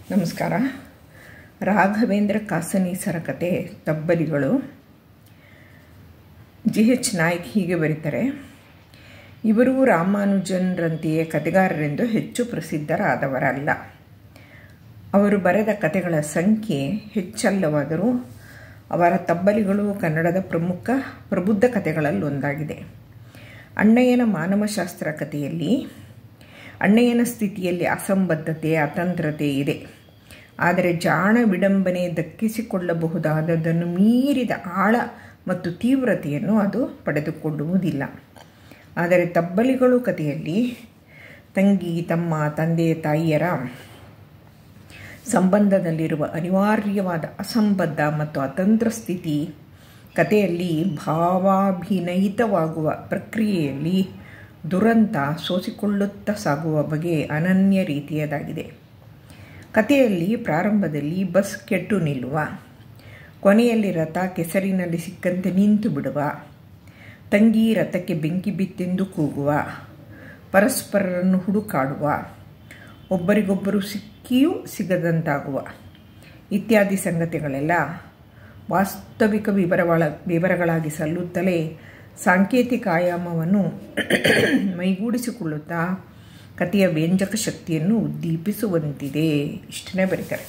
ನಮಸ್ಕಾರ ರಾಘವೇಂದ್ರ ಕಾಸನೀಸರ ಕತೆ ತಬ್ಬಲಿಗಳು G H Naik ಹೀಗೆ ಬರೀತಾರೆ ಇವರು ರಾಮಾನುಜನ್ರಂತೆಯೇ ಕತೆಗಾರರೆಂದು ಹೆಚ್ಚು ಪ್ರಸಿದ್ಧರಾದವರಲ್ಲ ಅವರು ಬರೆದ ಕತೆಗಳ ಸಂಖ್ಯೆ ಹೆಚ್ಚಲ್ಲವಾದರೂ ಅವರ ತಬ್ಬಲಿಗಳು ಕನ್ನಡದ ಪ್ರಮುಖ ಪ್ರಬುದ್ಧ ಕತೆಗಳಲ್ಲೊಂದಾಗಿದೆ ಅಣ್ಣಯ್ಯನ ಮಾನವಶಾಸ್ತ್ರ ಕಥೆಯಲ್ಲಿ ಅಣ್ಣಯ್ಯನ ಸ್ಥಿತಿಯಲ್ಲಿ ಅಸಂಬದ್ಧತೆ ಅತಂತ್ರತೆ ಇದೆ ಆದರೆ ಜಾಣ ವಿಡಂಬನೆ ದಕ್ಕಿಸಿಕೊಳ್ಳಬಹುದಾದದನ್ನು ಮೀರಿದ ಆಳ ಮತ್ತು ತೀವ್ರತೆಯನ್ನು ಅದು ಪಡೆದುಕೊಳ್ಳುವುದಿಲ್ಲ ಆದರೆ ತಬ್ಬಲಿಗಳು ಕಥೆಯಲ್ಲಿ ತಂಗಿ ತಮ್ಮ ತಂದೆ ತಾಯಿಯರ ಸಂಬಂಧದಲ್ಲಿರುವ ಅನಿವಾರ್ಯವಾದ ಅಸಂಬದ್ಧ ಮತ್ತು ಅತಂತ್ರ ಸ್ಥಿತಿ ಕಥೆಯಲ್ಲಿ ಭಾವಾಭಿನಯಿತವಾಗುವ ಪ್ರಕ್ರಿಯೆಯಲ್ಲಿ ದುರಂತ ಸೋಸಿಕೊಳ್ಳುತ್ತಾ ಸಾಗುವ ಬಗೆ ಅನನ್ಯ ರೀತಿಯದಾಗಿದೆ ಕಥೆಯಲ್ಲಿ ಪ್ರಾರಂಭದಲ್ಲಿ ಬಸ್ ಕೆಟ್ಟು ನಿಲ್ಲುವ ಕೊನೆಯಲ್ಲಿ ರಥ ಕೆಸರಿನಲ್ಲಿ ಸಿಕ್ಕಂತೆ ನಿಂತು ಬಿಡುವ ತಂಗಿ ರಥಕ್ಕೆ ಬೆಂಕಿ ಬಿತ್ತೆಂದು ಕೂಗುವ ಪರಸ್ಪರರನ್ನು ಹುಡುಕಾಡುವ ಒಬ್ಬರಿಗೊಬ್ಬರು ಸಿಕ್ಕಿಯೂ ಸಿಗದಂತಾಗುವ ಇತ್ಯಾದಿ ಸಂಗತಿಗಳೆಲ್ಲ ವಾಸ್ತವಿಕ ವಿವರಗಳ ವಿವರಗಳಾಗಿ ಸಲ್ಲುತ್ತಲೇ ಸಾಂಕೇತಿಕ ಆಯಾಮವನ್ನು ಮೈಗೂಡಿಸಿಕೊಳ್ಳುತ್ತಾ ಕಥೆಯ ವ್ಯಂಜಕ ಶಕ್ತಿಯನ್ನು ಉದ್ದೀಪಿಸುವಂತಿದೆ ಇಷ್ಟನ್ನೇ ಬರೀತಾರೆ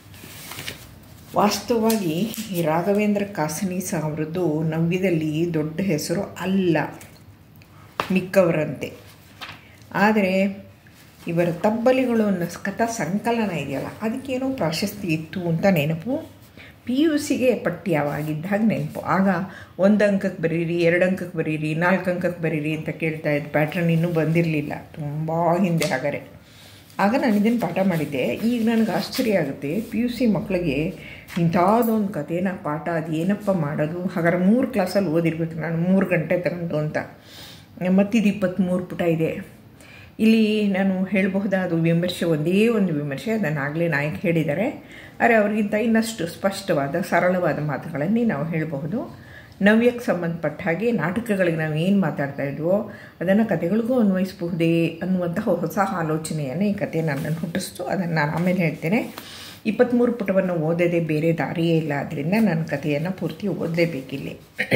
ವಾಸ್ತವವಾಗಿ ಈ ರಾಘವೇಂದ್ರ ಕಾಸನೀಸ ಅವರದ್ದು ನವ್ಯದಲ್ಲಿ ದೊಡ್ಡ ಹೆಸರು ಅಲ್ಲ ಮಿಕ್ಕವರಂತೆ ಆದರೆ ಇವರ ತಬ್ಬಲಿಗಳು ಅನ್ನೋ ಕಥಾ ಸಂಕಲನ ಇದೆಯಲ್ಲ ಅದಕ್ಕೇನೋ ಪ್ರಾಶಸ್ತಿ ಇತ್ತು ಅಂತ ನೆನಪು ಪಿ ಯು ಸಿಗೆ ಪಠ್ಯವಾಗಿದ್ದಾಗ ನೆನಪು ಆಗ ಒಂದು ಅಂಕಕ್ಕೆ ಬರೀರಿ ಎರಡು ಅಂಕಕ್ಕೆ ಬರೀರಿ ನಾಲ್ಕು ಅಂಕಕ್ಕೆ ಬರೀರಿ ಅಂತ ಕೇಳ್ತಾ ಇದ್ದ ಪ್ಯಾಟ್ರನ್ ಇನ್ನೂ ಬಂದಿರಲಿಲ್ಲ ತುಂಬ ಹಿಂದೆ ಹಾಗಾರೆ ಆಗ ನಾನು ಇದನ್ನು ಪಾಠ ಮಾಡಿದ್ದೆ ಈಗ ನನಗೆ ಆಶ್ಚರ್ಯ ಆಗುತ್ತೆ ಪಿ ಯು ಸಿ ಮಕ್ಕಳಿಗೆ ಇಂಥದ್ದೊಂದು ಕಥೆನ ಪಾಠ ಅದು ಏನಪ್ಪ ಮಾಡೋದು ಹಾಗಾದ್ರೆ ಮೂರು ಕ್ಲಾಸಲ್ಲಿ ಓದಿರ್ಬೇಕು ನಾನು ಮೂರು ಗಂಟೆ ತಗೊಂಡು ಅಂತ ಮತ್ತಿದು ಇಪ್ಪತ್ತ್ಮೂರು ಪುಟ ಇದೆ ಇಲ್ಲಿ ನಾನು ಹೇಳಬಹುದಾದ ವಿಮರ್ಶೆ ಒಂದೇ ಒಂದು ವಿಮರ್ಶೆ ಅದನ್ನು ಆಗಲೇ ನಾಯಕ್ ಹೇಳಿದ್ದಾರೆ ಆದರೆ ಅವ್ರಿಗಿಂತ ಇನ್ನಷ್ಟು ಸ್ಪಷ್ಟವಾದ ಸರಳವಾದ ಮಾತುಗಳನ್ನೇ ನಾವು ಹೇಳಬಹುದು ನವ್ಯಕ್ಕೆ ಸಂಬಂಧಪಟ್ಟ ಹಾಗೆ ನಾಟಕಗಳಿಗೆ ನಾವು ಏನು ಮಾತಾಡ್ತಾ ಇದ್ವೋ ಅದನ್ನು ಕತೆಗಳಿಗೂ ಅನ್ವಯಿಸಬಹುದೇ ಅನ್ನುವಂತಹ ಹೊಸ ಆಲೋಚನೆಯನ್ನು ಈ ಕತೆ ನನ್ನನ್ನು ಹುಟ್ಟಿಸ್ತು ಅದನ್ನು ನಾನು ಆಮೇಲೆ ಹೇಳ್ತೇನೆ ಇಪ್ಪತ್ತ್ಮೂರು ಪುಟವನ್ನು ಓದೋದೇ ಬೇರೆ ದಾರಿಯೇ ಇಲ್ಲ ಆದ್ದರಿಂದ ನನ್ನ ಕಥೆಯನ್ನು ಪೂರ್ತಿ ಓದಲೇಬೇಕಿಲ್ಲಿ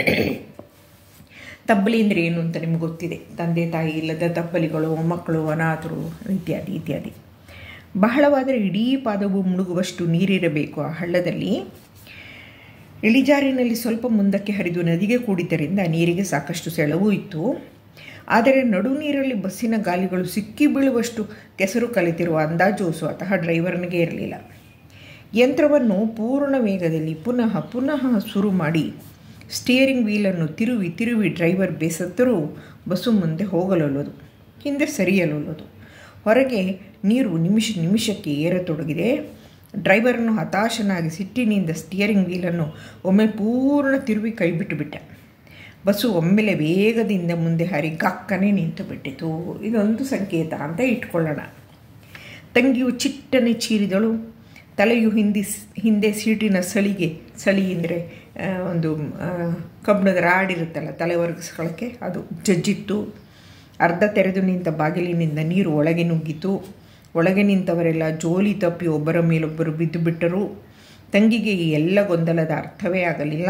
ತಬ್ಬಲಿ ಅಂದರೆ ಏನು ಅಂತ ನಿಮ್ಗೆ ಗೊತ್ತಿದೆ ತಂದೆ ತಾಯಿ ಇಲ್ಲದ ತಬ್ಬಲಿಗಳು ಮಕ್ಕಳು ಅನಾಥರು ಇತ್ಯಾದಿ ಇತ್ಯಾದಿ ಬಹಳವಾದರೆ ಇಡೀ ಪಾದವು ಮುಳುಗುವಷ್ಟು ನೀರಿರಬೇಕು ಆ ಹಳ್ಳದಲ್ಲಿ ಇಳಿಜಾರಿನಲ್ಲಿ ಸ್ವಲ್ಪ ಮುಂದಕ್ಕೆ ಹರಿದು ನದಿಗೆ ಕೂಡಿದ್ದರಿಂದ ನೀರಿಗೆ ಸಾಕಷ್ಟು ಸೆಳವೂ ಇತ್ತು ಆದರೆ ನಡು ನೀರಲ್ಲಿ ಬಸ್ಸಿನ ಗಾಲಿಗಳು ಸಿಕ್ಕಿ ಬೀಳುವಷ್ಟು ಕೆಸರು ಕಲಿತಿರುವ ಅಂದಾಜು ಸ್ವತಃ ಡ್ರೈವರ್ನಿಗೆ ಇರಲಿಲ್ಲ ಯಂತ್ರವನ್ನು ಪೂರ್ಣ ವೇಗದಲ್ಲಿ ಪುನಃ ಪುನಃ ಶುರು ಮಾಡಿ ಸ್ಟಿಯರಿಂಗ್ ವೀಲನ್ನು ತಿರುವಿ ತಿರುವಿ ಡ್ರೈವರ್ ಬೇಸತ್ತರೂ ಬಸ್ಸು ಮುಂದೆ ಹೋಗಲೊಲ್ಲದು ಹಿಂದೆ ಸರಿಯಲೊಲ್ಲದು ಹೊರಗೆ ನೀರು ನಿಮಿಷ ನಿಮಿಷಕ್ಕೆ ಏರತೊಡಗಿದೆ ಡ್ರೈವರನ್ನು ಹತಾಶನಾಗಿ ಸಿಟ್ಟಿನಿಂದ ಸ್ಟಿಯರಿಂಗ್ ವೀಲನ್ನು ಒಮ್ಮೆ ಪೂರ್ಣ ತಿರುವಿ ಕೈಬಿಟ್ಟು ಬಿಟ್ಟ ಬಸ್ಸು ಒಮ್ಮೆಲೆ ವೇಗದಿಂದ ಮುಂದೆ ಹಾರಿ ಗಕ್ಕನೆ ನಿಂತು ಬಿಟ್ಟಿತು ಇದೊಂದು ಸಂಕೇತ ಅಂತ ಇಟ್ಕೊಳ್ಳೋಣ ತಂಗಿಯು ಚಿಟ್ಟನೆ ಚೀರಿದಳು ತಲೆಯು ಹಿಂದಿ ಹಿಂದೆ ಸೀಟಿನ ಸಳಿಗೆ ಸಳಿ ಅಂದರೆ ಒಂದು ಕಬ್ಬಿಣದ ರಾಡಿರುತ್ತಲ್ಲ ತಲೆ ಒರಗಿಸ್ಕೊಳ್ಳೋಕ್ಕೆ ಅದು ಜಜ್ಜಿತ್ತು ಅರ್ಧ ತೆರೆದು ನಿಂತ ಬಾಗಿಲಿನಿಂದ ನೀರು ಒಳಗೆ ನುಗ್ಗಿತು ಒಳಗೆ ನಿಂತವರೆಲ್ಲ ಜೋಲಿ ತಪ್ಪಿ ಒಬ್ಬರ ಮೇಲೊಬ್ಬರು ಬಿದ್ದು ಬಿಟ್ಟರು ತಂಗಿಗೆ ಈ ಎಲ್ಲ ಗೊಂದಲದ ಅರ್ಥವೇ ಆಗಲಿಲ್ಲ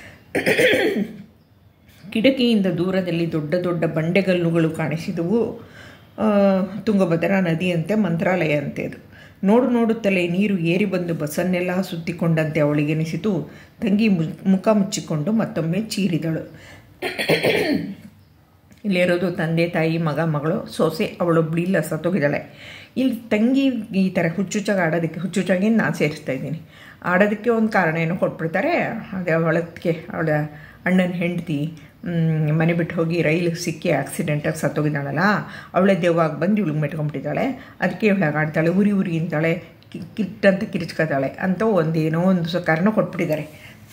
ಕಿಟಕಿಯಿಂದ ದೂರದಲ್ಲಿ ದೊಡ್ಡ ದೊಡ್ಡ ಬಂಡೆಗಲ್ಲುಗಳು ಕಾಣಿಸಿದವು ತುಂಗಭದ್ರಾ ನದಿಯಂತೆ ಮಂತ್ರಾಲಯ ಅಂತೆ ಅದು ನೋಡು ನೋಡುತ್ತಲೇ ನೀರು ಏರಿ ಬಂದು ಬಸ್ಸನ್ನೆಲ್ಲ ಸುತ್ತಿಕೊಂಡಂತೆ ಅವಳಿಗೆನಿಸಿತು ತಂಗಿ ಮುಖ ಮುಚ್ಚಿಕೊಂಡು ಮತ್ತೊಮ್ಮೆ ಚೀರಿದಳು ಇಲ್ಲಿರೋದು ತಂದೆ ತಾಯಿ ಮಗ ಮಗಳು ಸೊಸೆ ಅವಳೊಬ್ಳಿಲ್ಲ ಸತ್ತೋಗಿದ್ದಾಳೆ ಇಲ್ಲಿ ತಂಗಿ ಈ ಥರ ಹುಚ್ಚುಚ್ಚಾಗಿ ಆಡೋದಕ್ಕೆ ಹುಚ್ಚುಚ್ಚಾಗಿ ನಾನು ಸೇರಿಸ್ತಾ ಇದ್ದೀನಿ ಆಡೋದಕ್ಕೆ ಒಂದು ಕಾರಣ ಏನೋ ಕೊಟ್ಬಿಡ್ತಾರೆ ಅದೇ ಅವಳಕ್ಕೆ ಅವಳ ಅಣ್ಣನ ಹೆಂಡತಿ ಮನೆ ಬಿಟ್ಟು ಹೋಗಿ ರೈಲಿಗೆ ಸಿಕ್ಕಿ ಆಕ್ಸಿಡೆಂಟಾಗಿ ಸತ್ತೋಗಿದ್ದಾಳಲ್ಲ ಅವಳೇ ದೆವ್ವಾಗಿ ಬಂದು ಇವಳಿಗೆ ಮೆಟ್ಕೊಂಡ್ಬಿಟ್ಟಿದ್ದಾಳೆ ಅದಕ್ಕೆ ಇವಳಾಗ ಆಡ್ತಾಳೆ ಉರಿ ಉರಿ ಅಂತಾಳೆ ಕಿಟ್ಟಂತ ಕಿರಿಚ್ಕೋತಾಳೆ ಅಂತ ಒಂದೇನೋ ಒಂದು ಕಾರಣ ಕೊಟ್ಬಿಟ್ಟಿದ್ದಾರೆ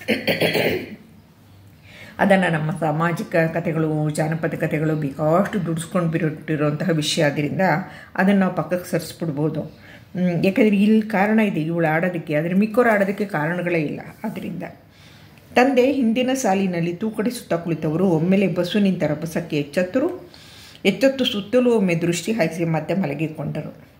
ಅದನ್ನು ನಮ್ಮ ಸಾಮಾಜಿಕ ಕಥೆಗಳು ಜಾನಪದ ಕಥೆಗಳು ಬೇಕಾಷ್ಟು ದುಡಿಸ್ಕೊಂಡು ಬಿಟ್ಟಿರುವಂತಹ ವಿಷಯ ಆದ್ದರಿಂದ ಅದನ್ನು ನಾವು ಪಕ್ಕಕ್ಕೆ ಸರಿಸ್ಬಿಡ್ಬೋದು ಯಾಕಂದರೆ ಇಲ್ಲಿ ಕಾರಣ ಇದೆ ಇವಳು ಆಡೋದಕ್ಕೆ ಆದರೆ ಮಿಕ್ಕೋರು ಆಡೋದಕ್ಕೆ ಕಾರಣಗಳೇ ಇಲ್ಲ ಅದರಿಂದ ತಂದೆ ಹಿಂದಿನ ಸಾಲಿನಲ್ಲಿ ತೂಕಡಿ ಸುತ್ತ ಕುಳಿತವರು ಒಮ್ಮೆಲೆ ಬಸ್ಸು ನಿಂತ ರಭಸಕ್ಕೆ ಎಚ್ಚೆತ್ತರು ಎಚ್ಚೆತ್ತು ಸುತ್ತಲೂ ಒಮ್ಮೆ ದೃಷ್ಟಿ ಹಾಯಿಸಿ ಮತ್ತೆ ಮಲಗಿಕೊಂಡರು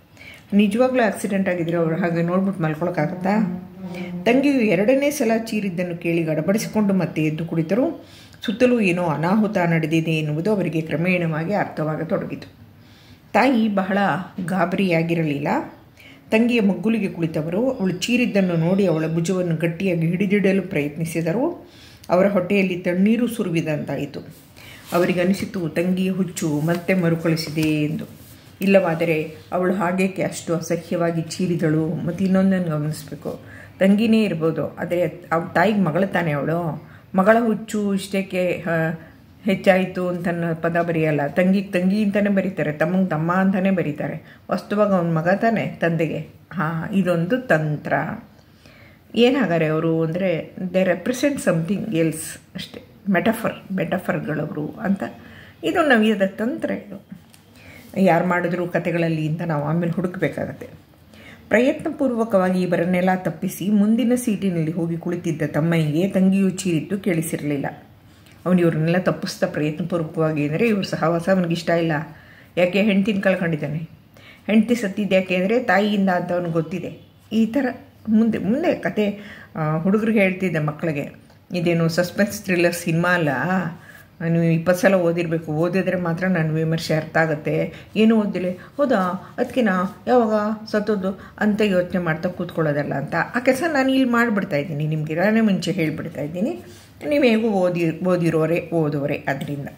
ನಿಜವಾಗ್ಲೂ ಆಕ್ಸಿಡೆಂಟ್ ಆಗಿದ್ರೆ ಅವ್ರು ಹಾಗೆ ನೋಡ್ಬಿಟ್ಟು ಮಲ್ಕೊಳಕ್ಕಾಗತ್ತಾ ತಂಗಿಯು ಎರಡನೇ ಸಲ ಚೀರಿದ್ದನ್ನು ಕೇಳಿ ಗಡಬಡಿಸಿಕೊಂಡು ಮತ್ತೆ ಎದ್ದು ಕುಳಿತರು ಸುತ್ತಲೂ ಏನೋ ಅನಾಹುತ ನಡೆದಿದೆ ಎನ್ನುವುದು ಅವರಿಗೆ ಕ್ರಮೇಣವಾಗಿ ಅರ್ಥವಾಗತೊಡಗಿತು ತಾಯಿ ಬಹಳ ಗಾಬರಿಯಾಗಿರಲಿಲ್ಲ ತಂಗಿಯ ಮಗ್ಗುಲಿಗೆ ಕುಳಿತವರು ಅವಳು ಚೀರಿದ್ದನ್ನು ನೋಡಿ ಅವಳ ಭುಜವನ್ನು ಗಟ್ಟಿಯಾಗಿ ಹಿಡಿದಿಡಲು ಪ್ರಯತ್ನಿಸಿದರು ಅವರ ಹೊಟ್ಟೆಯಲ್ಲಿ ತಣ್ಣೀರು ಸುರುವಿದಂತಾಯಿತು ಅವರಿಗನಿಸಿತು ತಂಗಿಯ ಹುಚ್ಚು ಮತ್ತೆ ಮರುಕಳಿಸಿದೆ ಎಂದು ಇಲ್ಲವಾದರೆ ಅವಳು ಹಾಗೇಕೆ ಅಷ್ಟು ಅಸಹ್ಯವಾಗಿ ಚೀರಿದಳು ಮತ್ತು ಇನ್ನೊಂದನ್ನು ಗಮನಿಸಬೇಕು ತಂಗಿನೇ ಇರ್ಬೋದು ಆದರೆ ಅವ್ ತಾಯಿಗೆ ಮಗಳ ತಾನೆ ಅವಳು ಮಗಳ ಹುಚ್ಚು ಇಷ್ಟಕ್ಕೆ ಹೆಚ್ಚಾಯಿತು ಅಂತ ಪದ ಬರೆಯಲ್ಲ ತಂಗಿಗೆ ತಂಗಿ ಅಂತಲೇ ಬರೀತಾರೆ ತಮ್ಮಂಗೆ ತಮ್ಮ ಅಂತಲೇ ಬರೀತಾರೆ ವಾಸ್ತವಾಗ ಅವನ ಮಗ ತಾನೆ ತಂದೆಗೆ ಹಾಂ ಇದೊಂದು ತಂತ್ರ ಏನಾಗಾರೆ ಅವರು ಅಂದರೆ ದೇ ರೆಪ್ರೆಸೆಂಟ್ ಸಮಥಿಂಗ್ ಎಲ್ಸ್ ಅಷ್ಟೇ ಮೆಟಫರ್ ಮೆಟಫರ್ಗಳವರು ಅಂತ ಇದು ನವ್ಯದ ತಂತ್ರ ಇದು ಯಾರು ಮಾಡಿದ್ರು ಕತೆಗಳಲ್ಲಿ ಅಂತ ನಾವು ಆಮೇಲೆ ಹುಡುಕಬೇಕಾಗತ್ತೆ ಪ್ರಯತ್ನಪೂರ್ವಕವಾಗಿ ಇವರನ್ನೆಲ್ಲ ತಪ್ಪಿಸಿ ಮುಂದಿನ ಸೀಟಿನಲ್ಲಿ ಹೋಗಿ ಕುಳಿತಿದ್ದ ತಮ್ಮನಿಗೆ ತಂಗಿಯು ಚೀರಿಟ್ಟು ಕೇಳಿಸಿರಲಿಲ್ಲ ಅವನು ಇವ್ರನ್ನೆಲ್ಲ ತಪ್ಪಿಸ್ತಾ ಪ್ರಯತ್ನಪೂರ್ವಕವಾಗಿ ಅಂದರೆ ಇವ್ರ ಸಹವಾಸ ಅವನಿಗೆ ಇಷ್ಟ ಇಲ್ಲ ಯಾಕೆ ಹೆಂಡ್ತಿನ ಕಳ್ಕೊಂಡಿದ್ದಾನೆ ಹೆಂಡ್ತಿ ಸತ್ತಿದ್ದು ಯಾಕೆ ಅಂದರೆ ತಾಯಿಯಿಂದ ಅಂತ ಅವನಿಗೆ ಗೊತ್ತಿದೆ ಈ ಥರ ಮುಂದೆ ಮುಂದೆ ಕತೆ ಹುಡುಗರಿಗೆ ಹೇಳ್ತಿದ್ದೆ ಮಕ್ಕಳಿಗೆ ಇದೇನು ಸಸ್ಪೆನ್ಸ್ ಥ್ರಿಲ್ಲರ್ ಸಿನಿಮಾ ಅಲ್ಲ ನೀವು ಇಪ್ಪತ್ತು ಸಲ ಓದಿರಬೇಕು ಓದಿದ್ರೆ ಮಾತ್ರ ನನ್ನ ವಿಮರ್ಶೆ ಅರ್ಥ ಆಗುತ್ತೆ ಏನು ಓದಿಲ್ಲ ಹೌದಾ ಅದಕ್ಕೆ ನಾ ಯಾವಾಗ ಸತ್ತೋದು ಅಂತ ಯೋಚನೆ ಮಾಡ್ತಾ ಕೂತ್ಕೊಳ್ಳೋದಲ್ಲ ಅಂತ ಆ ಕೆಲಸ ನಾನು ಇಲ್ಲಿ ಮಾಡಿಬಿಡ್ತಾ ಇದ್ದೀನಿ ನಿಮಗೆ ನಾನೇ ಮುಂಚೆ ಹೇಳಿಬಿಡ್ತಾ ಇದ್ದೀನಿ ನೀವು ಹೇಗೂ ಓದಿ ಓದಿರೋರೆ ಓದೋರೆ ಅದರಿಂದ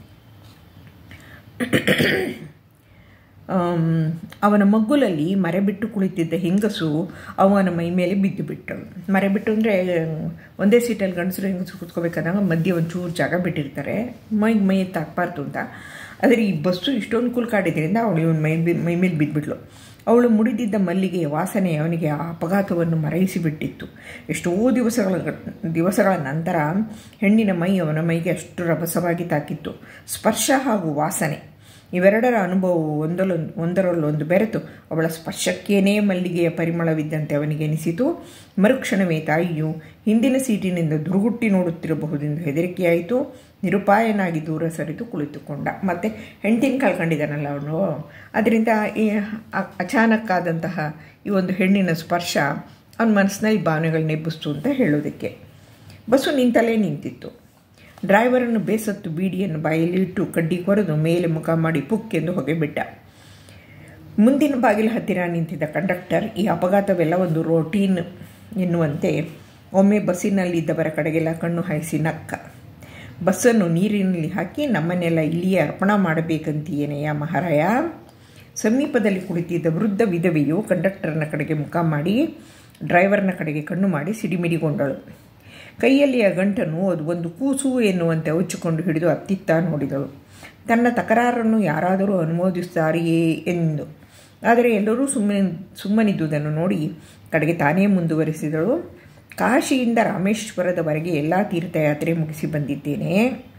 ಅವನ ಮಗ್ಗುಲಲ್ಲಿ ಮರೆಬಿಟ್ಟು ಕುಳಿತಿದ್ದ ಹೆಂಗಸು ಅವನ ಮೈ ಮೇಲೆ ಬಿದ್ದು ಬಿಟ್ಟಳು ಮರೆಬಿಟ್ಟು ಅಂದರೆ ಒಂದೇ ಸೀಟಲ್ಲಿ ಗಂಡಸರು ಹೆಂಗಸರು ಕೂತ್ಕೋಬೇಕಾದಾಗ ಮಧ್ಯೆ ಒಂಚೂರು ಜಾಗ ಬಿಟ್ಟಿರ್ತಾರೆ ಮೈಗೆ ಮೈ ತಾಕ್ಬಾರ್ದು ಅಂತ ಆದರೆ ಈ ಬಸ್ಸು ಇಷ್ಟೊಂದು ಕುಲ್ಕಾಡಿದ್ರಿಂದ ಅವಳು ಇವನ ಮೈ ಮೈ ಮೇಲೆ ಬಿದ್ದುಬಿಟ್ಲು ಅವಳು ಮುಡಿದಿದ್ದ ಮಲ್ಲಿಗೆಯ ವಾಸನೆ ಅವನಿಗೆ ಆ ಅಪಘಾತವನ್ನು ಮರೆಯಿಸಿಬಿಟ್ಟಿತ್ತು ಎಷ್ಟೋ ದಿವಸಗಳ ದಿವಸಗಳ ನಂತರ ಹೆಣ್ಣಿನ ಮೈ ಅವನ ಮೈಗೆ ಅಷ್ಟು ರಭಸವಾಗಿ ತಾಕಿತ್ತು ಸ್ಪರ್ಶ ಹಾಗೂ ವಾಸನೆ ಇವೆರಡರ ಅನುಭವವು ಒಂದರಲ್ಲೊಂದು ಒಂದರಲ್ಲೊಂದು ಬೆರೆತು ಅವಳ ಸ್ಪರ್ಶಕ್ಕೇನೇ ಮಲ್ಲಿಗೆಯ ಪರಿಮಳವಿದ್ದಂತೆ ಅವನಿಗೆ ಎನಿಸಿತು ಮರುಕ್ಷಣವೇ ತಾಯಿಯು ಹಿಂದಿನ ಸೀಟಿನಿಂದ ದುರುಗುಟ್ಟಿ ನೋಡುತ್ತಿರಬಹುದೆಂದು ಹೆದರಿಕೆಯಾಯಿತು ನಿರುಪಾಯನಾಗಿ ದೂರ ಸರಿದು ಕುಳಿತುಕೊಂಡ ಮತ್ತು ಹೆಂಡತಿನ ಕಳ್ಕೊಂಡಿದ್ದಾನಲ್ಲ ಅವನು ಅದರಿಂದ ಈ ಅಚಾನಕ್ಕಾದಂತಹ ಈ ಒಂದು ಹೆಣ್ಣಿನ ಸ್ಪರ್ಶ ಅವನ ಮನಸ್ಸಿನಲ್ಲಿ ಭಾವನೆಗಳನ್ನ ಎಬ್ಬಿಸ್ತು ಅಂತ ಹೇಳೋದಕ್ಕೆ ಬಸ್ಸು ನಿಂತಲೇ ನಿಂತಿತ್ತು ಡ್ರೈವರನ್ನು ಬೇಸತ್ತು ಬೀಡಿಯನ್ನು ಬಾಯಲ್ಲಿ ಇಟ್ಟು ಕಡ್ಡಿ ಕೊರೆದು ಮೇಲೆ ಮುಖ ಮಾಡಿ ಪುಕ್ ಎಂದು ಹೊಗೆ ಬಿಟ್ಟ ಮುಂದಿನ ಬಾಗಿಲ ಹತ್ತಿರ ನಿಂತಿದ್ದ ಕಂಡಕ್ಟರ್ ಈ ಅಪಘಾತವೆಲ್ಲ ಒಂದು ರೋಟೀನ್ ಎನ್ನುವಂತೆ ಒಮ್ಮೆ ಬಸ್ಸಿನಲ್ಲಿದ್ದವರ ಕಡೆಗೆಲ್ಲ ಕಣ್ಣು ಹಾಯಿಸಿ ನಕ್ಕ ಬಸ್ಸನ್ನು ನೀರಿನಲ್ಲಿ ಹಾಕಿ ನಮ್ಮನ್ನೆಲ್ಲ ಇಲ್ಲಿಯೇ ಅರ್ಪಣೆ ಮಾಡಬೇಕಂತೀಯೇನೆಯ ಮಹಾರಾಯ ಸಮೀಪದಲ್ಲಿ ಕುಳಿತಿದ್ದ ವೃದ್ಧ ವಿಧವೆಯು ಕಂಡಕ್ಟರ್ನ ಕಡೆಗೆ ಮುಖ ಮಾಡಿ ಡ್ರೈವರ್ನ ಕಡೆಗೆ ಕಣ್ಣು ಮಾಡಿ ಸಿಡಿಮಿಡಿಗೊಂಡಳು ಕೈಯಲ್ಲಿಯ ಗಂಟನ್ನು ಅದು ಒಂದು ಕೂಸು ಎನ್ನುವಂತೆ ಉಚ್ಚಿಕೊಂಡು ಹಿಡಿದು ಅತ್ತಿತ್ತ ನೋಡಿದಳು ತನ್ನ ತಕರಾರನ್ನು ಯಾರಾದರೂ ಅನುಮೋದಿಸುತ್ತಾರೆಯೇ ಎಂದು ಆದರೆ ಎಲ್ಲರೂ ಸುಮ್ಮನೆ ಸುಮ್ಮನಿದ್ದುದನ್ನು ನೋಡಿ ಕಡೆಗೆ ತಾನೇ ಮುಂದುವರಿಸಿದಳು ಕಾಶಿಯಿಂದ ರಾಮೇಶ್ವರದವರೆಗೆ ಎಲ್ಲ ತೀರ್ಥಯಾತ್ರೆ ಮುಗಿಸಿ ಬಂದಿದ್ದೇನೆ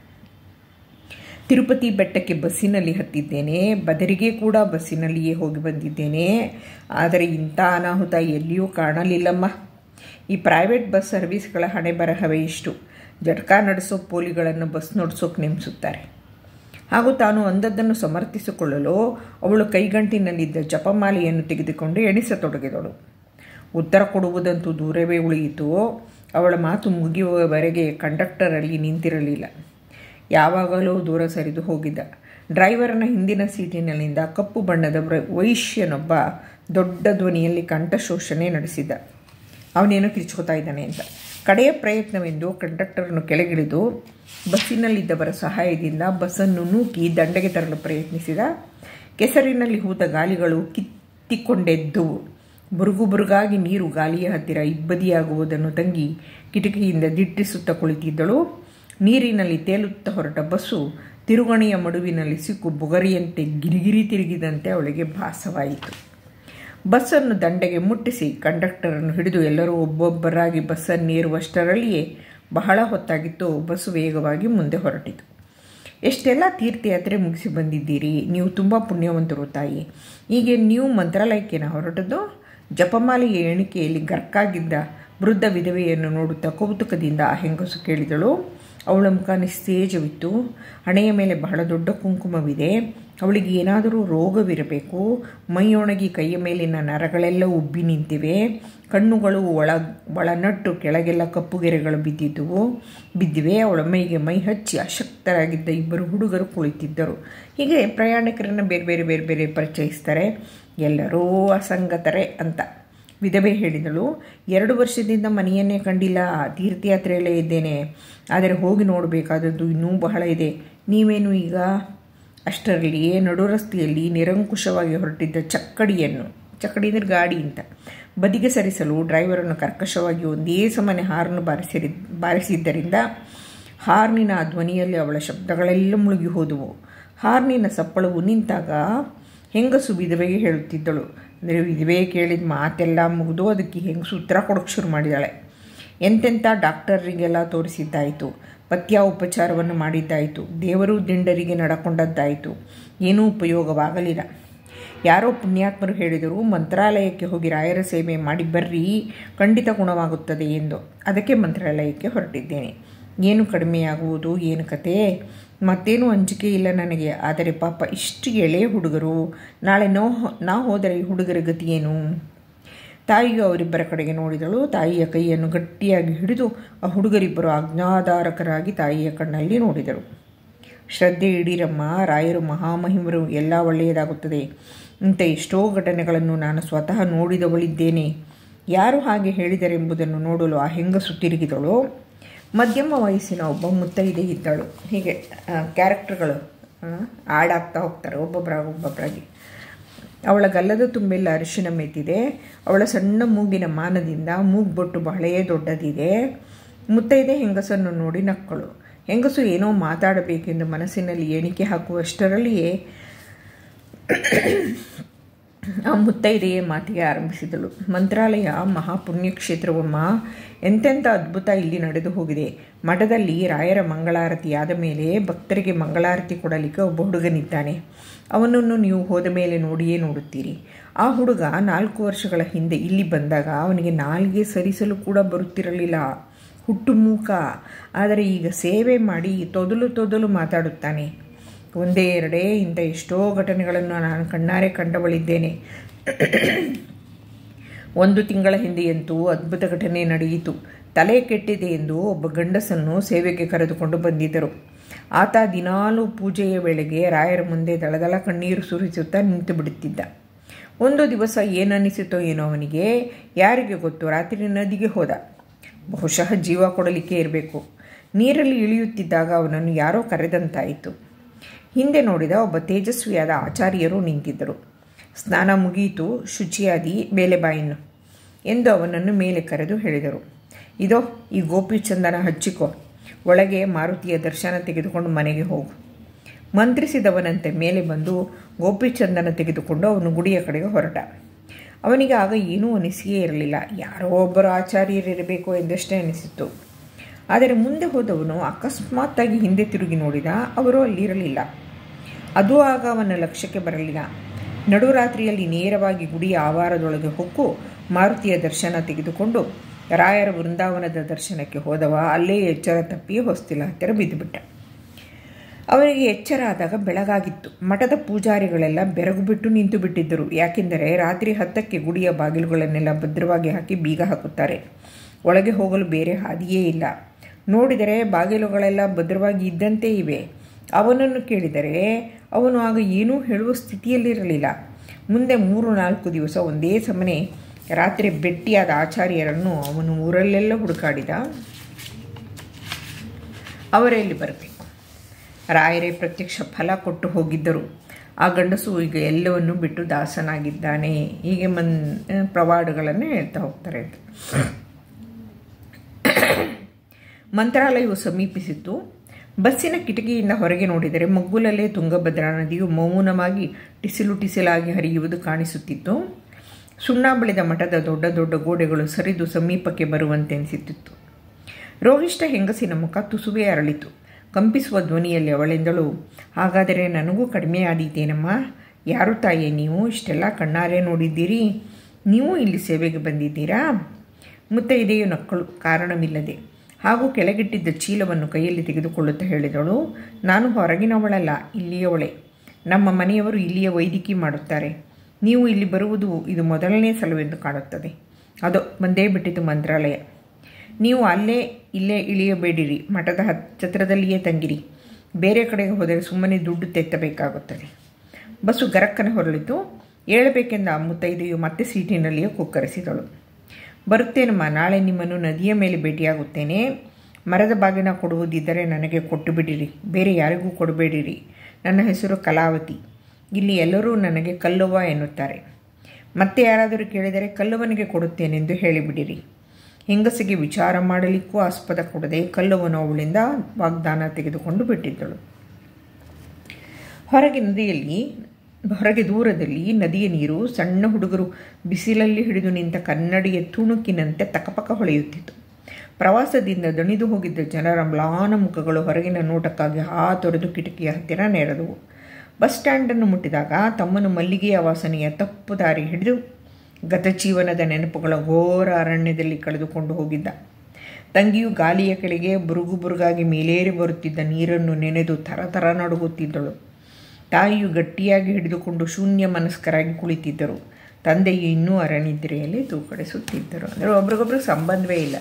ತಿರುಪತಿ ಬೆಟ್ಟಕ್ಕೆ ಬಸ್ಸಿನಲ್ಲಿ ಹತ್ತಿದ್ದೇನೆ ಬದರಿಗೆ ಕೂಡ ಬಸ್ಸಿನಲ್ಲಿಯೇ ಹೋಗಿ ಬಂದಿದ್ದೇನೆ ಆದರೆ ಇಂಥ ಅನಾಹುತ ಎಲ್ಲಿಯೂ ಕಾಣಲಿಲ್ಲಮ್ಮ ಈ ಪ್ರೈವೇಟ್ ಬಸ್ ಸರ್ವಿಸ್ಗಳ ಹಣೆ ಬರಹವೇ ಇಷ್ಟು ಜಟ್ಕಾ ನಡೆಸೋ ಪೋಲಿಗಳನ್ನು ಬಸ್ ನಡೆಸೋಕೆ ನೇಮಿಸುತ್ತಾರೆ ಹಾಗೂ ತಾನು ಅಂದದ್ದನ್ನು ಸಮರ್ಥಿಸಿಕೊಳ್ಳಲು ಅವಳು ಕೈಗಂಟಿನಲ್ಲಿದ್ದ ಜಪಮಾಲೆಯನ್ನು ತೆಗೆದುಕೊಂಡು ಎಣಿಸತೊಡಗಿದಳು ಉತ್ತರ ಕೊಡುವುದಂತೂ ದೂರವೇ ಉಳಿಯಿತು ಅವಳ ಮಾತು ಮುಗಿಯುವವರೆಗೆ ಕಂಡಕ್ಟರಲ್ಲಿ ನಿಂತಿರಲಿಲ್ಲ ಯಾವಾಗಲೂ ದೂರ ಸರಿದು ಹೋಗಿದ್ದ ಡ್ರೈವರ್ನ ಹಿಂದಿನ ಸೀಟಿನಲ್ಲಿಂದ ಕಪ್ಪು ಬಣ್ಣದ ವೈಶ್ಯನೊಬ್ಬ ದೊಡ್ಡ ಧ್ವನಿಯಲ್ಲಿ ಕಂಠಶೋಷಣೆ ನಡೆಸಿದ್ದ ಅವನೇನೋ ಕಿರ್ಚ್ಕೋತಾ ಇದ್ದಾನೆ ಅಂತ ಕಡೆಯ ಪ್ರಯತ್ನವೆಂದು ಕಂಡಕ್ಟರ್ನು ಕೆಳಗಿಳಿದು ಬಸ್ಸಿನಲ್ಲಿದ್ದವರ ಸಹಾಯದಿಂದ ಬಸ್ಸನ್ನು ನೂಕಿ ದಂಡೆಗೆ ತರಲು ಪ್ರಯತ್ನಿಸಿದ ಕೆಸರಿನಲ್ಲಿ ಹೂತ ಗಾಲಿಗಳು ಕಿತ್ತಿಕೊಂಡೆದ್ದುವು ಬುರುಗು ಬುರುಗಾಗಿ ನೀರು ಗಾಲಿಯ ಹತ್ತಿರ ಇಬ್ಬದಿಯಾಗುವುದನ್ನು ತಂಗಿ ಕಿಟಕಿಯಿಂದ ದಿಟ್ಟಿಸುತ್ತಾ ಕುಳಿತಿದ್ದಳು ನೀರಿನಲ್ಲಿ ತೇಲುತ್ತಾ ಹೊರಟ ಬಸ್ಸು ತಿರುಗಣೆಯ ಮಡುವಿನಲ್ಲಿ ಸಿಕ್ಕು ಬುಗರಿಯಂತೆ ಗಿರಿಗಿರಿ ತಿರುಗಿದಂತೆ ಅವಳಿಗೆ ಭಾಸವಾಯಿತು ಬಸ್ಸನ್ನು ದಂಡೆಗೆ ಮುಟ್ಟಿಸಿ ಕಂಡಕ್ಟರನ್ನು ಹಿಡಿದು ಎಲ್ಲರೂ ಒಬ್ಬೊಬ್ಬರಾಗಿ ಬಸ್ಸನ್ನೇರುವಷ್ಟರಲ್ಲಿಯೇ ಬಹಳ ಹೊತ್ತಾಗಿತ್ತು ಬಸ್ಸು ವೇಗವಾಗಿ ಮುಂದೆ ಹೊರಟಿತು ಎಷ್ಟೆಲ್ಲ ತೀರ್ಥಯಾತ್ರೆ ಮುಗಿಸಿ ಬಂದಿದ್ದೀರಿ ನೀವು ತುಂಬ ಪುಣ್ಯವಂತರು ತಾಯಿ ಹೀಗೆ ನೀವು ಮಂತ್ರಾಲಯಕ್ಕೇನ ಹೊರಟದ್ದು ಜಪಮಾಲೆಯ ಎಣಿಕೆಯಲ್ಲಿ ಗರ್ಕಾಗಿದ್ದ ವೃದ್ಧ ವಿಧವೆಯನ್ನು ನೋಡುತ್ತಾ ಕೌತುಕದಿಂದ ಆ ಹೆಂಗಸು ಕೇಳಿದಳು ಅವಳ ಮುಖ ನಿಸ್ತೇಜವಿತ್ತು ಹಣೆಯ ಮೇಲೆ ಬಹಳ ದೊಡ್ಡ ಕುಂಕುಮವಿದೆ ಅವಳಿಗೆ ಏನಾದರೂ ರೋಗವಿರಬೇಕು ಮೈಯೊಣಗಿ ಕೈಯ ಮೇಲಿನ ನರಗಳೆಲ್ಲ ಉಬ್ಬಿ ನಿಂತಿವೆ ಕಣ್ಣುಗಳು ಒಳ ಒಳನಟ್ಟು ಕೆಳಗೆಲ್ಲ ಕಪ್ಪುಗೆರೆಗಳು ಬಿದ್ದಿದ್ದುವು ಬಿದ್ದಿವೆ ಅವಳ ಮೈಗೆ ಮೈ ಹಚ್ಚಿ ಅಶಕ್ತರಾಗಿದ್ದ ಇಬ್ಬರು ಹುಡುಗರು ಕುಳಿತಿದ್ದರು ಹೀಗೆ ಪ್ರಯಾಣಿಕರನ್ನು ಬೇರೆ ಬೇರೆ ಬೇರೆ ಬೇರೆ ಪರಿಚಯಿಸ್ತಾರೆ ಎಲ್ಲರೂ ಅಸಂಗತರೆ ಅಂತ ವಿಧವೆ ಹೇಳಿದಳು ಎರಡು ವರ್ಷದಿಂದ ಮನೆಯನ್ನೇ ಕಂಡಿಲ್ಲ ತೀರ್ಥಯಾತ್ರೆಯಲ್ಲೇ ಇದ್ದೇನೆ ಆದರೆ ಹೋಗಿ ನೋಡಬೇಕಾದದ್ದು ಇನ್ನೂ ಬಹಳ ಇದೆ ನೀವೇನು ಈಗ ಅಷ್ಟರಲ್ಲಿಯೇ ನಡು ರಸ್ತೆಯಲ್ಲಿ ನಿರಂಕುಶವಾಗಿ ಹೊರಟಿದ್ದ ಚಕ್ಕಡಿಯನ್ನು ಚಕ್ಕಡಿ ಅಂದರೆ ಗಾಡಿ ಅಂತ ಬದಿಗೆ ಸರಿಸಲು ಡ್ರೈವರನ್ನು ಕರ್ಕಶವಾಗಿ ಒಂದೇ ಸಮನೆ ಹಾರ್ನ್ ಬಾರಿಸಿರಿ ಬಾರಿಸಿದ್ದರಿಂದ ಹಾರ್ನಿನ ಧ್ವನಿಯಲ್ಲಿ ಅವಳ ಶಬ್ದಗಳೆಲ್ಲ ಮುಳುಗಿ ಹೋದವು ಹಾರ್ನಿನ ಸಪ್ಪಳವು ನಿಂತಾಗ ಹೆಂಗಸು ವಿಧವೆಗೆ ಹೇಳುತ್ತಿದ್ದಳು ಅಂದರೆ ವಿಧವೆ ಕೇಳಿದ ಮಾತೆಲ್ಲ ಮುಗಿದು ಅದಕ್ಕೆ ಹೆಂಗಸು ಉತ್ತರ ಕೊಡೋಕ್ಕೆ ಶುರು ಮಾಡಿದಾಳೆ ಎಂತೆಂಥ ಡಾಕ್ಟರಿಗೆಲ್ಲ ತೋರಿಸಿದ್ದಾಯಿತು ಪಥ್ಯ ಉಪಚಾರವನ್ನು ಮಾಡಿದ್ದಾಯಿತು ದೇವರು ದಿಂಡರಿಗೆ ನಡಕೊಂಡದ್ದಾಯಿತು ಏನೂ ಉಪಯೋಗವಾಗಲಿಲ್ಲ ಯಾರೋ ಪುಣ್ಯಾತ್ಮರು ಹೇಳಿದರು ಮಂತ್ರಾಲಯಕ್ಕೆ ಹೋಗಿ ರಾಯರ ಸೇವೆ ಮಾಡಿ ಬರ್ರಿ ಖಂಡಿತ ಗುಣವಾಗುತ್ತದೆ ಎಂದು ಅದಕ್ಕೆ ಮಂತ್ರಾಲಯಕ್ಕೆ ಹೊರಟಿದ್ದೇನೆ ಏನು ಕಡಿಮೆಯಾಗುವುದು ಏನು ಕತೆ ಮತ್ತೇನು ಅಂಜಿಕೆ ಇಲ್ಲ ನನಗೆ ಆದರೆ ಪಾಪ ಇಷ್ಟು ಎಳೆ ಹುಡುಗರು ನಾಳೆ ನೋ ನಾ ಹೋದರೆ ಈ ಹುಡುಗರ ಗತಿ ಏನು ತಾಯಿಯು ಅವರಿಬ್ಬರ ಕಡೆಗೆ ನೋಡಿದಳು ತಾಯಿಯ ಕೈಯನ್ನು ಗಟ್ಟಿಯಾಗಿ ಹಿಡಿದು ಆ ಹುಡುಗರಿಬ್ಬರು ಆಜ್ಞಾಧಾರಕರಾಗಿ ತಾಯಿಯ ಕಣ್ಣಲ್ಲಿ ನೋಡಿದರು ಶ್ರದ್ಧೆ ಇಡೀರಮ್ಮ ರಾಯರು ಮಹಾಮಹಿಮರು ಎಲ್ಲ ಒಳ್ಳೆಯದಾಗುತ್ತದೆ ಇಂಥ ಎಷ್ಟೋ ಘಟನೆಗಳನ್ನು ನಾನು ಸ್ವತಃ ನೋಡಿದವಳಿದ್ದೇನೆ ಯಾರು ಹಾಗೆ ಹೇಳಿದರೆಂಬುದನ್ನು ನೋಡಲು ಆ ಹೆಂಗಸು ತಿರುಗಿದಳು ಮಧ್ಯಮ ವಯಸ್ಸಿನ ಒಬ್ಬ ಮುತ್ತೈದೆ ಇದ್ದಳು ಹೀಗೆ ಕ್ಯಾರೆಕ್ಟರ್ಗಳು ಆಡಾಗ್ತಾ ಹೋಗ್ತಾರೆ ಒಬ್ಬೊಬ್ಬರಾಗಿ ಒಬ್ಬೊಬ್ಬರಾಗಿ ಅವಳ ಗಲ್ಲದ ತುಂಬೆಲ್ಲ ಅರಿಶಿನ ಮೆತ್ತಿದೆ ಅವಳ ಸಣ್ಣ ಮೂಗಿನ ಮಾನದಿಂದ ಮೂಗ್ಬೊಟ್ಟು ಬಹಳೇ ದೊಡ್ಡದಿದೆ ಮುತ್ತೈದೆ ಹೆಂಗಸನ್ನು ನೋಡಿ ನಕ್ಕಳು ಹೆಂಗಸು ಏನೋ ಮಾತಾಡಬೇಕೆಂದು ಮನಸ್ಸಿನಲ್ಲಿ ಎಣಿಕೆ ಹಾಕುವಷ್ಟರಲ್ಲಿಯೇ ಆ ಮುತ್ತೈದೆಯೇ ಮಾತಿಗೆ ಆರಂಭಿಸಿದಳು ಮಂತ್ರಾಲಯ ಮಹಾಪುಣ್ಯಕ್ಷೇತ್ರವಮ್ಮ ಎಂತೆಂಥ ಅದ್ಭುತ ಇಲ್ಲಿ ನಡೆದು ಹೋಗಿದೆ ಮಠದಲ್ಲಿ ರಾಯರ ಮಂಗಳಾರತಿಯಾದ ಮೇಲೆ ಭಕ್ತರಿಗೆ ಮಂಗಳಾರತಿ ಕೊಡಲಿಕ್ಕೆ ಒಬ್ಬ ಹುಡುಗನಿದ್ದಾನೆ ಅವನನ್ನು ನೀವು ಹೋದ ಮೇಲೆ ನೋಡಿಯೇ ನೋಡುತ್ತೀರಿ ಆ ಹುಡುಗ ನಾಲ್ಕು ವರ್ಷಗಳ ಹಿಂದೆ ಇಲ್ಲಿ ಬಂದಾಗ ಅವನಿಗೆ ನಾಲ್ಗೆ ಸರಿಸಲು ಕೂಡ ಬರುತ್ತಿರಲಿಲ್ಲ ಹುಟ್ಟು ಮೂಕ ಆದರೆ ಈಗ ಸೇವೆ ಮಾಡಿ ತೊದಲು ತೊದಲು ಮಾತಾಡುತ್ತಾನೆ ಒಂದೇ ಎರಡೇ ಇಂಥ ಎಷ್ಟೋ ಘಟನೆಗಳನ್ನು ನಾನು ಕಣ್ಣಾರೆ ಕಂಡವಳಿದ್ದೇನೆ ಒಂದು ತಿಂಗಳ ಹಿಂದೆಯಂತೂ ಅದ್ಭುತ ಘಟನೆ ನಡೆಯಿತು ತಲೆ ಕೆಟ್ಟಿದೆ ಎಂದು ಒಬ್ಬ ಗಂಡಸನ್ನು ಸೇವೆಗೆ ಕರೆದುಕೊಂಡು ಬಂದಿದ್ದರು ಆತ ದಿನಾಲೂ ಪೂಜೆಯ ವೇಳೆಗೆ ರಾಯರ ಮುಂದೆ ದಳದಳ ಕಣ್ಣೀರು ಸುರಿಸುತ್ತಾ ನಿಂತು ಬಿಡುತ್ತಿದ್ದ ಒಂದು ದಿವಸ ಏನನ್ನಿಸಿತೋ ಏನೋ ಅವನಿಗೆ ಯಾರಿಗೆ ಗೊತ್ತು ರಾತ್ರಿ ನದಿಗೆ ಹೋದ ಬಹುಶಃ ಜೀವ ಕೊಡಲಿಕ್ಕೆ ಇರಬೇಕು ನೀರಲ್ಲಿ ಇಳಿಯುತ್ತಿದ್ದಾಗ ಅವನನ್ನು ಯಾರೋ ಕರೆದಂತಾಯಿತು ಹಿಂದೆ ನೋಡಿದ ಒಬ್ಬ ತೇಜಸ್ವಿಯಾದ ಆಚಾರ್ಯರು ನಿಂತಿದ್ದರು ಸ್ನಾನ ಮುಗಿಯಿತು ಶುಚಿಯಾದಿ ಮೇಲೆ ಬಾಯಿನ್ನು ಎಂದು ಅವನನ್ನು ಮೇಲೆ ಕರೆದು ಹೇಳಿದರು ಇದೋ ಈ ಗೋಪಿಚಂದನ ಹಚ್ಚಿಕೋ ಒಳಗೆ ಮಾರುತಿಯ ದರ್ಶನ ತೆಗೆದುಕೊಂಡು ಮನೆಗೆ ಹೋಗು ಮಂತ್ರಿಸಿದವನಂತೆ ಮೇಲೆ ಬಂದು ಗೋಪಿಚಂದನ ತೆಗೆದುಕೊಂಡು ಅವನು ಗುಡಿಯ ಕಡೆಗೆ ಹೊರಟ ಅವನಿಗೆ ಆಗ ಏನೂ ಅನಿಸಿಯೇ ಇರಲಿಲ್ಲ ಯಾರೋ ಒಬ್ಬರು ಆಚಾರ್ಯರಿರಬೇಕು ಎಂದಷ್ಟೇ ಅನಿಸಿತ್ತು ಆದರೆ ಮುಂದೆ ಹೋದವನು ಅಕಸ್ಮಾತ್ತಾಗಿ ಹಿಂದೆ ತಿರುಗಿ ನೋಡಿದ ಅವರು ಅಲ್ಲಿರಲಿಲ್ಲ ಅದು ಆಗ ಅವನ ಲಕ್ಷ್ಯಕ್ಕೆ ಬರಲಿಲ್ಲ ನಡುರಾತ್ರಿಯಲ್ಲಿ ನೇರವಾಗಿ ಗುಡಿಯ ಆವಾರದೊಳಗೆ ಹೊಕ್ಕು ಮಾರುತಿಯ ದರ್ಶನ ತೆಗೆದುಕೊಂಡು ರಾಯರ ವೃಂದಾವನದ ದರ್ಶನಕ್ಕೆ ಹೋದವ ಅಲ್ಲೇ ಎಚ್ಚರ ತಪ್ಪಿ ಹೊಸ್ತಿಲ ಹತ್ತಿರ ಬಿದ್ದುಬಿಟ್ಟ ಅವನಿಗೆ ಎಚ್ಚರ ಆದಾಗ ಬೆಳಗಾಗಿತ್ತು ಮಠದ ಪೂಜಾರಿಗಳೆಲ್ಲ ಬೆರಗು ಬಿಟ್ಟು ನಿಂತು ಬಿಟ್ಟಿದ್ದರು ಯಾಕೆಂದರೆ ರಾತ್ರಿ ಹತ್ತಕ್ಕೆ ಗುಡಿಯ ಬಾಗಿಲುಗಳನ್ನೆಲ್ಲ ಭದ್ರವಾಗಿ ಹಾಕಿ ಬೀಗ ಹಾಕುತ್ತಾರೆ ಒಳಗೆ ಹೋಗಲು ಬೇರೆ ಹಾದಿಯೇ ಇಲ್ಲ ನೋಡಿದರೆ ಬಾಗಿಲುಗಳೆಲ್ಲ ಭದ್ರವಾಗಿ ಇದ್ದಂತೆ ಇವೆ ಅವನನ್ನು ಕೇಳಿದರೆ ಅವನು ಆಗ ಏನೂ ಹೇಳುವ ಸ್ಥಿತಿಯಲ್ಲಿರಲಿಲ್ಲ ಮುಂದೆ ಮೂರು ನಾಲ್ಕು ದಿವಸ ಒಂದೇ ಸಮನೆ ರಾತ್ರಿ ಭೇಟಿಯಾದ ಆಚಾರ್ಯರನ್ನು ಅವನು ಊರಲ್ಲೆಲ್ಲ ಹುಡುಕಾಡಿದ ಅವರಲ್ಲಿ ಬರಬೇಕು ರಾಯರೇ ಪ್ರತ್ಯಕ್ಷ ಫಲ ಕೊಟ್ಟು ಹೋಗಿದ್ದರು ಆ ಗಂಡಸು ಈಗ ಎಲ್ಲವನ್ನು ಬಿಟ್ಟು ದಾಸನಾಗಿದ್ದಾನೆ ಹೀಗೆ ಮನ್ ಪ್ರವಾಡಗಳನ್ನು ಹೇಳ್ತಾ ಹೋಗ್ತಾರೆ ಅಂತ ಮಂತ್ರಾಲಯವು ಸಮೀಪಿಸಿತ್ತು ಬಸ್ಸಿನ ಕಿಟಕಿಯಿಂದ ಹೊರಗೆ ನೋಡಿದರೆ ಮಗ್ಗುಲಲ್ಲೇ ತುಂಗಭದ್ರಾ ನದಿಯು ಮೌನವಾಗಿ ಟಿಸಿಲು ಟಿಸಿಲಾಗಿ ಹರಿಯುವುದು ಕಾಣಿಸುತ್ತಿತ್ತು ಸುಣ್ಣ ಬಳಿದ ಮಠದ ದೊಡ್ಡ ದೊಡ್ಡ ಗೋಡೆಗಳು ಸರಿದು ಸಮೀಪಕ್ಕೆ ಬರುವಂತೆ ಅನಿಸುತ್ತಿತ್ತು ರೋಗಿಷ್ಠ ಹೆಂಗಸಿನ ಮುಖ ತುಸುವೆ ಅರಳಿತು ಕಂಪಿಸುವ ಧ್ವನಿಯಲ್ಲಿ ಅವಳೆಂದಳು ಹಾಗಾದರೆ ನನಗೂ ಕಡಿಮೆ ಆದೀತೇನಮ್ಮ ಯಾರು ತಾಯೇ ನೀವು ಇಷ್ಟೆಲ್ಲ ಕಣ್ಣಾರೆ ನೋಡಿದ್ದೀರಿ ನೀವು ಇಲ್ಲಿ ಸೇವೆಗೆ ಬಂದಿದ್ದೀರಾ ಮುತ್ತೈದೆಯು ನಕ್ಕಳು ಕಾರಣವಿಲ್ಲದೆ ಹಾಗೂ ಕೆಳಗಿಟ್ಟಿದ್ದ ಚೀಲವನ್ನು ಕೈಯಲ್ಲಿ ತೆಗೆದುಕೊಳ್ಳುತ್ತಾ ಹೇಳಿದಳು ನಾನು ಹೊರಗಿನವಳಲ್ಲ ಇಲ್ಲಿಯವಳೆ ನಮ್ಮ ಮನೆಯವರು ಇಲ್ಲಿಯ ವೈದ್ಯಕೀಯ ಮಾಡುತ್ತಾರೆ ನೀವು ಇಲ್ಲಿ ಬರುವುದು ಇದು ಮೊದಲನೇ ಸಲವೆಂದು ಕಾಣುತ್ತದೆ ಅದು ಬಂದೇ ಬಿಟ್ಟಿತು ಮಂತ್ರಾಲಯ ನೀವು ಅಲ್ಲೇ ಇಲ್ಲೇ ಇಳಿಯಬೇಡಿರಿ ಮಠದ ಛತ್ರದಲ್ಲಿಯೇ ತಂಗಿರಿ ಬೇರೆ ಕಡೆಗೆ ಹೋದರೆ ಸುಮ್ಮನೆ ದುಡ್ಡು ತೆತ್ತಬೇಕಾಗುತ್ತದೆ ಬಸ್ಸು ಗರಕ್ಕನೆ ಹೊರಳಿತು ಏಳಬೇಕೆಂದ ಆ ಮುತ್ತೈದೆಯು ಮತ್ತೆ ಸೀಟಿನಲ್ಲಿಯೇ ಕುಕ್ಕರಿಸಿದಳು ಬರುತ್ತೇನಮ್ಮ ನಾಳೆ ನಿಮ್ಮನ್ನು ನದಿಯ ಮೇಲೆ ಭೇಟಿಯಾಗುತ್ತೇನೆ ಮರದ ಬಾಗಿನ ಕೊಡುವುದಿದ್ದರೆ ನನಗೆ ಕೊಟ್ಟು ಬಿಡಿರಿ ಬೇರೆ ಯಾರಿಗೂ ಕೊಡಬೇಡಿರಿ ನನ್ನ ಹೆಸರು ಕಲಾವತಿ ಇಲ್ಲಿ ಎಲ್ಲರೂ ನನಗೆ ಕಲ್ಲವ್ವ ಎನ್ನುತ್ತಾರೆ ಮತ್ತೆ ಯಾರಾದರೂ ಕೇಳಿದರೆ ಕಲ್ಲವನಿಗೆ ಕೊಡುತ್ತೇನೆಂದು ಹೇಳಿಬಿಡಿರಿ ಹೆಂಗಸಿಗೆ ವಿಚಾರ ಮಾಡಲಿಕ್ಕೂ ಆಸ್ಪದ ಕೊಡದೆ ಕಲ್ಲವನು ಅವಳಿಂದ ವಾಗ್ದಾನ ತೆಗೆದುಕೊಂಡು ಬಿಟ್ಟಿದ್ದಳು ಹೊರಗೆ ನದಿಯಲ್ಲಿ ಹೊರಗೆ ದೂರದಲ್ಲಿ ನದಿಯ ನೀರು ಸಣ್ಣ ಹುಡುಗರು ಬಿಸಿಲಲ್ಲಿ ಹಿಡಿದು ನಿಂತ ಕನ್ನಡಿಯ ತುಣುಕಿನಂತೆ ತಕಪಕ ಹೊಳೆಯುತ್ತಿತ್ತು ಪ್ರವಾಸದಿಂದ ದಣಿದು ಹೋಗಿದ್ದ ಜನರ ಮ್ಲಾನ ಮುಖಗಳು ಹೊರಗಿನ ನೋಟಕ್ಕಾಗಿ ಹಾ ತೊರೆದು ಕಿಟಕಿಯ ಹತ್ತಿರ ನೆರೆದವು ಬಸ್ ಸ್ಟ್ಯಾಂಡನ್ನು ಮುಟ್ಟಿದಾಗ ತಮ್ಮನು ಮಲ್ಲಿಗೆಯ ವಾಸನೆಯ ತಪ್ಪು ದಾರಿ ಹಿಡಿದು ಗತಜೀವನದ ನೆನಪುಗಳ ಘೋರ ಅರಣ್ಯದಲ್ಲಿ ಕಳೆದುಕೊಂಡು ಹೋಗಿದ್ದ ತಂಗಿಯು ಗಾಲಿಯ ಕೆಳಗೆ ಬುರುಗು ಬುರುಗಾಗಿ ಮೇಲೇರಿ ಬರುತ್ತಿದ್ದ ನೀರನ್ನು ನೆನೆದು ಥರಥರ ನಡುಗುತ್ತಿದ್ದಳು ತಾಯಿಯು ಗಟ್ಟಿಯಾಗಿ ಹಿಡಿದುಕೊಂಡು ಶೂನ್ಯ ಮನಸ್ಕರಾಗಿ ಕುಳಿತಿದ್ದರು ತಂದೆಯು ಇನ್ನೂ ಅರಣಿದ್ರೆಯಲ್ಲಿ ತೂಕಡಿಸುತ್ತಿದ್ದರು ಅಂದರೆ ಒಬ್ರಿಗೊಬ್ರಿಗೆ ಸಂಬಂಧವೇ ಇಲ್ಲ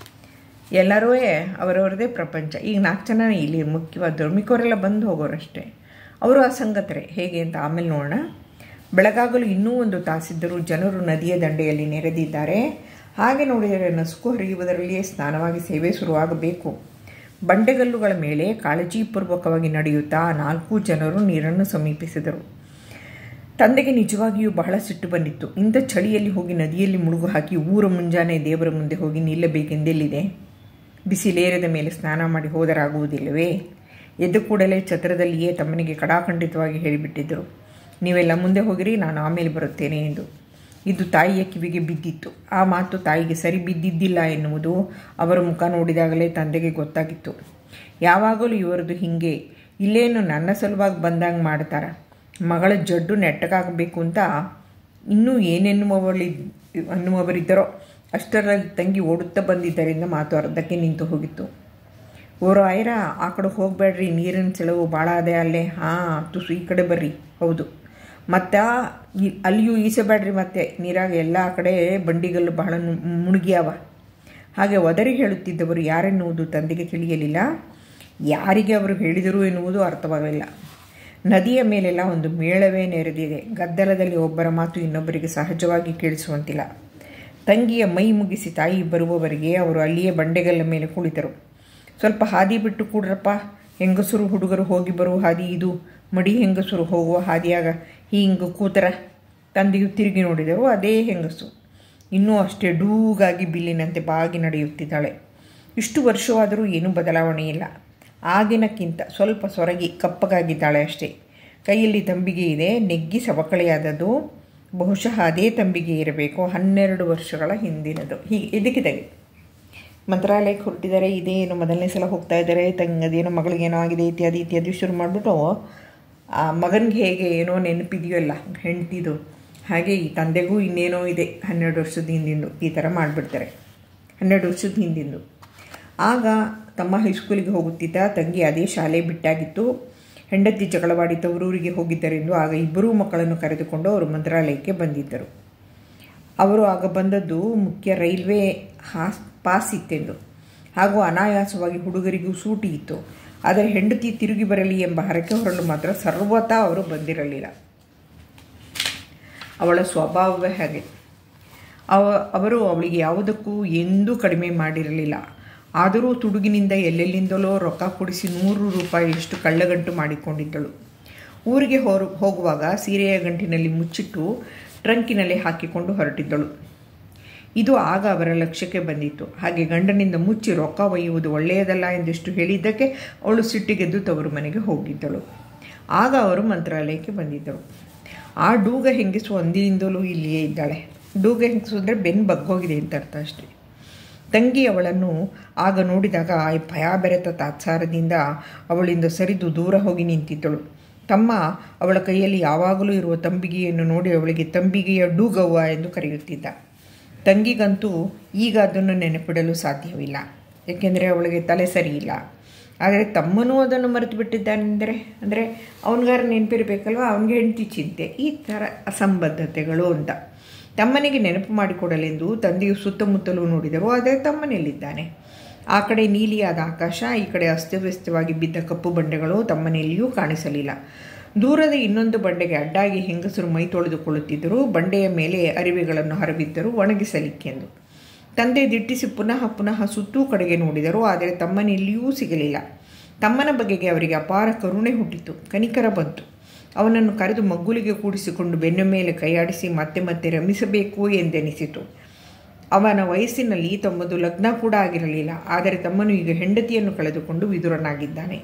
ಎಲ್ಲರೂ ಅವರವರದೇ ಪ್ರಪಂಚ ಈಗ ನಾಲ್ಕು ಜನ ಇಲ್ಲಿ ಮುಖ್ಯವಾದವರು ಮಿಕ್ಕವರೆಲ್ಲ ಬಂದು ಹೋಗೋರಷ್ಟೇ ಅವರು ಅಸಂಗತರೇ ಹೇಗೆ ಅಂತ ಆಮೇಲೆ ನೋಡೋಣ ಬೆಳಗಾಗಲು ಇನ್ನೂ ಒಂದು ತಾಸಿದ್ದರೂ ಜನರು ನದಿಯ ದಂಡೆಯಲ್ಲಿ ನೆರೆದಿದ್ದಾರೆ ಹಾಗೆ ನೋಡಿದರೆ ನಸುಕು ಹರಿಯುವುದರಲ್ಲಿಯೇ ಸ್ನಾನವಾಗಿ ಸೇವೆ ಶುರುವಾಗಬೇಕು ಬಂಡೆಗಲ್ಲುಗಳ ಮೇಲೆ ಕಾಳಜಿಪೂರ್ವಕವಾಗಿ ನಡೆಯುತ್ತಾ ನಾಲ್ಕು ಜನರು ನೀರನ್ನು ಸಮೀಪಿಸಿದರು ತಂದೆಗೆ ನಿಜವಾಗಿಯೂ ಬಹಳ ಸಿಟ್ಟು ಬಂದಿತ್ತು ಇಂಥ ಚಳಿಯಲ್ಲಿ ಹೋಗಿ ನದಿಯಲ್ಲಿ ಮುಳುಗು ಹಾಕಿ ಊರ ಮುಂಜಾನೆ ದೇವರ ಮುಂದೆ ಹೋಗಿ ನಿಲ್ಲಬೇಕೆಂದೆಲ್ಲಿದೆ ಬಿಸಿಲೇರದ ಮೇಲೆ ಸ್ನಾನ ಮಾಡಿ ಹೋದರಾಗುವುದಿಲ್ಲವೇ ಎದ್ದು ಕೂಡಲೇ ಛತ್ರದಲ್ಲಿಯೇ ತಮ್ಮನಿಗೆ ಕಡಾಖಂಡಿತವಾಗಿ ಹೇಳಿಬಿಟ್ಟಿದ್ದರು ನೀವೆಲ್ಲ ಮುಂದೆ ಹೋಗಿರಿ ನಾನು ಆಮೇಲೆ ಬರುತ್ತೇನೆ ಎಂದು ಇದು ತಾಯಿಯ ಕಿವಿಗೆ ಬಿದ್ದಿತ್ತು ಆ ಮಾತು ತಾಯಿಗೆ ಸರಿ ಬಿದ್ದಿದ್ದಿಲ್ಲ ಎನ್ನುವುದು ಅವರ ಮುಖ ನೋಡಿದಾಗಲೇ ತಂದೆಗೆ ಗೊತ್ತಾಗಿತ್ತು ಯಾವಾಗಲೂ ಇವರದು ಹೀಗೆ ಇಲ್ಲೇನು ನನ್ನ ಸಲುವಾಗಿ ಬಂದಂಗೆ ಮಾಡ್ತಾರ ಮಗಳ ಜಡ್ಡು ನೆಟ್ಟಗಾಗಬೇಕು ಅಂತ ಇನ್ನೂ ಏನೆನ್ನುವವಳಿ ಅನ್ನುವವರಿದ್ದರೋ ಅಷ್ಟರಲ್ಲಿ ತಂಗಿ ಓಡುತ್ತಾ ಬಂದಿದ್ದರಿಂದ ಮಾತು ಅರ್ಧಕ್ಕೆ ನಿಂತು ಹೋಗಿತ್ತು ಓರೋ ಆಯ್ರ ಆ ಕಡೆ ಹೋಗಬೇಡ್ರಿ ನೀರಿನ ಸೆಳವು ಭಾಳ ಅದೇ ಅಲ್ಲೇ ಹಾಂ ತುಸು ಈ ಕಡೆ ಬರ್ರಿ ಹೌದು ಮತ್ತು ಅಲ್ಲಿಯೂ ಈಸಬೇಡ್ರಿ ಮತ್ತೆ ನೀರಾಗ ಎಲ್ಲ ಕಡೆ ಬಂಡಿಗಲ್ಲು ಬಹಳ ಮುಳುಗಿಯಾವ ಹಾಗೆ ಒದರಿ ಹೇಳುತ್ತಿದ್ದವರು ಯಾರೆನ್ನುವುದು ತಂದೆಗೆ ತಿಳಿಯಲಿಲ್ಲ ಯಾರಿಗೆ ಅವರು ಹೇಳಿದರು ಎನ್ನುವುದು ಅರ್ಥವಾಗಲಿಲ್ಲ ನದಿಯ ಮೇಲೆಲ್ಲ ಒಂದು ಮೇಳವೇ ನೆರೆದಿದೆ ಗದ್ದಲದಲ್ಲಿ ಒಬ್ಬರ ಮಾತು ಇನ್ನೊಬ್ಬರಿಗೆ ಸಹಜವಾಗಿ ಕೇಳಿಸುವಂತಿಲ್ಲ ತಂಗಿಯ ಮೈ ಮುಗಿಸಿ ತಾಯಿ ಬರುವವರೆಗೆ ಅವರು ಅಲ್ಲಿಯೇ ಬಂಡೆಗಲ್ಲ ಮೇಲೆ ಕುಳಿತರು ಸ್ವಲ್ಪ ಹಾದಿ ಬಿಟ್ಟು ಕೂಡ್ರಪ್ಪ ಹೆಂಗಸರು ಹುಡುಗರು ಹೋಗಿ ಬರುವ ಹಾದಿ ಇದು ಮಡಿ ಹೆಂಗಸರು ಹೋಗುವ ಹಾದಿಯಾಗ ಹಿಂಗೆ ಕೂತರ ತಂದೆಯು ತಿರುಗಿ ನೋಡಿದರು ಅದೇ ಹೆಂಗಸು ಇನ್ನೂ ಅಷ್ಟೇ ಡೂಗಾಗಿ ಬಿಲ್ಲಿನಂತೆ ಬಾಗಿ ನಡೆಯುತ್ತಿದ್ದಾಳೆ ಇಷ್ಟು ವರ್ಷವಾದರೂ ಏನೂ ಬದಲಾವಣೆ ಇಲ್ಲ ಆಗಿನಕ್ಕಿಂತ ಸ್ವಲ್ಪ ಸೊರಗಿ ಕಪ್ಪಗಾಗಿದ್ದಾಳೆ ಅಷ್ಟೇ ಕೈಯಲ್ಲಿ ತಂಬಿಗೆ ಇದೆ ನೆಗ್ಗಿ ಸವಕಳಿಯಾದದ್ದು ಬಹುಶಃ ಅದೇ ತಂಬಿಗೆ ಇರಬೇಕು ಹನ್ನೆರಡು ವರ್ಷಗಳ ಹಿಂದಿನದು ಹೀಗೆ ಇದಕ್ಕಿದ್ದಾಗೆ ಮಂತ್ರಾಲಯಕ್ಕೆ ಹೊರಟಿದ್ದಾರೆ ಇದೇನು ಮೊದಲನೇ ಸಲ ಹೋಗ್ತಾ ಇದ್ದಾರೆ ತಂಗದೇನೋ ಮಗಳಿಗೇನೋ ಆಗಿದೆ ಇತ್ಯಾದಿ ಇತ್ಯಾದಿ ಶುರು ಮಾಡಿಬಿಟ್ಟು ಆ ಮಗನಿಗೆ ಹೇಗೆ ಏನೋ ನೆನಪಿದೆಯೋ ಇಲ್ಲ ಹೆಂಡ್ತಿದು ಹಾಗೆ ಈ ತಂದೆಗೂ ಇನ್ನೇನೋ ಇದೆ ಹನ್ನೆರಡು ವರ್ಷದ ಹಿಂದಿಂದು ಈ ಥರ ಮಾಡಿಬಿಡ್ತಾರೆ ಹನ್ನೆರಡು ವರ್ಷದ ಹಿಂದಿಂದು ಆಗ ತಮ್ಮ ಹೈಸ್ಕೂಲಿಗೆ ಹೋಗುತ್ತಿದ್ದ ತಂಗಿ ಅದೇ ಶಾಲೆ ಬಿಟ್ಟಾಗಿತ್ತು ಹೆಂಡತಿ ಜಗಳವಾಡಿ ತವರೂರಿಗೆ ಹೋಗಿದ್ದರೆಂದು ಆಗ ಇಬ್ಬರೂ ಮಕ್ಕಳನ್ನು ಕರೆದುಕೊಂಡು ಅವರು ಮಂತ್ರಾಲಯಕ್ಕೆ ಬಂದಿದ್ದರು ಅವರು ಆಗ ಬಂದದ್ದು ಮುಖ್ಯ ರೈಲ್ವೆ ಹಾಸ್ ಪಾಸ್ ಇತ್ತೆಂದು ಹಾಗೂ ಅನಾಯಾಸವಾಗಿ ಹುಡುಗರಿಗೂ ಸೂಟಿ ಇತ್ತು ಆದರೆ ಹೆಂಡತಿ ತಿರುಗಿ ಬರಲಿ ಎಂಬ ಹರಕೆ ಹೊರಲು ಮಾತ್ರ ಸರ್ವತಾ ಅವರು ಬಂದಿರಲಿಲ್ಲ ಅವಳ ಸ್ವಭಾವವೇ ಹಾಗೆ ಅವ ಅವರು ಅವಳಿಗೆ ಯಾವುದಕ್ಕೂ ಎಂದೂ ಕಡಿಮೆ ಮಾಡಿರಲಿಲ್ಲ ಆದರೂ ತುಡುಗಿನಿಂದ ಎಲ್ಲೆಲ್ಲಿಂದಲೋ ರೊಕ್ಕ ಕೊಡಿಸಿ ನೂರು ರೂಪಾಯಿಯಷ್ಟು ಕಳ್ಳಗಂಟು ಮಾಡಿಕೊಂಡಿದ್ದಳು ಊರಿಗೆ ಹೊರ ಹೋಗುವಾಗ ಸೀರೆಯ ಗಂಟಿನಲ್ಲಿ ಮುಚ್ಚಿಟ್ಟು ಟ್ರಂಕಿನಲ್ಲಿ ಹಾಕಿಕೊಂಡು ಹೊರಟಿದ್ದಳು ಇದು ಆಗ ಅವರ ಲಕ್ಷ್ಯಕ್ಕೆ ಬಂದಿತ್ತು ಹಾಗೆ ಗಂಡನಿಂದ ಮುಚ್ಚಿ ರೊಕ್ಕ ಒಯ್ಯುವುದು ಒಳ್ಳೆಯದಲ್ಲ ಎಂದಿಷ್ಟು ಹೇಳಿದ್ದಕ್ಕೆ ಅವಳು ಸಿಟ್ಟಿಗೆದ್ದು ತವರು ಮನೆಗೆ ಹೋಗಿದ್ದಳು ಆಗ ಅವರು ಮಂತ್ರಾಲಯಕ್ಕೆ ಬಂದಿದ್ದಳು ಆ ಡೂಗ ಹೆಂಗಸು ಅಂದಿನಿಂದಲೂ ಇಲ್ಲಿಯೇ ಇದ್ದಾಳೆ ಡೂಗ ಹೆಂಗಸು ಅಂದರೆ ಬೆನ್ನು ಬಗ್ಗೋಗಿದೆ ಅಂತ ಅರ್ಥ ಅಷ್ಟೇ ತಂಗಿ ಅವಳನ್ನು ಆಗ ನೋಡಿದಾಗ ಆ ಭಯ ಬೆರೆತ ತಾತ್ಸಾರದಿಂದ ಅವಳಿಂದ ಸರಿದು ದೂರ ಹೋಗಿ ನಿಂತಿದ್ದಳು ತಮ್ಮ ಅವಳ ಕೈಯಲ್ಲಿ ಯಾವಾಗಲೂ ಇರುವ ತಂಬಿಗೆಯನ್ನು ನೋಡಿ ಅವಳಿಗೆ ತಂಬಿಗೆಯ ಡೂಗವ್ವ ಎಂದು ಕರೆಯುತ್ತಿದ್ದ ತಂಗಿಗಂತೂ ಈಗ ಅದನ್ನು ನೆನಪಿಡಲು ಸಾಧ್ಯವಿಲ್ಲ ಏಕೆಂದರೆ ಅವಳಿಗೆ ತಲೆ ಸರಿ ಇಲ್ಲ ಆದರೆ ತಮ್ಮನೂ ಅದನ್ನು ಮರೆತು ಬಿಟ್ಟಿದ್ದಾನೆಂದರೆ ಅಂದರೆ ಅವನಿಗಾರ ನೆನಪಿರಬೇಕಲ್ವ ಅವನಿಗೆ ಹೆಂಡತಿ ಚಿಂತೆ ಈ ಥರ ಅಸಂಬದ್ಧತೆಗಳು ಅಂತ ತಮ್ಮನಿಗೆ ನೆನಪು ಮಾಡಿಕೊಡಲೆಂದು ತಂದೆಯು ಸುತ್ತಮುತ್ತಲೂ ನೋಡಿದರು ಆದರೆ ತಮ್ಮನೆಲ್ಲಿದ್ದಾನೆ ಆ ಕಡೆ ನೀಲಿಯಾದ ಆಕಾಶ ಈ ಕಡೆ ಅಸ್ತವ್ಯಸ್ತವಾಗಿ ಬಿದ್ದ ಕಪ್ಪು ಬಂಡೆಗಳು ತಮ್ಮನೆಲ್ಲಿಯೂ ಕಾಣಿಸಲಿಲ್ಲ ದೂರದ ಇನ್ನೊಂದು ಬಂಡೆಗೆ ಅಡ್ಡಾಗಿ ಹೆಂಗಸರು ಮೈ ತೊಳೆದುಕೊಳ್ಳುತ್ತಿದ್ದರು ಬಂಡೆಯ ಮೇಲೆ ಅರಿವೆಗಳನ್ನು ಹರಬಿದ್ದರು ಒಣಗಿಸಲಿಕ್ಕೆಂದು ತಂದೆ ದಿಟ್ಟಿಸಿ ಪುನಃ ಪುನಃ ಸುತ್ತೂ ಕಡೆಗೆ ನೋಡಿದರು ಆದರೆ ತಮ್ಮನೆಲ್ಲಿಯೂ ಸಿಗಲಿಲ್ಲ ತಮ್ಮನ ಬಗೆಗೆ ಅವರಿಗೆ ಅಪಾರ ಕರುಣೆ ಹುಟ್ಟಿತು ಕನಿಕರ ಬಂತು ಅವನನ್ನು ಕರೆದು ಮಗ್ಗುಲಿಗೆ ಕೂಡಿಸಿಕೊಂಡು ಬೆನ್ನ ಮೇಲೆ ಕೈಯಾಡಿಸಿ ಮತ್ತೆ ಮತ್ತೆ ರಮಿಸಬೇಕು ಎಂದೆನಿಸಿತು ಅವನ ವಯಸ್ಸಿನಲ್ಲಿ ತಮ್ಮದು ಲಗ್ನ ಕೂಡ ಆಗಿರಲಿಲ್ಲ ಆದರೆ ತಮ್ಮನು ಈಗ ಹೆಂಡತಿಯನ್ನು ಕಳೆದುಕೊಂಡು ವಿದುರನಾಗಿದ್ದಾನೆ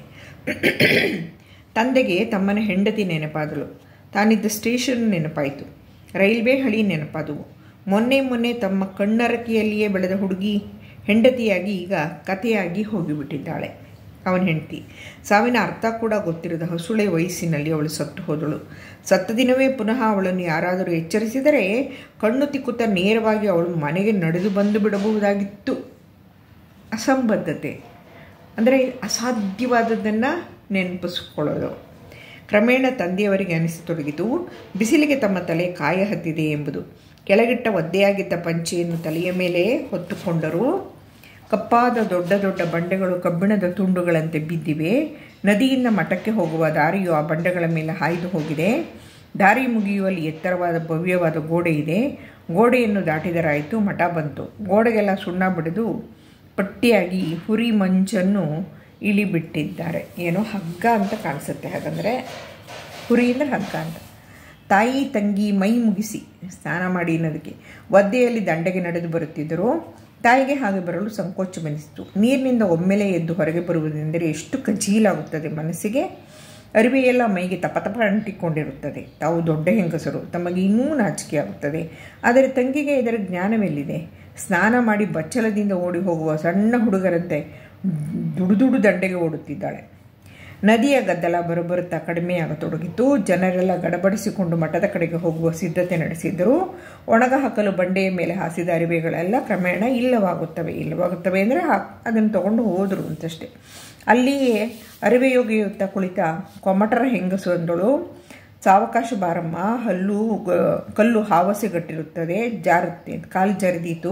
ತಂದೆಗೆ ತಮ್ಮನ ಹೆಂಡತಿ ನೆನಪಾದಳು ತಾನಿದ್ದ ಸ್ಟೇಷನ್ ನೆನಪಾಯಿತು ರೈಲ್ವೆ ಹಳಿ ನೆನಪಾದವು ಮೊನ್ನೆ ಮೊನ್ನೆ ತಮ್ಮ ಕಣ್ಣರಕಿಯಲ್ಲಿಯೇ ಬೆಳೆದ ಹುಡುಗಿ ಹೆಂಡತಿಯಾಗಿ ಈಗ ಕಥೆಯಾಗಿ ಹೋಗಿಬಿಟ್ಟಿದ್ದಾಳೆ ಅವನ ಹೆಂಡತಿ ಸಾವಿನ ಅರ್ಥ ಕೂಡ ಗೊತ್ತಿರದ ಹಸುಳೆ ವಯಸ್ಸಿನಲ್ಲಿ ಅವಳು ಸತ್ತು ಹೋದಳು ಸತ್ತ ದಿನವೇ ಪುನಃ ಅವಳನ್ನು ಯಾರಾದರೂ ಎಚ್ಚರಿಸಿದರೆ ಕಣ್ಣು ತಿಕ್ಕುತ್ತಾ ನೇರವಾಗಿ ಅವಳು ಮನೆಗೆ ನಡೆದು ಬಂದು ಬಿಡಬಹುದಾಗಿತ್ತು ಅಸಂಬದ್ಧತೆ ಅಂದರೆ ಅಸಾಧ್ಯವಾದದ್ದನ್ನು ನೆನಪಿಸ್ಕೊಳ್ಳೋದು ಕ್ರಮೇಣ ತಂದೆಯವರಿಗೆ ಅನಿಸತೊಡಗಿತು ಬಿಸಿಲಿಗೆ ತಮ್ಮ ತಲೆ ಕಾಯ ಹತ್ತಿದೆ ಎಂಬುದು ಕೆಳಗಿಟ್ಟ ಒದ್ದೆಯಾಗಿದ್ದ ಪಂಚೆಯನ್ನು ತಲೆಯ ಮೇಲೆ ಹೊತ್ತುಕೊಂಡರು ಕಪ್ಪಾದ ದೊಡ್ಡ ದೊಡ್ಡ ಬಂಡೆಗಳು ಕಬ್ಬಿಣದ ತುಂಡುಗಳಂತೆ ಬಿದ್ದಿವೆ ನದಿಯಿಂದ ಮಠಕ್ಕೆ ಹೋಗುವ ದಾರಿಯು ಆ ಬಂಡೆಗಳ ಮೇಲೆ ಹಾಯ್ದು ಹೋಗಿದೆ ದಾರಿ ಮುಗಿಯುವಲ್ಲಿ ಎತ್ತರವಾದ ಭವ್ಯವಾದ ಗೋಡೆ ಇದೆ ಗೋಡೆಯನ್ನು ದಾಟಿದರಾಯಿತು ಮಠ ಬಂತು ಗೋಡೆಗೆಲ್ಲ ಸುಣ್ಣ ಬಡಿದು ಪಟ್ಟಿಯಾಗಿ ಹುರಿ ಮಂಚನ್ನು ಇಳಿಬಿಟ್ಟಿದ್ದಾರೆ ಏನೋ ಹಗ್ಗ ಅಂತ ಕಾಣಿಸುತ್ತೆ ಹಾಗಂದರೆ ಹುರಿ ಅಂದರೆ ಹಗ್ಗ ಅಂತ ತಾಯಿ ತಂಗಿ ಮೈ ಮುಗಿಸಿ ಸ್ನಾನ ಮಾಡಿ ಅನ್ನೋದಕ್ಕೆ ಒದ್ದೆಯಲ್ಲಿ ದಂಡೆಗೆ ನಡೆದು ಬರುತ್ತಿದ್ದರು ತಾಯಿಗೆ ಹಾಗೆ ಬರಲು ಸಂಕೋಚವೆನಿಸಿತು ನೀರಿನಿಂದ ಒಮ್ಮೆಲೆ ಎದ್ದು ಹೊರಗೆ ಬರುವುದೆಂದರೆ ಎಷ್ಟು ಕಜೀಲಾಗುತ್ತದೆ ಮನಸ್ಸಿಗೆ ಅರಿವೆಯೆಲ್ಲ ಮೈಗೆ ತಪ ತಪ ಅಂಟಿಕೊಂಡಿರುತ್ತದೆ ತಾವು ದೊಡ್ಡ ಹೆಂಗಸರು ತಮಗೆ ಇನ್ನೂ ನಾಚಿಕೆಯಾಗುತ್ತದೆ ಆದರೆ ತಂಗಿಗೆ ಇದರ ಜ್ಞಾನವೆಲ್ಲಿದೆ ಸ್ನಾನ ಮಾಡಿ ಬಚ್ಚಲದಿಂದ ಓಡಿ ಹೋಗುವ ಸಣ್ಣ ಹುಡುಗರಂತೆ ದುಡುದುಡು ದಂಡೆಗೆ ಓಡುತ್ತಿದ್ದಾಳೆ ನದಿಯ ಗದ್ದಲ ಬರುಬರುತ್ತಾ ಕಡಿಮೆಯಾಗತೊಡಗಿತು ಜನರೆಲ್ಲ ಗಡಬಡಿಸಿಕೊಂಡು ಮಠದ ಕಡೆಗೆ ಹೋಗುವ ಸಿದ್ಧತೆ ನಡೆಸಿದ್ದರು ಒಣಗ ಹಾಕಲು ಬಂಡೆಯ ಮೇಲೆ ಹಾಸಿದ ಅರಿವೆಗಳೆಲ್ಲ ಕ್ರಮೇಣ ಇಲ್ಲವಾಗುತ್ತವೆ ಇಲ್ಲವಾಗುತ್ತವೆ ಅಂದರೆ ಅದನ್ನು ತಗೊಂಡು ಹೋದರು ಅಂತಷ್ಟೇ ಅಲ್ಲಿಯೇ ಅರಿವೆಯೊಗೆಯುತ್ತಾ ಕುಳಿತ ಕೊಮಟರ ಹೆಂಗಸು ಅಂದಳು ಸಾವಕಾಶ ಬಾರಮ್ಮ ಹಲ್ಲು ಕಲ್ಲು ಹಾವಸೆಗಟ್ಟಿರುತ್ತದೆ ಜಾರುತ್ತೆ ಕಾಲು ಜರಿದೀತು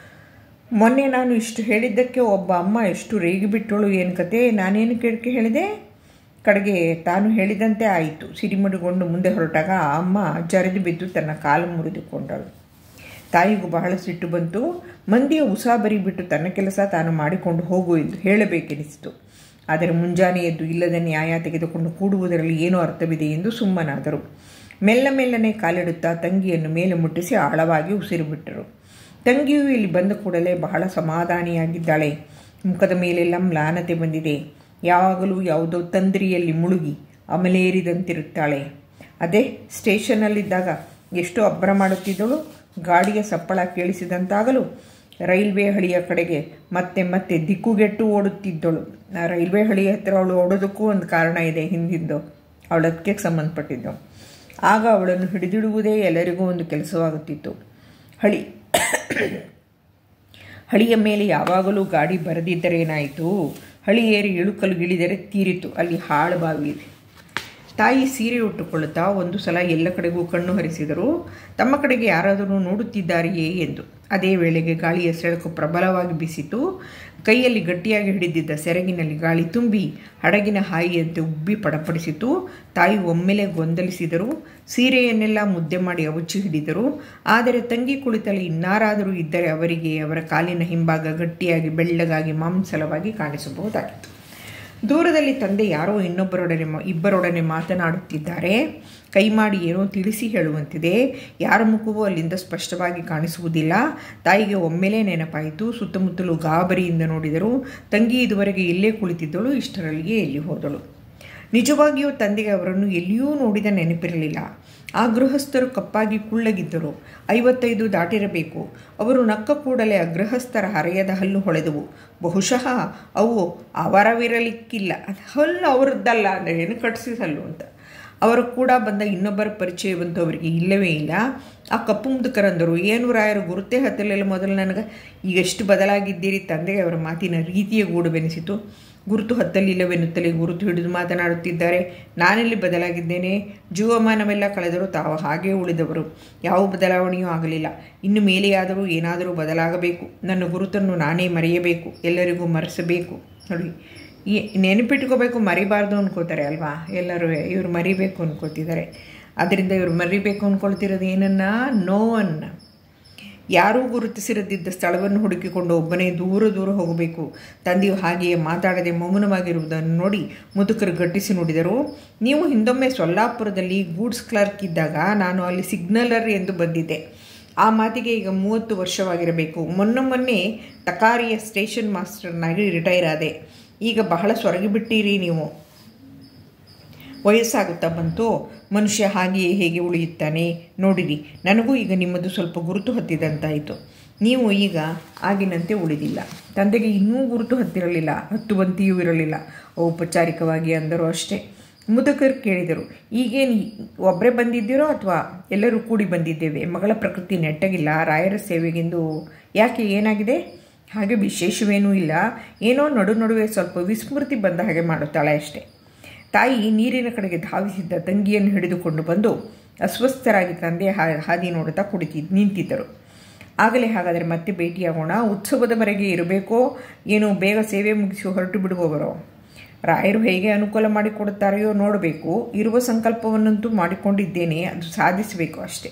ಮೊನ್ನೆ ನಾನು ಇಷ್ಟು ಹೇಳಿದ್ದಕ್ಕೆ ಒಬ್ಬ ಅಮ್ಮ ಎಷ್ಟು ರೇಗಿ ಬಿಟ್ಟಳು ಏನು ಕತೆ ನಾನೇನು ಕೇಳಿಕೆ ಹೇಳಿದೆ ಕಡೆಗೆ ತಾನು ಹೇಳಿದಂತೆ ಆಯಿತು ಸಿಡಿಮುಡಿಗೊಂಡು ಮುಂದೆ ಹೊರಟಾಗ ಆ ಅಮ್ಮ ಜರಿದು ಬಿದ್ದು ತನ್ನ ಕಾಲು ಮುರಿದುಕೊಂಡಳು ತಾಯಿಗೂ ಬಹಳ ಸಿಟ್ಟು ಬಂತು ಮಂದಿಯ ಉಸಾಬರಿ ಬಿಟ್ಟು ತನ್ನ ಕೆಲಸ ತಾನು ಮಾಡಿಕೊಂಡು ಹೋಗು ಎಂದು ಹೇಳಬೇಕೆನಿಸಿತು ಆದರೆ ಮುಂಜಾನೆ ಎದ್ದು ಇಲ್ಲದ ನ್ಯಾಯ ತೆಗೆದುಕೊಂಡು ಕೂಡುವುದರಲ್ಲಿ ಏನೋ ಅರ್ಥವಿದೆ ಎಂದು ಸುಮ್ಮನಾದರು ಮೆಲ್ಲ ಮೆಲ್ಲನೆ ಕಾಲಿಡುತ್ತಾ ತಂಗಿಯನ್ನು ಮೇಲೆ ಮುಟ್ಟಿಸಿ ಆಳವಾಗಿ ಉಸಿರು ಬಿಟ್ಟರು ತಂಗಿಯು ಇಲ್ಲಿ ಬಂದ ಕೂಡಲೇ ಬಹಳ ಸಮಾಧಾನಿಯಾಗಿದ್ದಾಳೆ ಮುಖದ ಮೇಲೆಲ್ಲ ಮ್ಲಾನತೆ ಬಂದಿದೆ ಯಾವಾಗಲೂ ಯಾವುದೋ ತಂದ್ರಿಯಲ್ಲಿ ಮುಳುಗಿ ಅಮಲೇರಿದಂತಿರುತ್ತಾಳೆ ಅದೇ ಸ್ಟೇಷನ್ನಲ್ಲಿದ್ದಾಗ ಎಷ್ಟು ಅಬ್ಬರ ಮಾಡುತ್ತಿದ್ದಳು ಗಾಡಿಯ ಸಪ್ಪಳ ಕೇಳಿಸಿದಂತಾಗಲು ರೈಲ್ವೆ ಹಳಿಯ ಕಡೆಗೆ ಮತ್ತೆ ಮತ್ತೆ ದಿಕ್ಕುಗೆಟ್ಟು ಓಡುತ್ತಿದ್ದಳು ಆ ರೈಲ್ವೆ ಹಳಿಯ ಹತ್ತಿರ ಅವಳು ಓಡೋದಕ್ಕೂ ಒಂದು ಕಾರಣ ಇದೆ ಹಿಂದಿಂದು ಅವಳದಕ್ಕೆ ಸಂಬಂಧಪಟ್ಟಿದ್ದು ಆಗ ಅವಳನ್ನು ಹಿಡಿದಿಡುವುದೇ ಎಲ್ಲರಿಗೂ ಒಂದು ಕೆಲಸವಾಗುತ್ತಿತ್ತು ಹಳಿ ಹಳಿಯ ಮೇಲೆ ಯಾವಾಗಲೂ ಗಾಡಿ ಬರದಿದ್ದರೇನಾಯಿತು ಹಳಿ ಏರಿ ಇಳುಕಲು ಇಳಿದರೆ ತೀರಿತು ಅಲ್ಲಿ ಹಾಳು ಬಾವಿ ಇದೆ ತಾಯಿ ಸೀರೆ ಉಟ್ಟುಕೊಳ್ಳುತ್ತಾ ಒಂದು ಸಲ ಎಲ್ಲ ಕಡೆಗೂ ಕಣ್ಣು ಹರಿಸಿದರು ತಮ್ಮ ಕಡೆಗೆ ಯಾರಾದರೂ ನೋಡುತ್ತಿದ್ದಾರೆಯೇ ಎಂದು ಅದೇ ವೇಳೆಗೆ ಗಾಳಿಯ ಸೆಳಕು ಪ್ರಬಲವಾಗಿ ಬಿಸಿತು ಕೈಯಲ್ಲಿ ಗಟ್ಟಿಯಾಗಿ ಹಿಡಿದಿದ್ದ ಸೆರಗಿನಲ್ಲಿ ಗಾಳಿ ತುಂಬಿ ಹಡಗಿನ ಹಾಯಿಯಂತೆ ಉಬ್ಬಿ ಪಡಪಡಿಸಿತು ತಾಯಿ ಒಮ್ಮೆಲೆ ಗೊಂದಲಿಸಿದರು ಸೀರೆಯನ್ನೆಲ್ಲ ಮುದ್ದೆ ಮಾಡಿ ಅವಚಿ ಹಿಡಿದರು ಆದರೆ ತಂಗಿ ಕುಳಿತಲ್ಲಿ ಇನ್ನಾರಾದರೂ ಇದ್ದರೆ ಅವರಿಗೆ ಅವರ ಕಾಲಿನ ಹಿಂಭಾಗ ಗಟ್ಟಿಯಾಗಿ ಬೆಳ್ಳಗಾಗಿ ಮಾಂಸಲವಾಗಿ ಕಾಣಿಸಬಹುದಾಗಿತ್ತು ದೂರದಲ್ಲಿ ತಂದೆ ಯಾರೋ ಇನ್ನೊಬ್ಬರೊಡನೆ ಇಬ್ಬರೊಡನೆ ಮಾತನಾಡುತ್ತಿದ್ದಾರೆ ಕೈ ಮಾಡಿ ಏನೋ ತಿಳಿಸಿ ಹೇಳುವಂತಿದೆ ಯಾರ ಮುಖವೂ ಅಲ್ಲಿಂದ ಸ್ಪಷ್ಟವಾಗಿ ಕಾಣಿಸುವುದಿಲ್ಲ ತಾಯಿಗೆ ಒಮ್ಮೆಲೇ ನೆನಪಾಯಿತು ಸುತ್ತಮುತ್ತಲೂ ಗಾಬರಿಯಿಂದ ನೋಡಿದರು ತಂಗಿ ಇದುವರೆಗೆ ಇಲ್ಲೇ ಕುಳಿತಿದ್ದಳು ಇಷ್ಟರಲ್ಲಿಯೇ ಎಲ್ಲಿ ಹೋದಳು ನಿಜವಾಗಿಯೂ ತಂದೆಗೆ ಅವರನ್ನು ಎಲ್ಲಿಯೂ ನೋಡಿದ ನೆನಪಿರಲಿಲ್ಲ ಆ ಗೃಹಸ್ಥರು ಕಪ್ಪಾಗಿ ಕುಳ್ಳಗಿದ್ದರು ಐವತ್ತೈದು ದಾಟಿರಬೇಕು ಅವರು ನಕ್ಕ ಕೂಡಲೇ ಆ ಗೃಹಸ್ಥರ ಹರೆಯದ ಹಲ್ಲು ಹೊಳೆದವು ಬಹುಶಃ ಅವು ಅವರವಿರಲಿಕ್ಕಿಲ್ಲ ಹಲ್ಲು ಅವರದ್ದಲ್ಲ ಅಂದರೆ ಏನು ಕಟ್ಟಿಸಿದ ಹಲ್ಲು ಅಂತ ಅವರು ಕೂಡ ಬಂದ ಇನ್ನೊಬ್ಬರ ಪರಿಚಯವಂತೂ ಅವರಿಗೆ ಇಲ್ಲವೇ ಇಲ್ಲ ಆ ಕಪ್ಪು ಮುದುಕರಂದರು ಏನು ರಾಯರು ಗುರುತೇ ಹತ್ತಲಿಲ್ಲ ಮೊದಲು ನನಗೆ ಈಗ ಎಷ್ಟು ಬದಲಾಗಿದ್ದೀರಿ ತಂದೆಗೆ ಅವರ ಮಾತಿನ ರೀತಿಯ ಗೂಡುವೆನಿಸಿತು ಗುರುತು ಹತ್ತಲಿಲ್ಲವೆನ್ನುತ್ತಲೇ ಗುರುತು ಹಿಡಿದು ಮಾತನಾಡುತ್ತಿದ್ದಾರೆ ನಾನೆಲ್ಲಿ ಬದಲಾಗಿದ್ದೇನೆ ಜೀವಮಾನವೆಲ್ಲ ಕಳೆದರೂ ತಾವು ಹಾಗೇ ಉಳಿದವರು ಯಾವ ಬದಲಾವಣೆಯೂ ಆಗಲಿಲ್ಲ ಇನ್ನು ಮೇಲೆಯಾದರೂ ಏನಾದರೂ ಬದಲಾಗಬೇಕು ನನ್ನ ಗುರುತನ್ನು ನಾನೇ ಮರೆಯಬೇಕು ಎಲ್ಲರಿಗೂ ಮರೆಸಬೇಕು ನೋಡಿ ಈ ನೆನಪಿಟ್ಕೋಬೇಕು ಮರಿಬಾರ್ದು ಅನ್ಕೋತಾರೆ ಅಲ್ವಾ ಎಲ್ಲರೂ ಇವರು ಮರಿಬೇಕು ಅನ್ಕೋತಿದ್ದಾರೆ ಅದರಿಂದ ಇವರು ಮರಿಬೇಕು ಅಂದ್ಕೊಳ್ತಿರೋದು ಏನನ್ನ ನೋವನ್ನು ಯಾರೂ ಗುರುತಿಸಿರದಿದ್ದ ಸ್ಥಳವನ್ನು ಹುಡುಕಿಕೊಂಡು ಒಬ್ಬನೇ ದೂರ ದೂರ ಹೋಗಬೇಕು ತಂದೆಯು ಹಾಗೆಯೇ ಮಾತಾಡದೆ ಮೌನವಾಗಿರುವುದನ್ನು ನೋಡಿ ಮುದುಕರು ಗಟ್ಟಿಸಿ ನೋಡಿದರು ನೀವು ಹಿಂದೊಮ್ಮೆ ಸೊಲ್ಲಾಪುರದಲ್ಲಿ ಗೂಡ್ಸ್ ಕ್ಲರ್ಕ್ ಇದ್ದಾಗ ನಾನು ಅಲ್ಲಿ ಸಿಗ್ನಲರ್ ಎಂದು ಬಂದಿದ್ದೆ ಆ ಮಾತಿಗೆ ಈಗ ಮೂವತ್ತು ವರ್ಷವಾಗಿರಬೇಕು ಮೊನ್ನೆ ಮೊನ್ನೆ ತಕಾರಿಯ ಸ್ಟೇಷನ್ ಮಾಸ್ಟರ್ನಾಗಿ ರಿಟೈರ್ ಆದೆ ಈಗ ಬಹಳ ಸೊರಗಿಬಿಟ್ಟಿರಿ ನೀವು ವಯಸ್ಸಾಗುತ್ತಾ ಬಂತು ಮನುಷ್ಯ ಹಾಗೆಯೇ ಹೇಗೆ ಉಳಿಯುತ್ತಾನೆ ನೋಡಿರಿ ನನಗೂ ಈಗ ನಿಮ್ಮದು ಸ್ವಲ್ಪ ಗುರುತು ಹತ್ತಿದಂತಾಯಿತು ನೀವು ಈಗ ಆಗಿನಂತೆ ಉಳಿದಿಲ್ಲ ತಂದೆಗೆ ಇನ್ನೂ ಗುರುತು ಹತ್ತಿರಲಿಲ್ಲ ಹತ್ತುವಂತೆಯೂ ಇರಲಿಲ್ಲ ಔಪಚಾರಿಕವಾಗಿ ಅಂದರು ಅಷ್ಟೇ ಮುದುಕರು ಕೇಳಿದರು ಈಗೇನು ಒಬ್ಬರೇ ಬಂದಿದ್ದೀರೋ ಅಥವಾ ಎಲ್ಲರೂ ಕೂಡಿ ಬಂದಿದ್ದೇವೆ ಮಗಳ ಪ್ರಕೃತಿ ನೆಟ್ಟಗಿಲ್ಲ ರಾಯರ ಸೇವೆಗೆಂದು ಯಾಕೆ ಏನಾಗಿದೆ ಹಾಗೆ ವಿಶೇಷವೇನೂ ಇಲ್ಲ ಏನೋ ನಡು ನಡುವೆ ಸ್ವಲ್ಪ ವಿಸ್ಮೃತಿ ಬಂದ ಹಾಗೆ ಮಾಡುತ್ತಾಳೆ ಅಷ್ಟೇ ತಾಯಿ ನೀರಿನ ಕಡೆಗೆ ಧಾವಿಸಿದ್ದ ತಂಗಿಯನ್ನು ಹಿಡಿದುಕೊಂಡು ಬಂದು ಅಸ್ವಸ್ಥರಾಗಿ ತಂದೆ ಹಾದಿ ನೋಡುತ್ತಾ ಕುಳಿತಿ ನಿಂತಿದ್ದರು ಆಗಲೇ ಹಾಗಾದರೆ ಮತ್ತೆ ಭೇಟಿಯಾಗೋಣ ಉತ್ಸವದವರೆಗೆ ಇರಬೇಕೋ ಏನು ಬೇಗ ಸೇವೆ ಮುಗಿಸಿ ಹೊರಟು ಬಿಡುವವರೋ ರಾಯರು ಹೇಗೆ ಅನುಕೂಲ ಮಾಡಿಕೊಡುತ್ತಾರೆಯೋ ನೋಡಬೇಕು ಇರುವ ಸಂಕಲ್ಪವನ್ನಂತೂ ಮಾಡಿಕೊಂಡಿದ್ದೇನೆ ಅದು ಸಾಧಿಸಬೇಕು ಅಷ್ಟೇ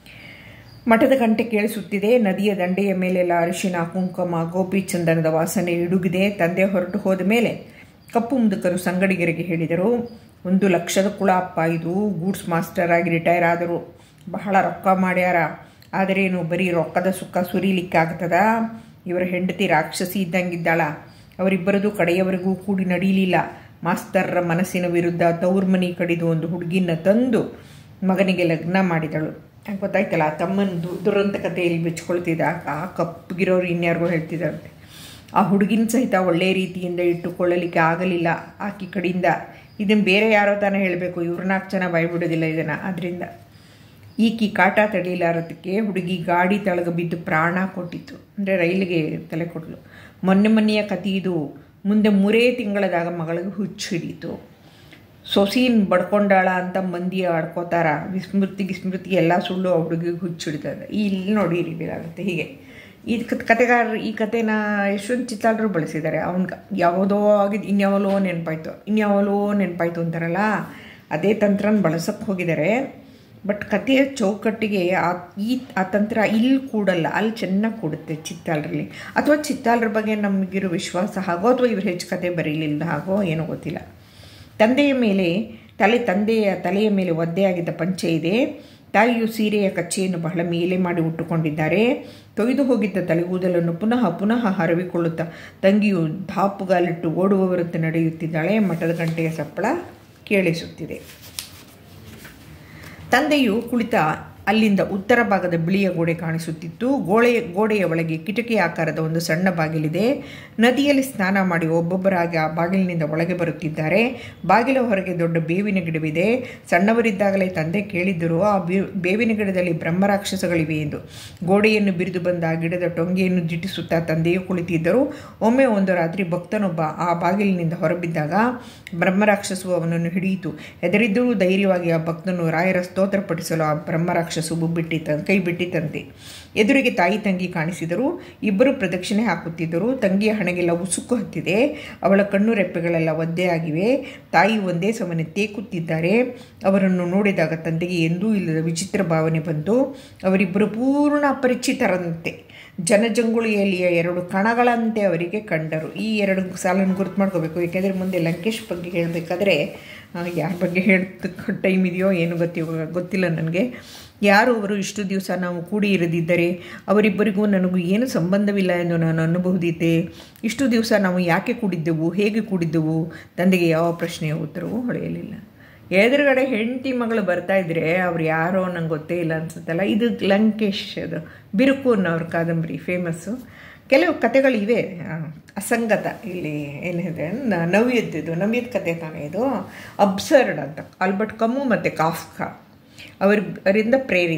ಮಠದ ಗಂಟೆ ಕೇಳಿಸುತ್ತಿದೆ ನದಿಯ ದಂಡೆಯ ಮೇಲೆಲ್ಲ ಅರಿಶಿನ ಕುಂಕುಮ ಗೋಪಿ ಚಂದನದ ವಾಸನೆ ಇಡುಗಿದೆ ತಂದೆ ಹೊರಟು ಹೋದ ಮೇಲೆ ಕಪ್ಪು ಮುದುಕರು ಸಂಗಡಿಗರಿಗೆ ಹೇಳಿದರು ಒಂದು ಲಕ್ಷದ ಕುಳ ಅಪ್ಪ ಇದು ಗೂಡ್ಸ್ ಮಾಸ್ಟರ್ ಆಗಿ ರಿಟೈರ್ ಆದರು ಬಹಳ ರೊಕ್ಕ ಮಾಡ್ಯಾರ ಆದರೇನು ಬರೀ ರೊಕ್ಕದ ಸುಖ ಸುರಿಲಿಕ್ಕಾಗ್ತದ ಇವರ ಹೆಂಡತಿ ರಾಕ್ಷಸಿ ಇದ್ದಂಗಿದ್ದಾಳ ಅವರಿಬ್ಬರದು ಕಡೆಯವರೆಗೂ ಕೂಡಿ ನಡೀಲಿಲ್ಲ ಮಾಸ್ತರ್ರ ಮನಸ್ಸಿನ ವಿರುದ್ಧ ತವ್ರ ಮನಿ ಕಡಿದು ಒಂದು ಹುಡುಗಿನ ತಂದು ಮಗನಿಗೆ ಲಗ್ನ ಮಾಡಿದಳು ಗೊತ್ತಾಯ್ತಲ್ಲ ತಮ್ಮನ ದುರಂತ ಕಥೆಯಲ್ಲಿ ಬೆಚ್ಕೊಳ್ತಿದ್ದ ಆ ಕಪ್ಪಗಿರೋರು ಇನ್ಯಾರಿಗೂ ಹೇಳ್ತಿದ್ದಾರಂತೆ ಆ ಹುಡುಗಿನ ಸಹಿತ ಒಳ್ಳೆಯ ರೀತಿಯಿಂದ ಇಟ್ಟುಕೊಳ್ಳಲಿಕ್ಕೆ ಆಗಲಿಲ್ಲ ಆಕಿ ಕಡೆಯಿಂದ ಇದನ್ನು ಬೇರೆ ಯಾರೋ ತಾನೇ ಹೇಳಬೇಕು ಇವ್ರ ನಾಲ್ಕು ಜನ ಬಾಯ್ಬಿಡೋದಿಲ್ಲ ಇದನ್ನು ಅದರಿಂದ ಈಕಿ ಕಾಟ ತಡೀಲಾರದಕ್ಕೆ ಹುಡುಗಿ ಗಾಡಿ ತಳಗ ಬಿದ್ದು ಪ್ರಾಣ ಕೊಟ್ಟಿತ್ತು ಅಂದರೆ ರೈಲಿಗೆ ತಲೆ ಕೊಟ್ಟಲು ಮೊನ್ನೆ ಮೊನ್ನೆಯ ಕತೆ ಇದು ಮುಂದೆ ಮೂರೇ ತಿಂಗಳದಾಗ ಮಗಳಿಗೆ ಹುಚ್ಚು ಹಿಡೀತು ಸೊಸೀನ್ ಬಡ್ಕೊಂಡಾಳ ಅಂತ ಮಂದಿ ಆಡ್ಕೋತಾರ ವಿಸ್ಮೃತಿ ಗಿಸ್ಮೃತಿ ಎಲ್ಲ ಸುಳ್ಳು ಆ ಹುಡುಗಿಗೆ ಹುಚ್ಚು ಹಿಡಿತದೆ ಇಲ್ಲಿ ನೋಡಿ ಆಗುತ್ತೆ ಹೀಗೆ ಈ ಕತೆಗಾರರು ಈ ಕತೆನ ಯಶವಂತ್ ಚಿತ್ತಾಲರು ಬಳಸಿದ್ದಾರೆ ಅವ್ನಿಗೆ ಯಾವುದೋ ಆಗಿದ್ದು ಇನ್ಯಾವಲೋ ನೆನಪಾಯ್ತು ಇನ್ಯಾವಲೋ ನೆನಪಾಯ್ತು ಅಂತಾರಲ್ಲ ಅದೇ ತಂತ್ರನ ಬಳಸಕ್ಕೆ ಹೋಗಿದ್ದಾರೆ ಬಟ್ ಕಥೆಯ ಚೌಕಟ್ಟಿಗೆ ಆ ಈ ಆ ತಂತ್ರ ಇಲ್ಲಿ ಕೂಡಲ್ಲ ಅಲ್ಲಿ ಚೆನ್ನಾಗಿ ಕೂಡುತ್ತೆ ಚಿತ್ತಾಲರಲ್ಲಿ ಅಥವಾ ಚಿತ್ತಾಲರ ಬಗ್ಗೆ ನಮಗಿರೋ ವಿಶ್ವಾಸ ಹಾಗೋ ಅಥವಾ ಇವ್ರು ಹೆಚ್ಚು ಕತೆ ಬರೀಲಿಲ್ಲ ಹಾಗೋ ಏನೋ ಗೊತ್ತಿಲ್ಲ ತಂದೆಯ ಮೇಲೆ ತಲೆ ತಂದೆಯ ತಲೆಯ ಮೇಲೆ ಒದ್ದೆಯಾಗಿದ್ದ ಪಂಚೆ ಇದೆ ತಾಯಿಯು ಸೀರೆಯ ಕಚ್ಚೆಯನ್ನು ಬಹಳ ಮೇಲೆ ಮಾಡಿ ಉಟ್ಟುಕೊಂಡಿದ್ದಾರೆ ತೊಯ್ದು ಹೋಗಿದ್ದ ತಲೆಗೂದಲನ್ನು ಪುನಃ ಪುನಃ ಹರವಿಕೊಳ್ಳುತ್ತಾ ತಂಗಿಯು ಧಾಪುಗಾಲಿಟ್ಟು ಓಡುವವರಂತೆ ನಡೆಯುತ್ತಿದ್ದಾಳೆ ಮಠದ ಗಂಟೆಯ ಸಪ್ಪಳ ಕೇಳಿಸುತ್ತಿದೆ ತಂದೆಯು ಕುಳಿತ ಅಲ್ಲಿಂದ ಉತ್ತರ ಭಾಗದ ಬಿಳಿಯ ಗೋಡೆ ಕಾಣಿಸುತ್ತಿತ್ತು ಗೋಡೆ ಗೋಡೆಯ ಒಳಗೆ ಕಿಟಕಿ ಆಕಾರದ ಒಂದು ಸಣ್ಣ ಬಾಗಿಲಿದೆ ನದಿಯಲ್ಲಿ ಸ್ನಾನ ಮಾಡಿ ಒಬ್ಬೊಬ್ಬರಾಗಿ ಆ ಬಾಗಿಲಿನಿಂದ ಒಳಗೆ ಬರುತ್ತಿದ್ದಾರೆ ಬಾಗಿಲ ಹೊರಗೆ ದೊಡ್ಡ ಬೇವಿನ ಗಿಡವಿದೆ ಸಣ್ಣವರಿದ್ದಾಗಲೇ ತಂದೆ ಕೇಳಿದ್ದರು ಆ ಬೇವಿನ ಗಿಡದಲ್ಲಿ ಬ್ರಹ್ಮರಾಕ್ಷಸಗಳಿವೆ ಎಂದು ಗೋಡೆಯನ್ನು ಬಿರಿದು ಬಂದ ಆ ಗಿಡದ ಟೊಂಗೆಯನ್ನು ದಿಟ್ಟಿಸುತ್ತಾ ತಂದೆಯು ಕುಳಿತಿದ್ದರು ಒಮ್ಮೆ ಒಂದು ರಾತ್ರಿ ಭಕ್ತನೊಬ್ಬ ಆ ಬಾಗಿಲಿನಿಂದ ಹೊರಬಿದ್ದಾಗ ಬ್ರಹ್ಮರಾಕ್ಷಸವು ಅವನನ್ನು ಹಿಡಿಯಿತು ಹೆದರಿದ್ದರೂ ಧೈರ್ಯವಾಗಿ ಆ ಭಕ್ತನು ರಾಯರ ಸ್ತೋತ್ರ ಪಠಿಸಲು ಆ ಬ್ರಹ್ಮರಾಕ್ಷಸ ರಾಕ್ಷಸು ಬಿಟ್ಟಿತ ಕೈ ಬಿಟ್ಟಿತಂತೆ ಎದುರಿಗೆ ತಾಯಿ ತಂಗಿ ಕಾಣಿಸಿದರು ಇಬ್ಬರು ಪ್ರದಕ್ಷಿಣೆ ಹಾಕುತ್ತಿದ್ದರು ತಂಗಿಯ ಹಣೆಗೆಲ್ಲ ಉಸುಕು ಹತ್ತಿದೆ ಅವಳ ಕಣ್ಣು ರೆಪ್ಪೆಗಳೆಲ್ಲ ಒದ್ದೆಯಾಗಿವೆ ತಾಯಿ ಒಂದೇ ಸಮನೆ ತೇಕುತ್ತಿದ್ದಾರೆ ಅವರನ್ನು ನೋಡಿದಾಗ ತಂದೆಗೆ ಎಂದೂ ಇಲ್ಲದ ವಿಚಿತ್ರ ಭಾವನೆ ಬಂತು ಅವರಿಬ್ಬರು ಪೂರ್ಣ ಅಪರಿಚಿತರಂತೆ ಜನಜಂಗುಳಿಯಲ್ಲಿಯ ಎರಡು ಕಣಗಳಂತೆ ಅವರಿಗೆ ಕಂಡರು ಈ ಎರಡು ಸಾಲನ್ನು ಗುರುತು ಮಾಡ್ಕೋಬೇಕು ಏಕೆಂದರೆ ಮುಂದೆ ಲಂಕೇಶ್ ಬಗ್ಗೆ ಹೇಳಬೇಕಾದ್ರೆ ಯಾರ ಬಗ್ಗೆ ಹೇಳ್ತಕ್ಕ ಟೈಮ್ ಇದೆಯೋ ಏನು ಗೊತ್ತಿ ಗೊತ್ತಿಲ್ಲ ನನಗೆ ಯಾರು ಅವರು ಇಷ್ಟು ದಿವಸ ನಾವು ಕೂಡಿ ಇರದಿದ್ದರೆ ಅವರಿಬ್ಬರಿಗೂ ನನಗೂ ಏನು ಸಂಬಂಧವಿಲ್ಲ ಎಂದು ನಾನು ಅನ್ನಬಹುದಿತ್ತೆ ಇಷ್ಟು ದಿವಸ ನಾವು ಯಾಕೆ ಕೂಡಿದ್ದೆವು ಹೇಗೆ ಕೂಡಿದ್ದೆವು ತಂದೆಗೆ ಯಾವ ಪ್ರಶ್ನೆಯ ಉತ್ತರವೂ ಹೊಳೆಯಲಿಲ್ಲ ಎದುರುಗಡೆ ಹೆಂಡತಿ ಮಗಳು ಬರ್ತಾ ಇದ್ರೆ ಅವ್ರು ಯಾರೋ ನಂಗೆ ಗೊತ್ತೇ ಇಲ್ಲ ಅನ್ಸುತ್ತಲ್ಲ ಇದು ಲಂಕೇಶ್ ಅದು ಬಿರುಕು ಅನ್ನೋರ ಕಾದಂಬರಿ ಫೇಮಸ್ಸು ಕೆಲವು ಕತೆಗಳಿವೆ ಅಸಂಗತ ಇಲ್ಲಿ ಏನಿದೆ ನವ್ಯದ್ದು ನವ್ಯದ ಕತೆ ತಾನೇ ಇದು ಅಬ್ಸರ್ಡ್ ಅಂತ ಆಲ್ಬರ್ಟ್ ಕಮ್ಮು ಮತ್ತು ಕಾಫ್ಕಾ ಅವರ ಅವರಿಂದ ಪ್ರೇರಿತ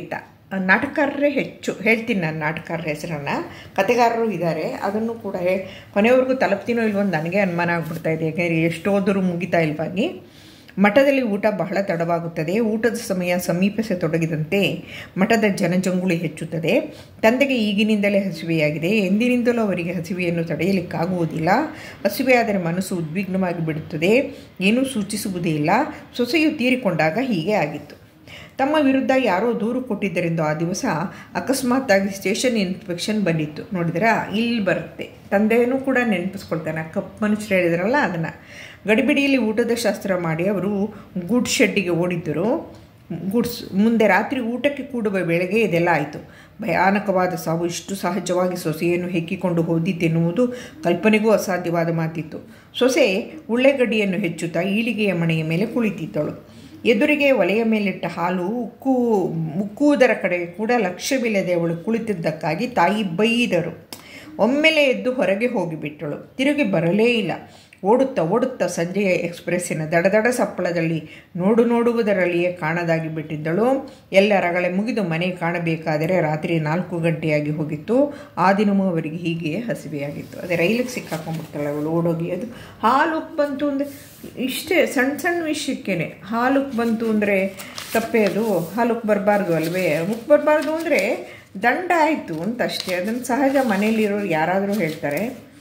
ನಾಟಕಕಾರರೇ ಹೆಚ್ಚು ಹೇಳ್ತೀನಿ ನಾನು ನಾಟಕಕಾರ ಹೆಸರನ್ನು ಕತೆಗಾರರು ಇದ್ದಾರೆ ಅದನ್ನು ಕೂಡ ಹೇ ಕೊನೆವರೆಗೂ ತಲುಪ್ತೀನೋ ಇಲ್ವೋ ಅಂತ ನನಗೆ ಅನುಮಾನ ಆಗ್ಬಿಡ್ತಾ ಇದೆ ಯಾಕೆಂದರೆ ಎಷ್ಟೋದರೂ ಮುಗಿತಾ ಇಲ್ವಾಗಿ ಮಠದಲ್ಲಿ ಊಟ ಬಹಳ ತಡವಾಗುತ್ತದೆ ಊಟದ ಸಮಯ ಸಮೀಪಿಸತೊಡಗಿದಂತೆ ಮಠದ ಜನಜಂಗುಳಿ ಹೆಚ್ಚುತ್ತದೆ ತಂದೆಗೆ ಈಗಿನಿಂದಲೇ ಹಸಿವೆಯಾಗಿದೆ ಎಂದಿನಿಂದಲೂ ಅವರಿಗೆ ಹಸಿವೆಯನ್ನು ತಡೆಯಲಿಕ್ಕಾಗುವುದಿಲ್ಲ ಹಸಿವೆ ಆದರೆ ಮನಸ್ಸು ಉದ್ವಿಗ್ನವಾಗಿ ಬಿಡುತ್ತದೆ ಏನೂ ಸೂಚಿಸುವುದೇ ಇಲ್ಲ ಸೊಸೆಯು ತೀರಿಕೊಂಡಾಗ ಹೀಗೆ ಆಗಿತ್ತು ತಮ್ಮ ವಿರುದ್ಧ ಯಾರೋ ದೂರು ಕೊಟ್ಟಿದ್ದರಿಂದ ಆ ದಿವಸ ಅಕಸ್ಮಾತ್ತಾಗಿ ಸ್ಟೇಷನ್ ಇನ್ಸ್ಪೆಕ್ಷನ್ ಬಂದಿತ್ತು ನೋಡಿದ್ರೆ ಇಲ್ಲಿ ಬರುತ್ತೆ ತಂದೆಯೂ ಕೂಡ ನೆನಪಿಸ್ಕೊಳ್ತಾನೆ ಕಪ್ ಮನುಷ್ಯರು ಹೇಳಿದ್ರಲ್ಲ ಅದನ್ನು ಗಡಿಬಿಡಿಯಲ್ಲಿ ಊಟದ ಶಾಸ್ತ್ರ ಮಾಡಿ ಅವರು ಗೂಡ್ ಶೆಡ್ಡಿಗೆ ಓಡಿದ್ದರು ಗುಡ್ಸ್ ಮುಂದೆ ರಾತ್ರಿ ಊಟಕ್ಕೆ ಕೂಡುವ ವೇಳೆಗೆ ಇದೆಲ್ಲ ಆಯಿತು ಭಯಾನಕವಾದ ಸಾವು ಇಷ್ಟು ಸಹಜವಾಗಿ ಸೊಸೆಯನ್ನು ಹೆಕ್ಕಿಕೊಂಡು ಹೋದಿತ್ತೆನ್ನುವುದು ಕಲ್ಪನೆಗೂ ಅಸಾಧ್ಯವಾದ ಮಾತಿತ್ತು ಸೊಸೆ ಉಳ್ಳೆಗಡ್ಡಿಯನ್ನು ಹೆಚ್ಚುತ್ತಾ ಈಳಿಗೆಯ ಮಣೆಯ ಮೇಲೆ ಕುಳಿತಿದ್ದಳು ಎದುರಿಗೆ ಒಲೆಯ ಮೇಲಿಟ್ಟ ಹಾಲು ಉಕ್ಕು ಉಕ್ಕುವುದರ ಕಡೆಗೆ ಕೂಡ ಲಕ್ಷ್ಯವಿಲ್ಲದೆ ಅವಳು ಕುಳಿತಿದ್ದಕ್ಕಾಗಿ ತಾಯಿ ಬೈದರು ಒಮ್ಮೆಲೆ ಎದ್ದು ಹೊರಗೆ ಹೋಗಿಬಿಟ್ಟಳು ತಿರುಗಿ ಬರಲೇ ಇಲ್ಲ ಓಡುತ್ತಾ ಓಡುತ್ತಾ ಸಂಜೆಯ ಎಕ್ಸ್ಪ್ರೆಸ್ಸಿನ ದಡದಡ ಸಪ್ಪಳದಲ್ಲಿ ನೋಡು ನೋಡುವುದರಲ್ಲಿಯೇ ಕಾಣದಾಗಿ ಬಿಟ್ಟಿದ್ದಳು ಎಲ್ಲ ರಗಳೆ ಮುಗಿದು ಮನೆ ಕಾಣಬೇಕಾದರೆ ರಾತ್ರಿ ನಾಲ್ಕು ಗಂಟೆಯಾಗಿ ಹೋಗಿತ್ತು ಆ ದಿನವೂ ಅವರಿಗೆ ಹೀಗೆ ಹಸಿವೆಯಾಗಿತ್ತು ಅದೇ ರೈಲಿಗೆ ಸಿಕ್ಕಾಕೊಂಡ್ಬಿಡ್ತಾಳೆ ಅವಳು ಓಡೋಗಿ ಅದು ಹಾಲು ಬಂತು ಅಂದರೆ ಇಷ್ಟೇ ಸಣ್ಣ ಸಣ್ಣ ವಿಷಯಕ್ಕೇನೆ ಹಾಲುಕ್ ಬಂತು ಅಂದರೆ ತಪ್ಪೇ ಅದು ಹಾಲುಕ್ ಬರಬಾರ್ದು ಅಲ್ವೇ ಉಕ್ ಬರಬಾರ್ದು ಅಂದರೆ ದಂಡ ಆಯಿತು ಅಂತ ಅಷ್ಟೇ ಅದನ್ನು ಸಹಜ ಮನೆಯಲ್ಲಿರೋರು ಯಾರಾದರೂ ಹೇಳ್ತಾರೆ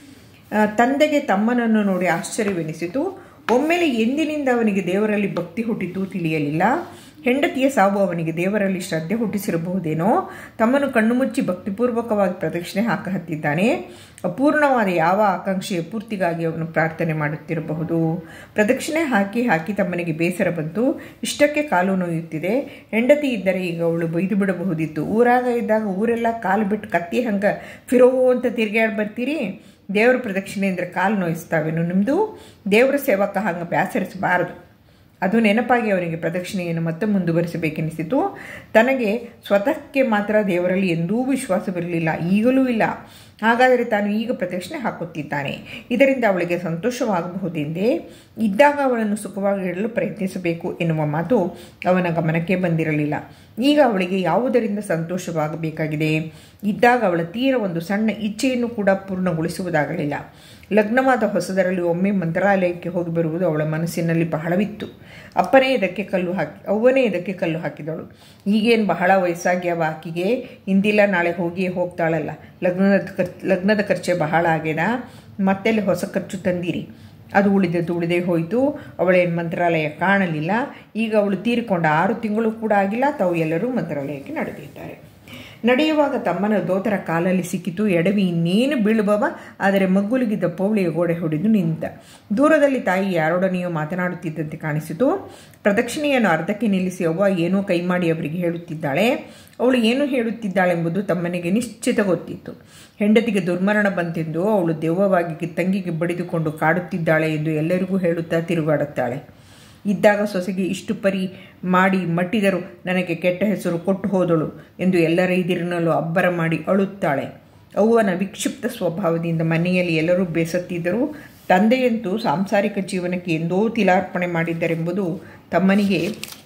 ತಂದೆಗೆ ತಮ್ಮನನ್ನು ನೋಡಿ ಆಶ್ಚರ್ಯವೆನಿಸಿತು ಒಮ್ಮೆಲೆ ಎಂದಿನಿಂದ ಅವನಿಗೆ ದೇವರಲ್ಲಿ ಭಕ್ತಿ ಹುಟ್ಟಿತು ತಿಳಿಯಲಿಲ್ಲ ಹೆಂಡತಿಯ ಸಾವು ಅವನಿಗೆ ದೇವರಲ್ಲಿ ಶ್ರದ್ಧೆ ಹುಟ್ಟಿಸಿರಬಹುದೇನೋ ತಮ್ಮನ್ನು ಕಣ್ಣು ಮುಚ್ಚಿ ಭಕ್ತಿಪೂರ್ವಕವಾಗಿ ಪ್ರದಕ್ಷಿಣೆ ಹಾಕ ಹತ್ತಿದ್ದಾನೆ ಅಪೂರ್ಣವಾದ ಯಾವ ಆಕಾಂಕ್ಷೆಯ ಪೂರ್ತಿಗಾಗಿ ಅವನು ಪ್ರಾರ್ಥನೆ ಮಾಡುತ್ತಿರಬಹುದು ಪ್ರದಕ್ಷಿಣೆ ಹಾಕಿ ಹಾಕಿ ತಮ್ಮನಿಗೆ ಬೇಸರ ಬಂತು ಇಷ್ಟಕ್ಕೆ ಕಾಲು ನೋಯುತ್ತಿದೆ ಹೆಂಡತಿ ಇದ್ದರೆ ಈಗ ಅವಳು ಬೈದು ಬಿಡಬಹುದಿತ್ತು ಊರಾಗ ಇದ್ದಾಗ ಊರೆಲ್ಲ ಕಾಲು ಬಿಟ್ಟು ಕತ್ತಿ ಹಂಗೆ ಫಿರೋ ಅಂತ ತಿರುಗಾಡಿ ಬರ್ತೀರಿ ದೇವರ ಪ್ರದಕ್ಷಿಣೆ ಅಂದರೆ ಕಾಲು ನೋಯಿಸ್ತಾವೇನು ನಿಮ್ಮದು ದೇವರ ಸೇವಕ ಹಂಗೆ ಬೇಸರಿಸಬಾರದು ಅದು ನೆನಪಾಗಿ ಅವನಿಗೆ ಪ್ರದಕ್ಷಿಣೆಯನ್ನು ಮತ್ತೆ ಮುಂದುವರಿಸಬೇಕೆನಿಸಿತು ತನಗೆ ಸ್ವತಃಕ್ಕೆ ಮಾತ್ರ ದೇವರಲ್ಲಿ ಎಂದೂ ವಿಶ್ವಾಸವಿರಲಿಲ್ಲ ಈಗಲೂ ಇಲ್ಲ ಹಾಗಾದರೆ ತಾನು ಈಗ ಪ್ರದಕ್ಷಿಣೆ ಹಾಕುತ್ತಿದ್ದಾನೆ ಇದರಿಂದ ಅವಳಿಗೆ ಸಂತೋಷವಾಗಬಹುದೆಂದೇ ಇದ್ದಾಗ ಅವಳನ್ನು ಸುಖವಾಗಿ ಇಡಲು ಪ್ರಯತ್ನಿಸಬೇಕು ಎನ್ನುವ ಮಾತು ಅವನ ಗಮನಕ್ಕೆ ಬಂದಿರಲಿಲ್ಲ ಈಗ ಅವಳಿಗೆ ಯಾವುದರಿಂದ ಸಂತೋಷವಾಗಬೇಕಾಗಿದೆ ಇದ್ದಾಗ ಅವಳ ತೀರ ಒಂದು ಸಣ್ಣ ಇಚ್ಛೆಯನ್ನು ಕೂಡ ಪೂರ್ಣಗೊಳಿಸುವುದಾಗಲಿಲ್ಲ ಲಗ್ನವಾದ ಹೊಸದರಲ್ಲಿ ಒಮ್ಮೆ ಮಂತ್ರಾಲಯಕ್ಕೆ ಹೋಗಿ ಬರುವುದು ಅವಳ ಮನಸ್ಸಿನಲ್ಲಿ ಬಹಳವಿತ್ತು ಅಪ್ಪನೇ ಇದಕ್ಕೆ ಕಲ್ಲು ಹಾಕಿ ಅವ್ವನೇ ಇದಕ್ಕೆ ಕಲ್ಲು ಹಾಕಿದಳು ಈಗೇನು ಬಹಳ ವಯಸ್ಸಾಗ್ಯಾವ ಆಕಿಗೆ ಇಂದಿಲ್ಲ ನಾಳೆ ಹೋಗಿಯೇ ಹೋಗ್ತಾಳಲ್ಲ ಲಗ್ನದ ಖರ್ ಲಗ್ನದ ಖರ್ಚೆ ಬಹಳ ಆಗ್ಯದ ಮತ್ತೆಲ್ಲಿ ಹೊಸ ಖರ್ಚು ತಂದಿರಿ ಅದು ಉಳಿದದ್ದು ಉಳಿದೇ ಹೋಯಿತು ಅವಳೇನು ಮಂತ್ರಾಲಯ ಕಾಣಲಿಲ್ಲ ಈಗ ಅವಳು ತೀರಿಕೊಂಡ ಆರು ತಿಂಗಳು ಕೂಡ ಆಗಿಲ್ಲ ತಾವು ಎಲ್ಲರೂ ಮಂತ್ರಾಲಯಕ್ಕೆ ನಡೆದಿದ್ದಾರೆ ನಡೆಯುವಾಗ ತಮ್ಮನ ದೋತರ ಕಾಲಲ್ಲಿ ಸಿಕ್ಕಿತು ಎಡವಿ ಇನ್ನೇನು ಬೀಳುವವ ಆದರೆ ಮಗ್ಗುಲಿಗಿದ್ದ ಪೌಳಿಯ ಗೋಡೆ ಹೊಡೆದು ನಿಂತ ದೂರದಲ್ಲಿ ತಾಯಿ ಯಾರೊಡನೆಯೋ ಮಾತನಾಡುತ್ತಿದ್ದಂತೆ ಕಾಣಿಸಿತು ಪ್ರದಕ್ಷಿಣೆಯನ್ನು ಅರ್ಧಕ್ಕೆ ನಿಲ್ಲಿಸಿ ಅವ್ವ ಏನೋ ಕೈ ಮಾಡಿ ಅವರಿಗೆ ಹೇಳುತ್ತಿದ್ದಾಳೆ ಅವಳು ಏನು ಹೇಳುತ್ತಿದ್ದಾಳೆಂಬುದು ತಮ್ಮನಿಗೆ ನಿಶ್ಚಿತ ಗೊತ್ತಿತ್ತು ಹೆಂಡತಿಗೆ ದುರ್ಮರಣ ಬಂತೆಂದು ಅವಳು ದೆವ್ವವಾಗಿ ತಂಗಿಗೆ ಬಡಿದುಕೊಂಡು ಕಾಡುತ್ತಿದ್ದಾಳೆ ಎಂದು ಎಲ್ಲರಿಗೂ ಹೇಳುತ್ತಾ ತಿರುಗಾಡುತ್ತಾಳೆ ಇದ್ದಾಗ ಸೊಸೆಗೆ ಇಷ್ಟು ಪರಿ ಮಾಡಿ ಮಟ್ಟಿದರು ನನಗೆ ಕೆಟ್ಟ ಹೆಸರು ಕೊಟ್ಟು ಹೋದಳು ಎಂದು ಎಲ್ಲರ ಎದುರಿನಲ್ಲೂ ಅಬ್ಬರ ಮಾಡಿ ಅಳುತ್ತಾಳೆ ಅವ್ವನ ವಿಕ್ಷಿಪ್ತ ಸ್ವಭಾವದಿಂದ ಮನೆಯಲ್ಲಿ ಎಲ್ಲರೂ ಬೇಸತ್ತಿದ್ದರು ತಂದೆಯಂತೂ ಸಾಂಸಾರಿಕ ಜೀವನಕ್ಕೆ ಎಂದೋ ತಿಲಾರ್ಪಣೆ ಮಾಡಿದ್ದರೆಂಬುದು ತಮ್ಮನಿಗೆ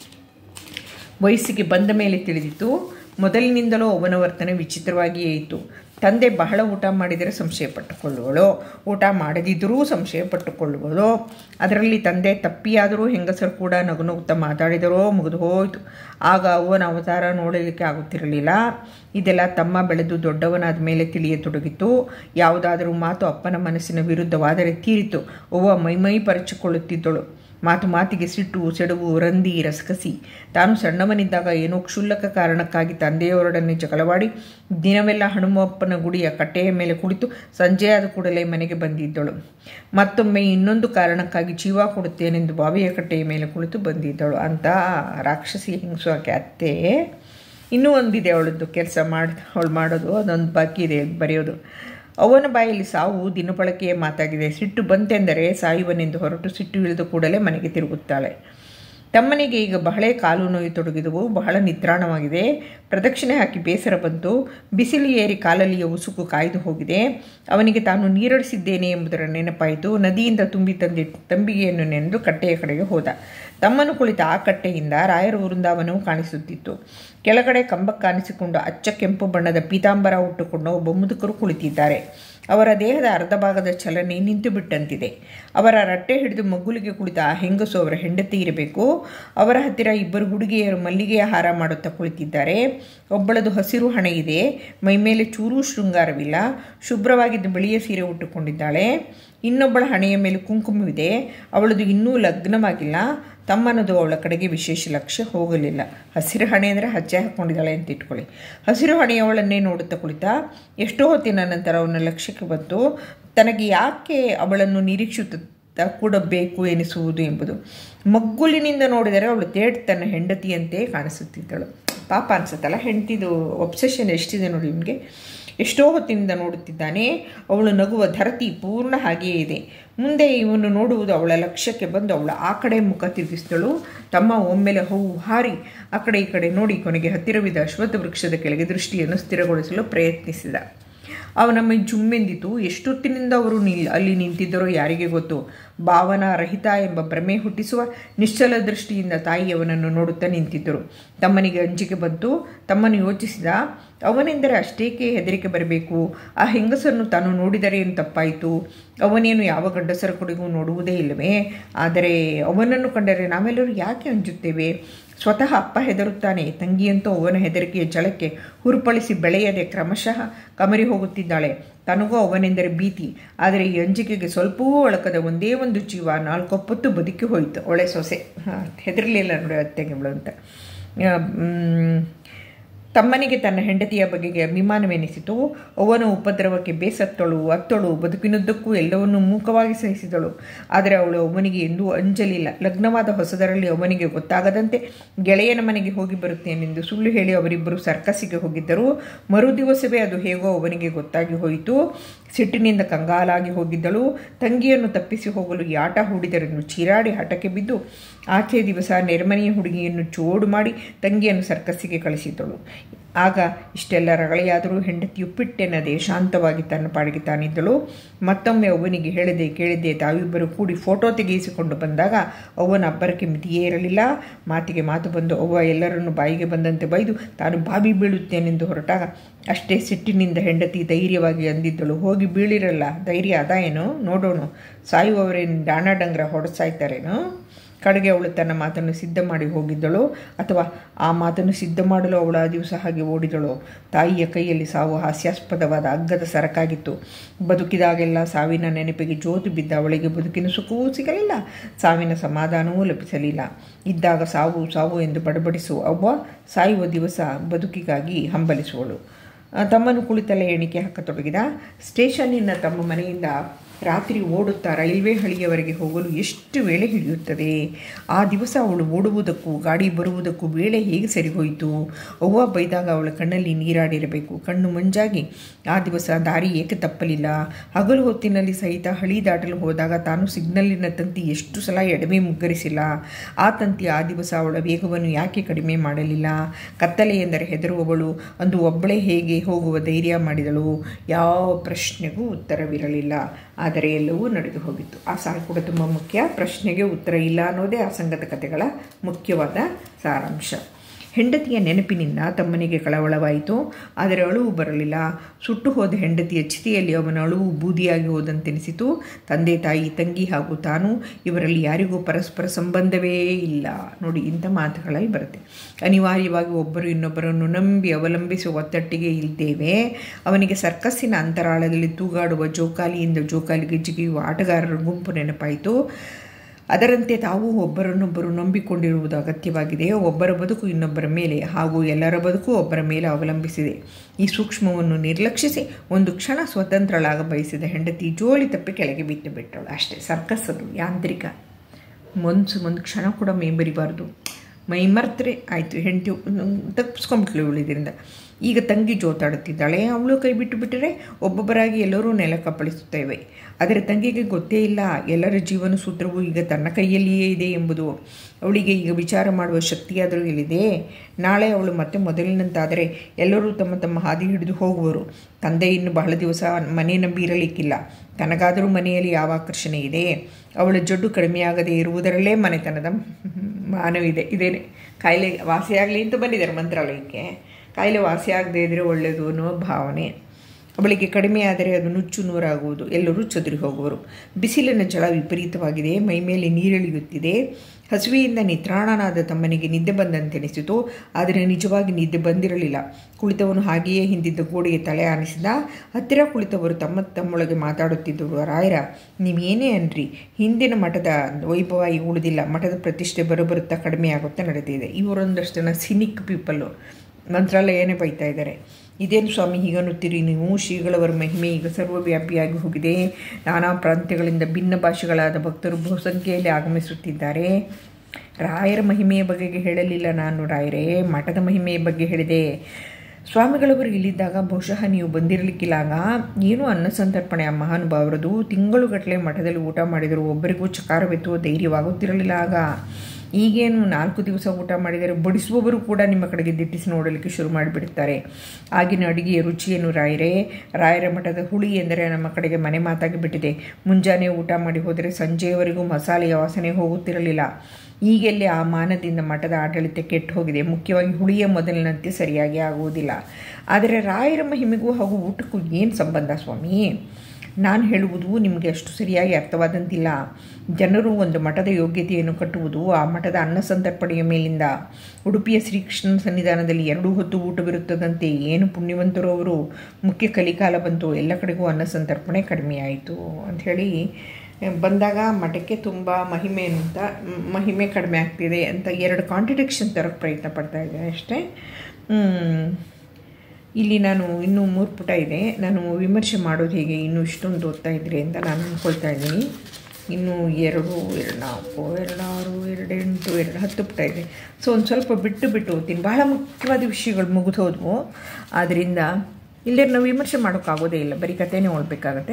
ವಯಸ್ಸಿಗೆ ಬಂದ ಮೇಲೆ ತಿಳಿದಿತ್ತು ಮೊದಲಿನಿಂದಲೂ ಅವನ ವರ್ತನೆ ವಿಚಿತ್ರವಾಗಿಯೇ ಇತ್ತು ತಂದೆ ಬಹಳ ಊಟ ಮಾಡಿದರೆ ಸಂಶಯ ಪಟ್ಟುಕೊಳ್ಳುವಳು ಊಟ ಮಾಡದಿದ್ದರೂ ಸಂಶಯ ಪಟ್ಟುಕೊಳ್ಳುವಳು ಅದರಲ್ಲಿ ತಂದೆ ತಪ್ಪಿಯಾದರೂ ಹೆಂಗಸರು ಕೂಡ ನಗು ನಗುತ್ತಾ ಮಾತಾಡಿದರೋ ಮುಗಿದು ಹೋಯಿತು ಆಗ ಅವನ ಅವತಾರ ನೋಡಲಿಕ್ಕೆ ಆಗುತ್ತಿರಲಿಲ್ಲ ಇದೆಲ್ಲ ತಮ್ಮ ಬೆಳೆದು ದೊಡ್ಡವನಾದ ಮೇಲೆ ತಿಳಿಯತೊಡಗಿತು ಯಾವುದಾದರೂ ಮಾತು ಅಪ್ಪನ ಮನಸ್ಸಿನ ವಿರುದ್ಧವಾದರೆ ತೀರಿತು ಅವ್ವ ಮೈಮೈ ಪರಚಿಕೊಳ್ಳುತ್ತಿದ್ದಳು ಮಾತು ಮಾತಿಗೆ ಸಿಟ್ಟು ಸೆಡವು ರಂದಿ ರಸಕಸಿ ತಾನು ಸಣ್ಣವನಿದ್ದಾಗ ಏನೋ ಕ್ಷುಲ್ಲಕ ಕಾರಣಕ್ಕಾಗಿ ತಂದೆಯವರೊಡನೆ ಜಗಳವಾಡಿ ದಿನವೆಲ್ಲ ಹನುಮಪ್ಪನ ಗುಡಿಯ ಕಟ್ಟೆಯ ಮೇಲೆ ಕುಳಿತು ಸಂಜೆಯಾದ ಕೂಡಲೇ ಮನೆಗೆ ಬಂದಿದ್ದಳು ಮತ್ತೊಮ್ಮೆ ಇನ್ನೊಂದು ಕಾರಣಕ್ಕಾಗಿ ಜೀವ ಕೊಡುತ್ತೇನೆಂದು ಬಾವಿಯ ಕಟ್ಟೆಯ ಮೇಲೆ ಕುಳಿತು ಬಂದಿದ್ದಳು ಅಂತ ರಾಕ್ಷಸಿ ಹೆಂಗಸು ಆಕೆ ಅತ್ತೆ ಇನ್ನೂ ಒಂದಿದೆ ಅವಳದ್ದು ಕೆಲಸ ಮಾಡಿ ಅವಳು ಮಾಡೋದು ಅದೊಂದು ಬಾಕಿ ಇದೆ ಬರೆಯೋದು ಅವನ ಬಾಯಲ್ಲಿ ಸಾವು ದಿನಬಳಕೆಯೇ ಮಾತಾಗಿದೆ ಸಿಟ್ಟು ಬಂತೆಂದರೆ ಸಾಯುವನೆಂದು ಹೊರಟು ಸಿಟ್ಟು ಇಳಿದ ಕೂಡಲೇ ಮನೆಗೆ ತಿರುಗುತ್ತಾಳೆ ತಮ್ಮನಿಗೆ ಈಗ ಬಹಳ ಕಾಲು ನೋವು ತೊಡಗಿದವು ಬಹಳ ನಿತ್ರಾಣವಾಗಿದೆ ಪ್ರದಕ್ಷಿಣೆ ಹಾಕಿ ಬೇಸರ ಬಂತು ಬಿಸಿಲು ಏರಿ ಕಾಲಲ್ಲಿಯ ಉಸುಕು ಕಾಯ್ದು ಹೋಗಿದೆ ಅವನಿಗೆ ತಾನು ನೀರಡಿಸಿದ್ದೇನೆ ಎಂಬುದರ ನೆನಪಾಯಿತು ನದಿಯಿಂದ ತುಂಬಿ ತಂದಿಟ್ಟು ತಂಬಿಗೆಯನ್ನು ನೆನೆದು ಕಟ್ಟೆಯ ಕಡೆಗೆ ಹೋದ ತಮ್ಮನು ಕುಳಿತ ಆ ಕಟ್ಟೆಯಿಂದ ರಾಯರ ವೃಂದಾವನವು ಕಾಣಿಸುತ್ತಿತ್ತು ಕೆಳಗಡೆ ಕಂಬಕ್ಕೆ ಕಾಣಿಸಿಕೊಂಡು ಅಚ್ಚ ಕೆಂಪು ಬಣ್ಣದ ಪೀತಾಂಬರ ಉಟ್ಟುಕೊಂಡು ಒಬ್ಬ ಮುದುಕರು ಕುಳಿತಿದ್ದಾರೆ ಅವರ ದೇಹದ ಅರ್ಧ ಭಾಗದ ಚಲನೆ ನಿಂತು ಬಿಟ್ಟಂತಿದೆ ಅವರ ರಟ್ಟೆ ಹಿಡಿದು ಮಗ್ಗುಲಿಗೆ ಕುಳಿತ ಆ ಹೆಂಗಸು ಅವರ ಹೆಂಡತಿ ಇರಬೇಕು ಅವರ ಹತ್ತಿರ ಇಬ್ಬರು ಹುಡುಗಿಯರು ಮಲ್ಲಿಗೆಯ ಹಾರ ಮಾಡುತ್ತಾ ಕುಳಿತಿದ್ದಾರೆ ಒಬ್ಬಳದು ಹಸಿರು ಹಣೆ ಇದೆ ಮೈಮೇಲೆ ಚೂರೂ ಶೃಂಗಾರವಿಲ್ಲ ಶುಭ್ರವಾಗಿದ್ದ ಬಿಳಿಯ ಸೀರೆ ಉಟ್ಟುಕೊಂಡಿದ್ದಾಳೆ ಇನ್ನೊಬ್ಬಳ ಹಣೆಯ ಮೇಲೆ ಕುಂಕುಮವಿದೆ ಅವಳದು ಇನ್ನೂ ಲಗ್ನವಾಗಿಲ್ಲ ತಮ್ಮನದು ಅವಳ ಕಡೆಗೆ ವಿಶೇಷ ಲಕ್ಷ್ಯ ಹೋಗಲಿಲ್ಲ ಹಸಿರು ಹಣೆ ಅಂದರೆ ಹಚ್ಚೆ ಹಾಕ್ಕೊಂಡಿದ್ದಾಳೆ ಅಂತ ಇಟ್ಕೊಳ್ಳಿ ಹಸಿರು ಹಣೆಯವಳನ್ನೇ ನೋಡುತ್ತಾ ಕುಳಿತ ಎಷ್ಟೋ ಹೊತ್ತಿನ ನಂತರ ಅವನ ಲಕ್ಷ್ಯಕ್ಕೆ ಬಂತು ತನಗೆ ಯಾಕೆ ಅವಳನ್ನು ನಿರೀಕ್ಷಿಸುತ್ತಾ ಕೂಡಬೇಕು ಎನಿಸುವುದು ಎಂಬುದು ಮಗ್ಗುಲಿನಿಂದ ನೋಡಿದರೆ ಅವಳು ತೇಟ್ ತನ್ನ ಹೆಂಡತಿಯಂತೆ ಕಾಣಿಸುತ್ತಿದ್ದಳು ಪಾಪ ಅನ್ಸುತ್ತಲ್ಲ ಹೆಂಡತಿದು ಒಬ್ಸೆಷನ್ ಎಷ್ಟಿದೆ ನೋಡಿ ನಿಮಗೆ ಎಷ್ಟೋ ಹೊತ್ತಿನಿಂದ ನೋಡುತ್ತಿದ್ದಾನೆ ಅವಳು ನಗುವ ಧರತಿ ಪೂರ್ಣ ಹಾಗೆಯೇ ಇದೆ ಮುಂದೆ ಇವನು ನೋಡುವುದು ಅವಳ ಲಕ್ಷ್ಯಕ್ಕೆ ಬಂದು ಅವಳ ಆ ಕಡೆ ಮುಖ ತಿರುಗಿಸಿದಳು ತಮ್ಮ ಒಮ್ಮೆಲೆ ಹೂವು ಹಾರಿ ಆ ಕಡೆ ಈ ಕಡೆ ನೋಡಿ ಕೊನೆಗೆ ಹತ್ತಿರವಿದ್ದ ಅಶ್ವತ್ಥ ವೃಕ್ಷದ ಕೆಳಗೆ ದೃಷ್ಟಿಯನ್ನು ಸ್ಥಿರಗೊಳಿಸಲು ಪ್ರಯತ್ನಿಸಿದ ಅವನಮ್ಮ ಜುಮ್ಮೆಂದಿತು ಎಷ್ಟೊತ್ತಿನಿಂದ ಅವರು ನಿಲ್ ಅಲ್ಲಿ ನಿಂತಿದ್ದರೋ ಯಾರಿಗೆ ಗೊತ್ತು ಭಾವನಾ ರಹಿತ ಎಂಬ ಭ್ರಮೆ ಹುಟ್ಟಿಸುವ ನಿಶ್ಚಲ ದೃಷ್ಟಿಯಿಂದ ತಾಯಿ ಅವನನ್ನು ನೋಡುತ್ತಾ ನಿಂತಿದ್ದರು ತಮ್ಮನಿಗೆ ಅಂಜಿಕೆ ಬಂತು ತಮ್ಮನ್ನು ಯೋಚಿಸಿದ ಅವನೆಂದರೆ ಅಷ್ಟೇಕೆ ಹೆದರಿಕೆ ಬರಬೇಕು ಆ ಹೆಂಗಸನ್ನು ತಾನು ನೋಡಿದರೆ ಏನು ತಪ್ಪಾಯಿತು ಅವನೇನು ಯಾವ ಗಂಡಸರ ಕಡೆಗೂ ನೋಡುವುದೇ ಇಲ್ಲವೇ ಆದರೆ ಅವನನ್ನು ಕಂಡರೆ ನಾವೆಲ್ಲರೂ ಯಾಕೆ ಅಂಜುತ್ತೇವೆ ಸ್ವತಃ ಅಪ್ಪ ಹೆದರುತ್ತಾನೆ ತಂಗಿಯಂತೂ ಅವನ ಹೆದರಿಕೆಯ ಛಳಕ್ಕೆ ಹುರುಪಳಿಸಿ ಬೆಳೆಯದೆ ಕ್ರಮಶಃ ಕಮರಿ ಹೋಗುತ್ತಿದ್ದಾಳೆ ತನಗೂ ಅವನೆಂದರೆ ಭೀತಿ ಆದರೆ ಈ ಅಂಜಿಕೆಗೆ ಸ್ವಲ್ಪವೂ ಒಳಕದ ಒಂದೇ ಒಂದು ಜೀವ ನಾಲ್ಕೊಪ್ಪತ್ತು ಬದುಕಿ ಹೋಯಿತು ಒಳ್ಳೆ ಸೊಸೆ ಹೆದರಲಿಲ್ಲ ನೋಡಿ ಅತ್ತೆಗಳು ಅಂತ ತಮ್ಮನಿಗೆ ತನ್ನ ಹೆಂಡತಿಯ ಬಗೆಗೆ ಅಭಿಮಾನವೆನಿಸಿತು ಅವನ ಉಪದ್ರವಕ್ಕೆ ಬೇಸತ್ತಳು ಅತ್ತಳು ಬದುಕಿನುದ್ದಕ್ಕೂ ಎಲ್ಲವನ್ನೂ ಮೂಕವಾಗಿ ಸಹಿಸಿದಳು ಆದರೆ ಅವಳು ಅವನಿಗೆ ಎಂದೂ ಅಂಜಲಿಲ್ಲ ಲಗ್ನವಾದ ಹೊಸದರಲ್ಲಿ ಅವನಿಗೆ ಗೊತ್ತಾಗದಂತೆ ಗೆಳೆಯನ ಮನೆಗೆ ಹೋಗಿ ಬರುತ್ತೇನೆಂದು ಸುಳ್ಳು ಹೇಳಿ ಅವರಿಬ್ಬರು ಸರ್ಕಸ್ಸಿಗೆ ಹೋಗಿದ್ದರು ಮರುದಿವಸವೇ ಅದು ಹೇಗೋ ಅವನಿಗೆ ಗೊತ್ತಾಗಿ ಹೋಯಿತು ಸಿಟ್ಟಿನಿಂದ ಕಂಗಾಲಾಗಿ ಹೋಗಿದ್ದಳು ತಂಗಿಯನ್ನು ತಪ್ಪಿಸಿ ಹೋಗಲು ಯಾಟ ಹೂಡಿದರನ್ನು ಚೀರಾಡಿ ಹಠಕ್ಕೆ ಬಿದ್ದು ಆಚೆ ದಿವಸ ನೆರೆಮನೆಯ ಹುಡುಗಿಯನ್ನು ಚೋಡು ಮಾಡಿ ತಂಗಿಯನ್ನು ಸರ್ಕಸ್ಸಿಗೆ ಕಳಿಸಿದ್ದಳು ಆಗ ಇಷ್ಟೆಲ್ಲ ರಗಳೆಯಾದರೂ ಹೆಂಡತಿಯು ಪಿಟ್ಟೆನದೆ ಶಾಂತವಾಗಿ ತನ್ನ ಪಾಡಿಗೆ ತಾನಿದ್ದಳು ಮತ್ತೊಮ್ಮೆ ಅವನಿಗೆ ಹೇಳಿದೆ ಕೇಳಿದ್ದೆ ತಾವಿಬ್ಬರು ಕೂಡಿ ಫೋಟೋ ತೆಗೆಯಿಸಿಕೊಂಡು ಬಂದಾಗ ಅವನ ಅಬ್ಬರಕ್ಕೆ ಮಿತಿಯೇ ಇರಲಿಲ್ಲ ಮಾತಿಗೆ ಮಾತು ಬಂದು ಅವ್ವ ಎಲ್ಲರನ್ನು ಬಾಯಿಗೆ ಬಂದಂತೆ ಬೈದು ತಾನು ಬಾವಿ ಬೀಳುತ್ತೇನೆಂದು ಹೊರಟಾಗ ಅಷ್ಟೇ ಸಿಟ್ಟಿನಿಂದ ಹೆಂಡತಿ ಧೈರ್ಯವಾಗಿ ಅಂದಿದ್ದಳು ಹೋಗಿ ಬೀಳಿರಲ್ಲ ಧೈರ್ಯ ಅದ ಏನು ನೋಡೋಣ ಸಾಯುವವರೇನು ಡಾಣ ಡಂಗ್ರ ಹೊಡೆಸಾಯ್ತಾರೇನು ಕಡೆಗೆ ಅವಳು ತನ್ನ ಮಾತನ್ನು ಸಿದ್ಧ ಮಾಡಿ ಹೋಗಿದ್ದಳು ಅಥವಾ ಆ ಮಾತನ್ನು ಸಿದ್ಧ ಮಾಡಲು ಅವಳು ಆ ದಿವಸ ಹಾಗೆ ಓಡಿದಳು ತಾಯಿಯ ಕೈಯಲ್ಲಿ ಸಾವು ಹಾಸ್ಯಾಸ್ಪದವಾದ ಅಗ್ಗದ ಸರಕಾಗಿತ್ತು ಬದುಕಿದಾಗೆಲ್ಲ ಸಾವಿನ ನೆನಪಿಗೆ ಜೋತು ಬಿದ್ದ ಅವಳಿಗೆ ಬದುಕಿನ ಸುಖವೂ ಸಿಗಲಿಲ್ಲ ಸಾವಿನ ಸಮಾಧಾನವೂ ಲಭಿಸಲಿಲ್ಲ ಇದ್ದಾಗ ಸಾವು ಸಾವು ಎಂದು ಬಡಬಡಿಸುವ ಅವ್ವ ಸಾಯುವ ದಿವಸ ಬದುಕಿಗಾಗಿ ಹಂಬಲಿಸುವಳು ತಮ್ಮನು ಕುಳಿತಲ್ಲೇ ಎಣಿಕೆ ಹಾಕತೊಡಗಿದ ಸ್ಟೇಷನ್ನಿನ ತಮ್ಮ ಮನೆಯಿಂದ ರಾತ್ರಿ ಓಡುತ್ತಾ ರೈಲ್ವೆ ಹಳಿಯವರೆಗೆ ಹೋಗಲು ಎಷ್ಟು ವೇಳೆ ಹಿಡಿಯುತ್ತದೆ ಆ ದಿವಸ ಅವಳು ಓಡುವುದಕ್ಕೂ ಗಾಡಿ ಬರುವುದಕ್ಕೂ ವೇಳೆ ಹೇಗೆ ಸರಿಹೋಯಿತು ಅವ್ವ ಬೈದಾಗ ಅವಳ ಕಣ್ಣಲ್ಲಿ ನೀರಾಡಿರಬೇಕು ಕಣ್ಣು ಮಂಜಾಗಿ ಆ ದಿವಸ ದಾರಿ ಏಕೆ ತಪ್ಪಲಿಲ್ಲ ಹಗಲು ಹೊತ್ತಿನಲ್ಲಿ ಸಹಿತ ಹಳಿ ದಾಟಲು ಹೋದಾಗ ತಾನು ಸಿಗ್ನಲ್ಲಿನ ತಂತಿ ಎಷ್ಟು ಸಲ ಎಡವೆ ಮುಗ್ಗರಿಸಿಲ್ಲ ಆ ತಂತಿ ಆ ದಿವಸ ಅವಳ ವೇಗವನ್ನು ಯಾಕೆ ಕಡಿಮೆ ಮಾಡಲಿಲ್ಲ ಕತ್ತಲೆ ಎಂದರೆ ಹೆದರುವವಳು ಅಂದು ಒಬ್ಬಳೇ ಹೇಗೆ ಹೋಗುವ ಧೈರ್ಯ ಮಾಡಿದಳು ಯಾವ ಪ್ರಶ್ನೆಗೂ ಉತ್ತರವಿರಲಿಲ್ಲ ಆದರೆ ಎಲ್ಲವೂ ನಡೆದು ಹೋಗಿತ್ತು ಆ ಸಾಲು ಕೂಡ ತುಂಬ ಮುಖ್ಯ ಪ್ರಶ್ನೆಗೆ ಉತ್ತರ ಇಲ್ಲ ಅನ್ನೋದೇ ಆ ಸಂಗತ ಕಥೆಗಳ ಮುಖ್ಯವಾದ ಸಾರಾಂಶ ಹೆಂಡತಿಯ ನೆನಪಿನಿಂದ ತಮ್ಮನಿಗೆ ಕಳವಳವಾಯಿತು ಆದರೆ ಅಳುವು ಬರಲಿಲ್ಲ ಸುಟ್ಟು ಹೋದ ಹೆಂಡತಿಯ ಚಿತೆಯಲ್ಲಿ ಅವನ ಅಳುವು ಬೂದಿಯಾಗಿ ಹೋದಂತೆನಿಸಿತು ತಂದೆ ತಾಯಿ ತಂಗಿ ಹಾಗೂ ತಾನು ಇವರಲ್ಲಿ ಯಾರಿಗೂ ಪರಸ್ಪರ ಸಂಬಂಧವೇ ಇಲ್ಲ ನೋಡಿ ಇಂಥ ಮಾತುಗಳಲ್ಲಿ ಬರುತ್ತೆ ಅನಿವಾರ್ಯವಾಗಿ ಒಬ್ಬರು ಇನ್ನೊಬ್ಬರನ್ನು ನಂಬಿ ಅವಲಂಬಿಸುವ ಒತ್ತಟ್ಟಿಗೆ ಇದ್ದೇವೆ ಅವನಿಗೆ ಸರ್ಕಸ್ಸಿನ ಅಂತರಾಳದಲ್ಲಿ ತೂಗಾಡುವ ಜೋಕಾಲಿಯಿಂದ ಜೋಕಾಲಿಗೆ ಜಿಗಿಯುವ ಆಟಗಾರರ ಗುಂಪು ನೆನಪಾಯಿತು ಅದರಂತೆ ತಾವು ಒಬ್ಬರನ್ನೊಬ್ಬರು ನಂಬಿಕೊಂಡಿರುವುದು ಅಗತ್ಯವಾಗಿದೆ ಒಬ್ಬರ ಬದುಕು ಇನ್ನೊಬ್ಬರ ಮೇಲೆ ಹಾಗೂ ಎಲ್ಲರ ಬದುಕು ಒಬ್ಬರ ಮೇಲೆ ಅವಲಂಬಿಸಿದೆ ಈ ಸೂಕ್ಷ್ಮವನ್ನು ನಿರ್ಲಕ್ಷಿಸಿ ಒಂದು ಕ್ಷಣ ಸ್ವತಂತ್ರಳಾಗ ಬಯಸಿದ ಹೆಂಡತಿ ಜೋಲಿ ತಪ್ಪಿ ಕೆಳಗೆ ಬಿಟ್ಟು ಬಿಟ್ಟಳು ಅಷ್ಟೇ ಸರ್ಕಸ್ ಅದು ಯಾಂತ್ರಿಕ ಒಂದು ಒಂದು ಕ್ಷಣ ಕೂಡ ಮೈ ಬರಿಬಾರ್ದು ಮೈ ಮರ್ತರೆ ಆಯಿತು ಹೆಂಡತಿ ತಪ್ಪಿಸ್ಕೊಂಡ್ಬಿಟ್ಲು ಇವಳು ಇದರಿಂದ ಈಗ ತಂಗಿ ಜೋತಾಡುತ್ತಿದ್ದಾಳೆ ಅವಳು ಕೈ ಬಿಟ್ಟು ಬಿಟ್ಟರೆ ಒಬ್ಬೊಬ್ಬರಾಗಿ ಎಲ್ಲರೂ ನೆಲ ಕಪ್ಪಳಿಸುತ್ತೇವೆ ಆದರೆ ತಂಗಿಗೆ ಗೊತ್ತೇ ಇಲ್ಲ ಎಲ್ಲರ ಜೀವನ ಸೂತ್ರವು ಈಗ ತನ್ನ ಕೈಯಲ್ಲಿಯೇ ಇದೆ ಎಂಬುದು ಅವಳಿಗೆ ಈಗ ವಿಚಾರ ಮಾಡುವ ಶಕ್ತಿಯಾದರೂ ಎಲ್ಲಿದೆ ನಾಳೆ ಅವಳು ಮತ್ತೆ ಮೊದಲಿನಂತಾದರೆ ಎಲ್ಲರೂ ತಮ್ಮ ತಮ್ಮ ಹಾದಿ ಹಿಡಿದು ಹೋಗುವರು ತಂದೆ ಇನ್ನು ಬಹಳ ದಿವಸ ಮನೆ ನಂಬಿ ಇರಲಿಕ್ಕಿಲ್ಲ ತನಗಾದರೂ ಮನೆಯಲ್ಲಿ ಯಾವ ಆಕರ್ಷಣೆ ಇದೆ ಅವಳ ಜಡ್ಡು ಕಡಿಮೆಯಾಗದೇ ಇರುವುದರಲ್ಲೇ ಮನೆತನದ ಮಾನವಿದೆ ಇದೇನೆ ಕಾಯಿಲೆ ವಾಸಿಯಾಗಲಿ ಅಂತ ಬಂದಿದ್ದಾರೆ ಮಂತ್ರಾಲಯಕ್ಕೆ ಕಾಯಿಲೆ ವಾಸಿ ಆಗದೇ ಇದ್ದರೆ ಒಳ್ಳೆಯದು ಅನ್ನುವ ಭಾವನೆ ಅವಳಿಗೆ ಕಡಿಮೆ ಆದರೆ ಅದು ನುಚ್ಚು ನೂರಾಗುವುದು ಎಲ್ಲರೂ ಚದುರಿ ಹೋಗುವರು ಬಿಸಿಲಿನ ಜಳ ವಿಪರೀತವಾಗಿದೆ ಮೈಮೇಲೆ ನೀರಿಳಿಯುತ್ತಿದೆ ಹಸುವೆಯಿಂದ ನಿತ್ರಾಣನಾದ ತಮ್ಮನಿಗೆ ನಿದ್ದೆ ಬಂದಂತೆನಿಸಿತು ಆದರೆ ನಿಜವಾಗಿ ನಿದ್ದೆ ಬಂದಿರಲಿಲ್ಲ ಕುಳಿತವನು ಹಾಗೆಯೇ ಹಿಂದಿದ್ದ ಗೋಡೆಗೆ ತಲೆ ಆನಿಸಿದ ಹತ್ತಿರ ಕುಳಿತವರು ತಮ್ಮ ತಮ್ಮೊಳಗೆ ಮಾತಾಡುತ್ತಿದ್ದರು ರಾಯರ ನೀವೇನೇ ಅನ್ರಿ ಹಿಂದಿನ ಮಠದ ವೈಭವ ಈಗ ಉಳಿದಿಲ್ಲ ಮಠದ ಪ್ರತಿಷ್ಠೆ ಬರುತ್ತಾ ಕಡಿಮೆ ಆಗುತ್ತಾ ನಡೆದಿದೆ ಇವರೊಂದಷ್ಟು ಜನ ಸಿನಿಕ್ ಪೀಪಲ್ಲು ಮಂತ್ರಾಲಯನೇ ಬೈತಾ ಇದ್ದಾರೆ ಇದೇನು ಸ್ವಾಮಿ ಹೀಗನ್ನುತ್ತೀರಿ ನೀವು ಶ್ರೀಗಳವರ ಮಹಿಮೆ ಈಗ ಸರ್ವವ್ಯಾಪಿಯಾಗಿ ಹೋಗಿದೆ ನಾನಾ ಪ್ರಾಂತ್ಯಗಳಿಂದ ಭಿನ್ನ ಭಾಷೆಗಳಾದ ಭಕ್ತರು ಬಹುಸಂಖ್ಯೆಯಲ್ಲಿ ಆಗಮಿಸುತ್ತಿದ್ದಾರೆ ರಾಯರ ಮಹಿಮೆಯ ಬಗೆಗೆ ಹೇಳಲಿಲ್ಲ ನಾನು ರಾಯರೇ ಮಠದ ಮಹಿಮೆಯ ಬಗ್ಗೆ ಹೇಳಿದೆ ಸ್ವಾಮಿಗಳವರು ಇಲ್ಲಿದ್ದಾಗ ಬಹುಶಃ ನೀವು ಬಂದಿರಲಿಕ್ಕಿಲ್ಲಾಗ ಏನೂ ಅನ್ನ ಸಂತರ್ಪಣೆ ಆ ಮಹಾನುಭಾವರದು ತಿಂಗಳುಗಟ್ಟಲೆ ಮಠದಲ್ಲಿ ಊಟ ಮಾಡಿದರೂ ಒಬ್ಬರಿಗೂ ಚಕಾರವೆತ್ತುವ ಧೈರ್ಯವಾಗುತ್ತಿರಲಿಲ್ಲ ಆಗ ಈಗೇನು ನಾಲ್ಕು ದಿವಸ ಊಟ ಮಾಡಿದರೆ ಬಡಿಸುವವರು ಕೂಡ ನಿಮ್ಮ ಕಡೆಗೆ ದಿಟ್ಟಿಸಿ ನೋಡಲಿಕ್ಕೆ ಶುರು ಮಾಡಿಬಿಡುತ್ತಾರೆ ಆಗಿನ ಅಡುಗೆಯ ರುಚಿಯನ್ನು ರಾಯರೇ ರಾಯರ ಮಠದ ಹುಳಿ ಎಂದರೆ ನಮ್ಮ ಕಡೆಗೆ ಮನೆ ಮಾತಾಗಿ ಬಿಟ್ಟಿದೆ ಮುಂಜಾನೆ ಊಟ ಮಾಡಿ ಹೋದರೆ ಸಂಜೆಯವರೆಗೂ ಮಸಾಲೆಯ ವಾಸನೆ ಹೋಗುತ್ತಿರಲಿಲ್ಲ ಈಗೆಲ್ಲಿ ಆ ಮಾನದಿಂದ ಮಠದ ಆಡಳಿತ ಕೆಟ್ಟು ಹೋಗಿದೆ ಮುಖ್ಯವಾಗಿ ಹುಳಿಯ ಮೊದಲಿನಂತೆ ಸರಿಯಾಗಿ ಆಗುವುದಿಲ್ಲ ಆದರೆ ರಾಯರ ಮಹಿಮೆಗೂ ಹಾಗೂ ಊಟಕ್ಕೂ ಏನು ಸಂಬಂಧ ಸ್ವಾಮಿ ನಾನು ಹೇಳುವುದು ನಿಮಗೆ ಅಷ್ಟು ಸರಿಯಾಗಿ ಅರ್ಥವಾದಂತಿಲ್ಲ ಜನರು ಒಂದು ಮಠದ ಯೋಗ್ಯತೆಯನ್ನು ಕಟ್ಟುವುದು ಆ ಮಠದ ಅನ್ನ ಸಂತರ್ಪಣೆಯ ಮೇಲಿಂದ ಉಡುಪಿಯ ಶ್ರೀಕೃಷ್ಣನ ಸನ್ನಿಧಾನದಲ್ಲಿ ಎರಡು ಹೊತ್ತು ಊಟವಿರುತ್ತದಂತೆ ಏನು ಪುಣ್ಯವಂತರು ಅವರು ಮುಖ್ಯ ಕಲಿಕಾಲ ಬಂತು ಎಲ್ಲ ಕಡೆಗೂ ಅನ್ನ ಸಂತರ್ಪಣೆ ಕಡಿಮೆಯಾಯಿತು ಅಂಥೇಳಿ ಬಂದಾಗ ಮಠಕ್ಕೆ ತುಂಬ ಮಹಿಮೆ ಅಂತ ಮಹಿಮೆ ಕಡಿಮೆ ಆಗ್ತಿದೆ ಅಂತ ಎರಡು ಕಾಂಟ್ರಡಿಕ್ಷನ್ ತರೋಕ್ಕೆ ಪ್ರಯತ್ನ ಪಡ್ತಾ ಇದ್ದೆ ಅಷ್ಟೇ ಇಲ್ಲಿ ನಾನು ಇನ್ನೂ ಮೂರು ಪುಟ ಇದೆ ನಾನು ವಿಮರ್ಶೆ ಮಾಡೋದು ಹೇಗೆ ಇನ್ನೂ ಇಷ್ಟೊಂದು ಓದ್ತಾ ಇದ್ರಿ ಅಂತ ನಾನು ಅಂದ್ಕೊಳ್ತಾ ಇದ್ದೀನಿ ಇನ್ನೂ ಎರಡು ಎರಡು ನಾಲ್ಕು ಎರಡು ಆರು ಎರಡು ಎಂಟು ಎರಡು ಹತ್ತು ಪುಟ ಇದೆ ಸೊ ಒಂದು ಸ್ವಲ್ಪ ಬಿಟ್ಟು ಬಿಟ್ಟು ಓದ್ತೀನಿ ಬಹಳ ಮುಖ್ಯವಾದ ವಿಷಯಗಳು ಮುಗಿದು ಹೋದವು ಆದ್ದರಿಂದ ಇಲ್ಲೇ ನಾವು ವಿಮರ್ಶೆ ಮಾಡೋಕ್ಕಾಗೋದೇ ಇಲ್ಲ ಬರೀ ಕಥೆನೇ ಓದಬೇಕಾಗತ್ತೆ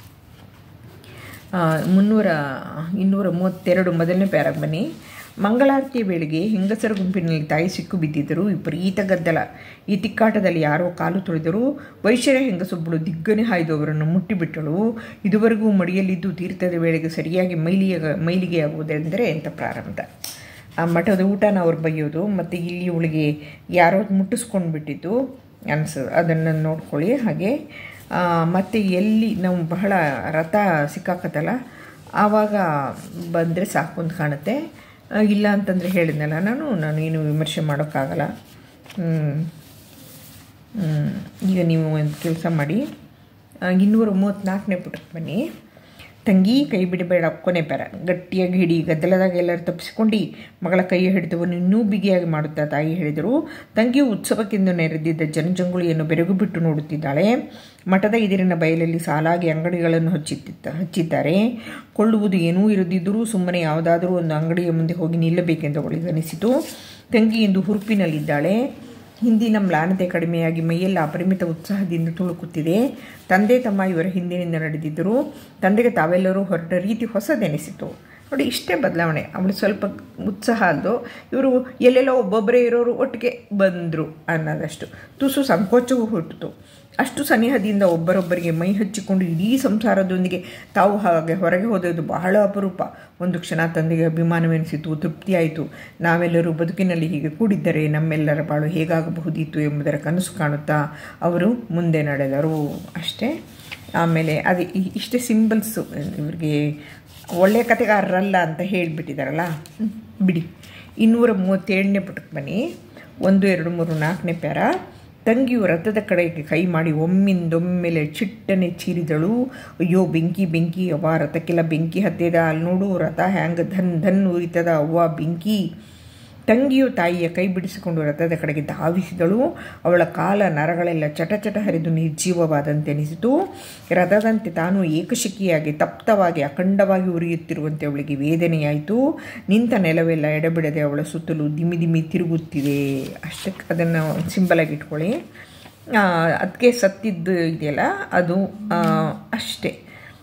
ಮುನ್ನೂರ ಇನ್ನೂರ ಮೂವತ್ತೆರಡು ಮೊದಲನೇ ಪ್ಯಾರಾಗ್ ಬನ್ನಿ ಮಂಗಳಾರತಿಯ ವೇಳೆಗೆ ಹೆಂಗಸರ ಗುಂಪಿನಲ್ಲಿ ತಾಯಿ ಸಿಕ್ಕು ಬಿದ್ದಿದ್ದರು ವಿಪರೀತ ಗದ್ದಲ ಈ ತಿಕ್ಕಾಟದಲ್ಲಿ ಯಾರೋ ಕಾಲು ತೊಳೆದರು ವೈಶ್ಯರ ಹೆಂಗಸೊಬ್ಬಳು ದಿಗ್ಗನೆ ಹಾಯ್ದು ಅವರನ್ನು ಮುಟ್ಟಿಬಿಟ್ಟಳು ಇದುವರೆಗೂ ಮಡಿಯಲ್ಲಿದ್ದು ತೀರ್ಥದ ವೇಳೆಗೆ ಸರಿಯಾಗಿ ಮೈಲಿಯ ಮೈಲಿಗೆ ಆಗುವುದೆಂದರೆ ಎಂಥ ಪ್ರಾರಂಭ ಆ ಮಠದ ಊಟನ ಅವ್ರು ಬೈಯೋದು ಮತ್ತು ಇಲ್ಲಿ ಇವಳಿಗೆ ಯಾರೋ ಮುಟ್ಟಿಸ್ಕೊಂಡು ಬಿಟ್ಟಿದ್ದು ಅನ್ಸ ಅದನ್ನು ನೋಡ್ಕೊಳ್ಳಿ ಹಾಗೆ ಮತ್ತು ಎಲ್ಲಿ ನಾವು ಬಹಳ ರಥ ಸಿಕ್ಕಾಕತ್ತಲ್ಲ ಆವಾಗ ಬಂದರೆ ಸಾಕು ಅಂತ ಕಾಣುತ್ತೆ ಇಲ್ಲ ಅಂತಂದರೆ ಹೇಳಿದ್ನಲ್ಲ ನಾನು ನಾನು ಏನು ವಿಮರ್ಶೆ ಮಾಡೋಕ್ಕಾಗಲ್ಲ ಈಗ ನೀವು ಒಂದು ಕೆಲಸ ಮಾಡಿ ಇನ್ನೂರ ಮೂವತ್ತ್ನಾಲ್ಕನೇ ಪುಟಕ್ಕೆ ಬನ್ನಿ ತಂಗಿ ಕೈ ಬಿಡಬೇಡ ಕೊನೆ ಪೆರ ಗಟ್ಟಿಯಾಗಿ ಹಿಡಿ ಗದ್ದಲದಾಗ ಎಲ್ಲರೂ ತಪ್ಪಿಸ್ಕೊಂಡು ಮಗಳ ಕೈ ಹಿಡಿದವನ್ನು ಇನ್ನೂ ಬಿಗಿಯಾಗಿ ಮಾಡುತ್ತಾ ತಾಯಿ ಹೇಳಿದರು ತಂಗಿಯು ಉತ್ಸವಕ್ಕೆಂದು ನೆರೆದಿದ್ದ ಜನಜಂಗುಳಿಯನ್ನು ಬೆರಗು ಬಿಟ್ಟು ನೋಡುತ್ತಿದ್ದಾಳೆ ಮಠದ ಎದುರಿನ ಬಯಲಲ್ಲಿ ಸಾಲಾಗಿ ಅಂಗಡಿಗಳನ್ನು ಹಚ್ಚಿತ್ತ ಹಚ್ಚಿದ್ದಾರೆ ಕೊಳ್ಳುವುದು ಏನೂ ಇರದಿದ್ದರೂ ಸುಮ್ಮನೆ ಯಾವುದಾದರೂ ಒಂದು ಅಂಗಡಿಯ ಮುಂದೆ ಹೋಗಿ ನಿಲ್ಲಬೇಕೆಂದು ಅವಳಿಗೆ ಅನಿಸಿತು ತಂಗಿ ಇಂದು ಹುರುಪಿನಲ್ಲಿದ್ದಾಳೆ ಹಿಂದಿನ ಮ್ಲಾನತೆ ಕಡಿಮೆಯಾಗಿ ಮೈಯೆಲ್ಲ ಅಪರಿಮಿತ ಉತ್ಸಾಹದಿಂದ ತುಳುಕುತ್ತಿದೆ ತಂದೆ ತಮ್ಮ ಇವರ ಹಿಂದಿನಿಂದ ನಡೆದಿದ್ದರು ತಂದೆಗೆ ತಾವೆಲ್ಲರೂ ಹೊರಟ ರೀತಿ ಹೊಸದೆನಿಸಿತು ನೋಡಿ ಇಷ್ಟೇ ಬದಲಾವಣೆ ಅವಳು ಸ್ವಲ್ಪ ಉತ್ಸಾಹ ಅಲ್ಲದು ಇವರು ಎಲ್ಲೆಲ್ಲೋ ಒಬ್ಬೊಬ್ಬರೇ ಇರೋರು ಒಟ್ಟಿಗೆ ಬಂದರು ಅನ್ನೋದಷ್ಟು ತುಸು ಸಂಕೋಚವೂ ಹುಟ್ಟಿತು ಅಷ್ಟು ಸನಿಹದಿಂದ ಒಬ್ಬರೊಬ್ಬರಿಗೆ ಮೈ ಹಚ್ಚಿಕೊಂಡು ಇಡೀ ಸಂಸಾರದೊಂದಿಗೆ ತಾವು ಹಾಗೆ ಹೊರಗೆ ಹೋದದ್ದು ಬಹಳ ಅಪರೂಪ ಒಂದು ಕ್ಷಣ ತಂದೆಗೆ ಅಭಿಮಾನವೆನಿಸಿತು ತೃಪ್ತಿಯಾಯಿತು ನಾವೆಲ್ಲರೂ ಬದುಕಿನಲ್ಲಿ ಹೀಗೆ ಕೂಡಿದ್ದರೆ ನಮ್ಮೆಲ್ಲರ ಬಾಳು ಹೇಗಾಗಬಹುದಿತ್ತು ಎಂಬುದರ ಕನಸು ಕಾಣುತ್ತಾ ಅವರು ಮುಂದೆ ನಡೆದರು ಅಷ್ಟೇ ಆಮೇಲೆ ಅದು ಇಷ್ಟೇ ಸಿಂಬಲ್ಸು ಇವ್ರಿಗೆ ಒಳ್ಳೆಯ ಕತೆಗಾರರಲ್ಲ ಅಂತ ಹೇಳಿಬಿಟ್ಟಿದ್ದಾರಲ್ಲ ಬಿಡಿ ಇನ್ನೂರ ಮೂವತ್ತೇಳನೇ ಪುಟಕ್ಕೆ ಬನ್ನಿ ಒಂದು ಎರಡು ಮೂರು ನಾಲ್ಕನೇ ಪ್ಯಾರ ತಂಗಿಯು ರಥದ ಕಡೆಗೆ ಕೈ ಮಾಡಿ ಒಮ್ಮಿಂದೊಮ್ಮೆಲೆ ಚಿಟ್ಟನೆ ಚೀರಿದಳು ಅಯ್ಯೋ ಬೆಂಕಿ ಬೆಂಕಿ ಅವ್ವ ರಥಕ್ಕೆಲ್ಲ ಬೆಂಕಿ ಹತ್ತಿದ ಅಲ್ಲಿ ನೋಡು ರಥ ಹ್ಯಾಂಗ ಧನ್ ಧನ್ ಉರಿತದ ಅವ್ವ ಬೆಂಕಿ ತಂಗಿಯು ತಾಯಿಯ ಕೈ ಬಿಡಿಸಿಕೊಂಡು ರಥದ ಕಡೆಗೆ ಧಾವಿಸಿದಳು ಅವಳ ಕಾಲ ನರಗಳೆಲ್ಲ ಚಟಚಟ ಹರಿದು ನಿರ್ಜೀವವಾದಂತೆನಿಸಿತು ರಥದಂತೆ ತಾನು ಏಕಶಿಕಿಯಾಗಿ ತಪ್ತವಾಗಿ ಅಖಂಡವಾಗಿ ಉರಿಯುತ್ತಿರುವಂತೆ ಅವಳಿಗೆ ವೇದನೆಯಾಯಿತು ನಿಂತ ನೆಲವೆಲ್ಲ ಎಡಬಿಡದೆ ಅವಳ ಸುತ್ತಲೂ ದಿಮಿ ದಿಮಿ ತಿರುಗುತ್ತಿದೆ ಅಷ್ಟಕ್ಕೆ ಅದನ್ನು ಸಿಂಬಲಾಗಿ ಇಟ್ಕೊಳ್ಳಿ ಅದಕ್ಕೆ ಸತ್ತಿದ್ದು ಇದೆಯಲ್ಲ ಅದು ಅಷ್ಟೇ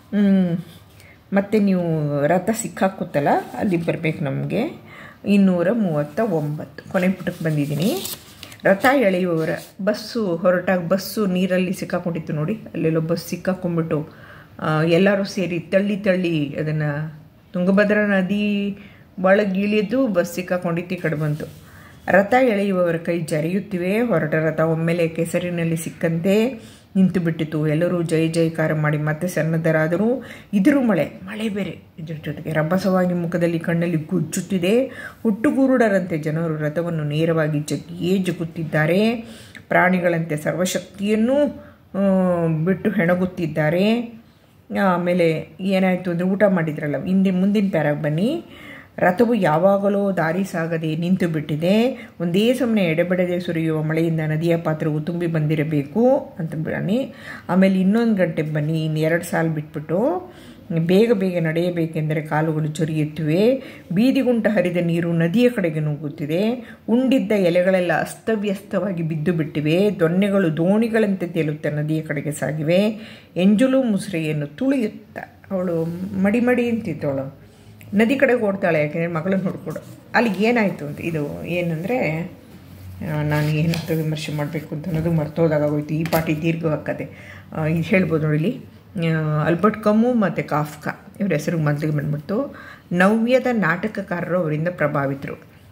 ಮತ್ತು ನೀವು ರಥ ಸಿಕ್ಕಾಕುತ್ತಲ್ಲ ಅಲ್ಲಿ ಬರಬೇಕು ನಮಗೆ ಇನ್ನೂರ ಮೂವತ್ತ ಒಂಬತ್ತು ಕೊನೆ ಪುಟಕ್ಕೆ ಬಂದಿದ್ದೀನಿ ರಥ ಎಳೆಯುವವರ ಬಸ್ಸು ಹೊರಟಾಗ ಬಸ್ಸು ನೀರಲ್ಲಿ ಸಿಕ್ಕಾಕೊಂಡಿತ್ತು ನೋಡಿ ಅಲ್ಲೆಲ್ಲೋ ಬಸ್ ಸಿಕ್ಕಾಕೊಂಡ್ಬಿಟ್ಟು ಎಲ್ಲರೂ ಸೇರಿ ತಳ್ಳಿ ತಳ್ಳಿ ಅದನ್ನು ತುಂಗಭದ್ರಾ ನದಿ ಒಳಗೆ ಇಳಿದು ಬಸ್ ಸಿಕ್ಕಾಕೊಂಡಿತ್ತು ಈ ಕಡೆ ಬಂತು ರಥ ಎಳೆಯುವವರ ಕೈ ಜರಿಯುತ್ತಿವೆ ಹೊರಟ ರಥ ಒಮ್ಮೆಲೆ ಕೆಸರಿನಲ್ಲಿ ಸಿಕ್ಕಂತೆ ನಿಂತು ಬಿಟ್ಟಿತು ಎಲ್ಲರೂ ಜೈ ಜೈಕಾರ ಮಾಡಿ ಮತ್ತೆ ಸನ್ನದ್ಧರಾದರೂ ಇದ್ರು ಮಳೆ ಮಳೆ ಬೇರೆ ಇದ್ರ ಜೊತೆಗೆ ರಭಸವಾಗಿ ಮುಖದಲ್ಲಿ ಕಣ್ಣಲ್ಲಿ ಗುಜ್ಜುತ್ತಿದೆ ಹುಟ್ಟುಗುರುಡರಂತೆ ಜನರು ರಥವನ್ನು ನೇರವಾಗಿ ಜಗ್ಗಿಯೇ ಜಗುತ್ತಿದ್ದಾರೆ ಪ್ರಾಣಿಗಳಂತೆ ಸರ್ವಶಕ್ತಿಯನ್ನೂ ಬಿಟ್ಟು ಹೆಣಗುತ್ತಿದ್ದಾರೆ ಆಮೇಲೆ ಏನಾಯಿತು ಅಂದರೆ ಊಟ ಮಾಡಿದ್ರಲ್ಲ ಹಿಂದೆ ಮುಂದಿನ ಪ್ಯಾರಾಗ ಬನ್ನಿ ರಥವು ಯಾವಾಗಲೂ ದಾರಿ ಸಾಗದೆ ನಿಂತು ಬಿಟ್ಟಿದೆ ಒಂದೇ ಸಮನೆ ಎಡೆಬಿಡದೆ ಸುರಿಯುವ ಮಳೆಯಿಂದ ನದಿಯ ಪಾತ್ರವು ತುಂಬಿ ಬಂದಿರಬೇಕು ಅಂತ ಬನ್ನಿ ಆಮೇಲೆ ಇನ್ನೊಂದು ಗಂಟೆಗೆ ಬನ್ನಿ ಇನ್ನು ಎರಡು ಸಾಲ ಬಿಟ್ಬಿಟ್ಟು ಬೇಗ ಬೇಗ ನಡೆಯಬೇಕೆಂದರೆ ಕಾಲುಗಳು ಜೊರಿಯುತ್ತಿವೆ ಬೀದಿಗುಂಟ ಹರಿದ ನೀರು ನದಿಯ ಕಡೆಗೆ ನುಗ್ಗುತ್ತಿದೆ ಉಂಡಿದ್ದ ಎಲೆಗಳೆಲ್ಲ ಅಸ್ತವ್ಯಸ್ತವಾಗಿ ಬಿದ್ದು ಬಿಟ್ಟಿವೆ ದೊನ್ನೆಗಳು ದೋಣಿಗಳಂತೆ ತೇಲುತ್ತಾ ನದಿಯ ಕಡೆಗೆ ಸಾಗಿವೆ ಎಂಜುಲು ಮುಸುರೆಯನ್ನು ತುಳಿಯುತ್ತ ಅವಳು ಮಡಿ ಮಡಿ ಅಂತಿದ್ದವಳು ನದಿ ಕಡೆಗೆ ಓಡ್ತಾಳೆ ಯಾಕೆಂದರೆ ಮಗಳನ್ನ ಹುಡ್ಕೊಡು ಅಲ್ಲಿ ಏನಾಯಿತು ಅಂತ ಇದು ಏನಂದರೆ ನಾನು ಏನಂತ ವಿಮರ್ಶೆ ಮಾಡಬೇಕು ಅಂತ ಅನ್ನೋದು ಮರ್ತೋದಾಗೋಯ್ತು ಈ ಪಾಟಿ ದೀರ್ಘವಾಗ್ತದೆ ಇದು ಹೇಳ್ಬೋದು ನೋಡಿ ಅಲ್ಬರ್ಟ್ ಕಮ್ಮು ಮತ್ತು ಕಾಫ್ಕಾ ಇವ್ರ ಹೆಸರು ಮೊದಲಿಗೆ ಬಂದ್ಬಿಡ್ತು ನವ್ಯದ ನಾಟಕಕಾರರು ಅವರಿಂದ ಪ್ರಭಾವಿತರು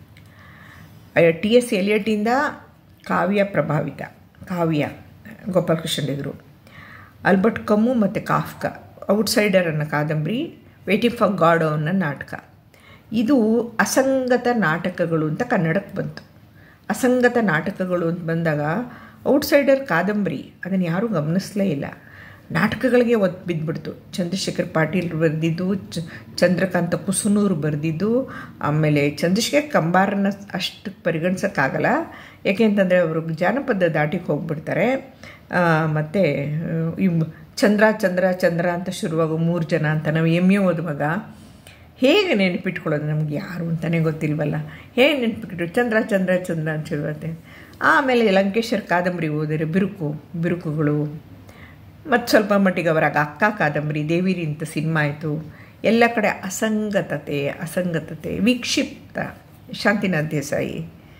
ಟಿ ಎಸ್ ಎಲಿಯಟಿಂದ ಕಾವ್ಯ ಪ್ರಭಾವಿತ ಕಾವ್ಯ ಗೋಪಾಲಕೃಷ್ಣನಿದ್ರು ಅಲ್ಬರ್ಟ್ ಕಮ್ಮು ಮತ್ತು ಕಾಫ್ಕಾ ಔಟ್ಸೈಡರ್ ಅನ್ನೋ ಕಾದಂಬರಿ ವೇಟಿಂಗ್ ಫಾರ್ ಗಾಡ್ ಅನ್ನೋ ನಾಟಕ ಇದು ಅಸಂಗತ ನಾಟಕಗಳು ಅಂತ ಕನ್ನಡಕ್ಕೆ ಬಂತು ಅಸಂಗತ ನಾಟಕಗಳು ಅಂತ ಬಂದಾಗ ಔಟ್ಸೈಡರ್ ಕಾದಂಬರಿ ಅದನ್ನು ಯಾರೂ ಗಮನಿಸಲೇ ಇಲ್ಲ ನಾಟಕಗಳಿಗೆ ಒತ್ತು ಬಿದ್ದುಬಿಡ್ತು ಚಂದ್ರಶೇಖರ್ ಪಾಟೀಲ್ ಬರೆದಿದ್ದು ಚ ಚಂದ್ರಕಾಂತ ಕುಸುನೂರು ಬರೆದಿದ್ದು ಆಮೇಲೆ ಚಂದ್ರಶೇಖರ್ ಕಂಬಾರನ್ನ ಅಷ್ಟು ಪರಿಗಣಿಸೋಕ್ಕಾಗಲ್ಲ ಯಾಕೆಂತಂದರೆ ಅವರು ಜಾನಪದ ದಾಟಿಗೆ ಹೋಗ್ಬಿಡ್ತಾರೆ ಮತ್ತು ಇವ್ ಚಂದ್ರ ಚಂದ್ರ ಚಂದ್ರ ಅಂತ ಶುರುವಾಗೋ ಮೂರು ಜನ ಅಂತ ನಾವು ಎಮ್ ಎ ಓದುವಾಗ ಹೇಗೆ ನೆನಪಿಟ್ಕೊಳ್ಳೋದು ನಮ್ಗೆ ಯಾರು ಅಂತಲೇ ಗೊತ್ತಿಲ್ವಲ್ಲ ಹೇಗೆ ನೆನಪಿಟ್ರು ಚಂದ್ರ ಚಂದ್ರ ಚಂದ್ರ ಅಂತ ಶುರುವಾಗುತ್ತೆ ಆಮೇಲೆ ಲಂಕೇಶ್ವರ್ ಕಾದಂಬರಿ ಓದಿದ್ರೆ ಬಿರುಕು ಬಿರುಕುಗಳು ಮತ್ತು ಸ್ವಲ್ಪ ಮಟ್ಟಿಗೆ ಅವರಾಗ ಅಕ್ಕ ಕಾದಂಬರಿ ದೇವಿರಿ ಅಂತ ಸಿನಿಮಾ ಆಯಿತು ಎಲ್ಲ ಕಡೆ ಅಸಂಗತತೆ ಅಸಂಗತತೆ ವಿಕ್ಷಿಪ್ತ ಶಾಂತಿನಾಥ್ ದೇಸಾಯಿ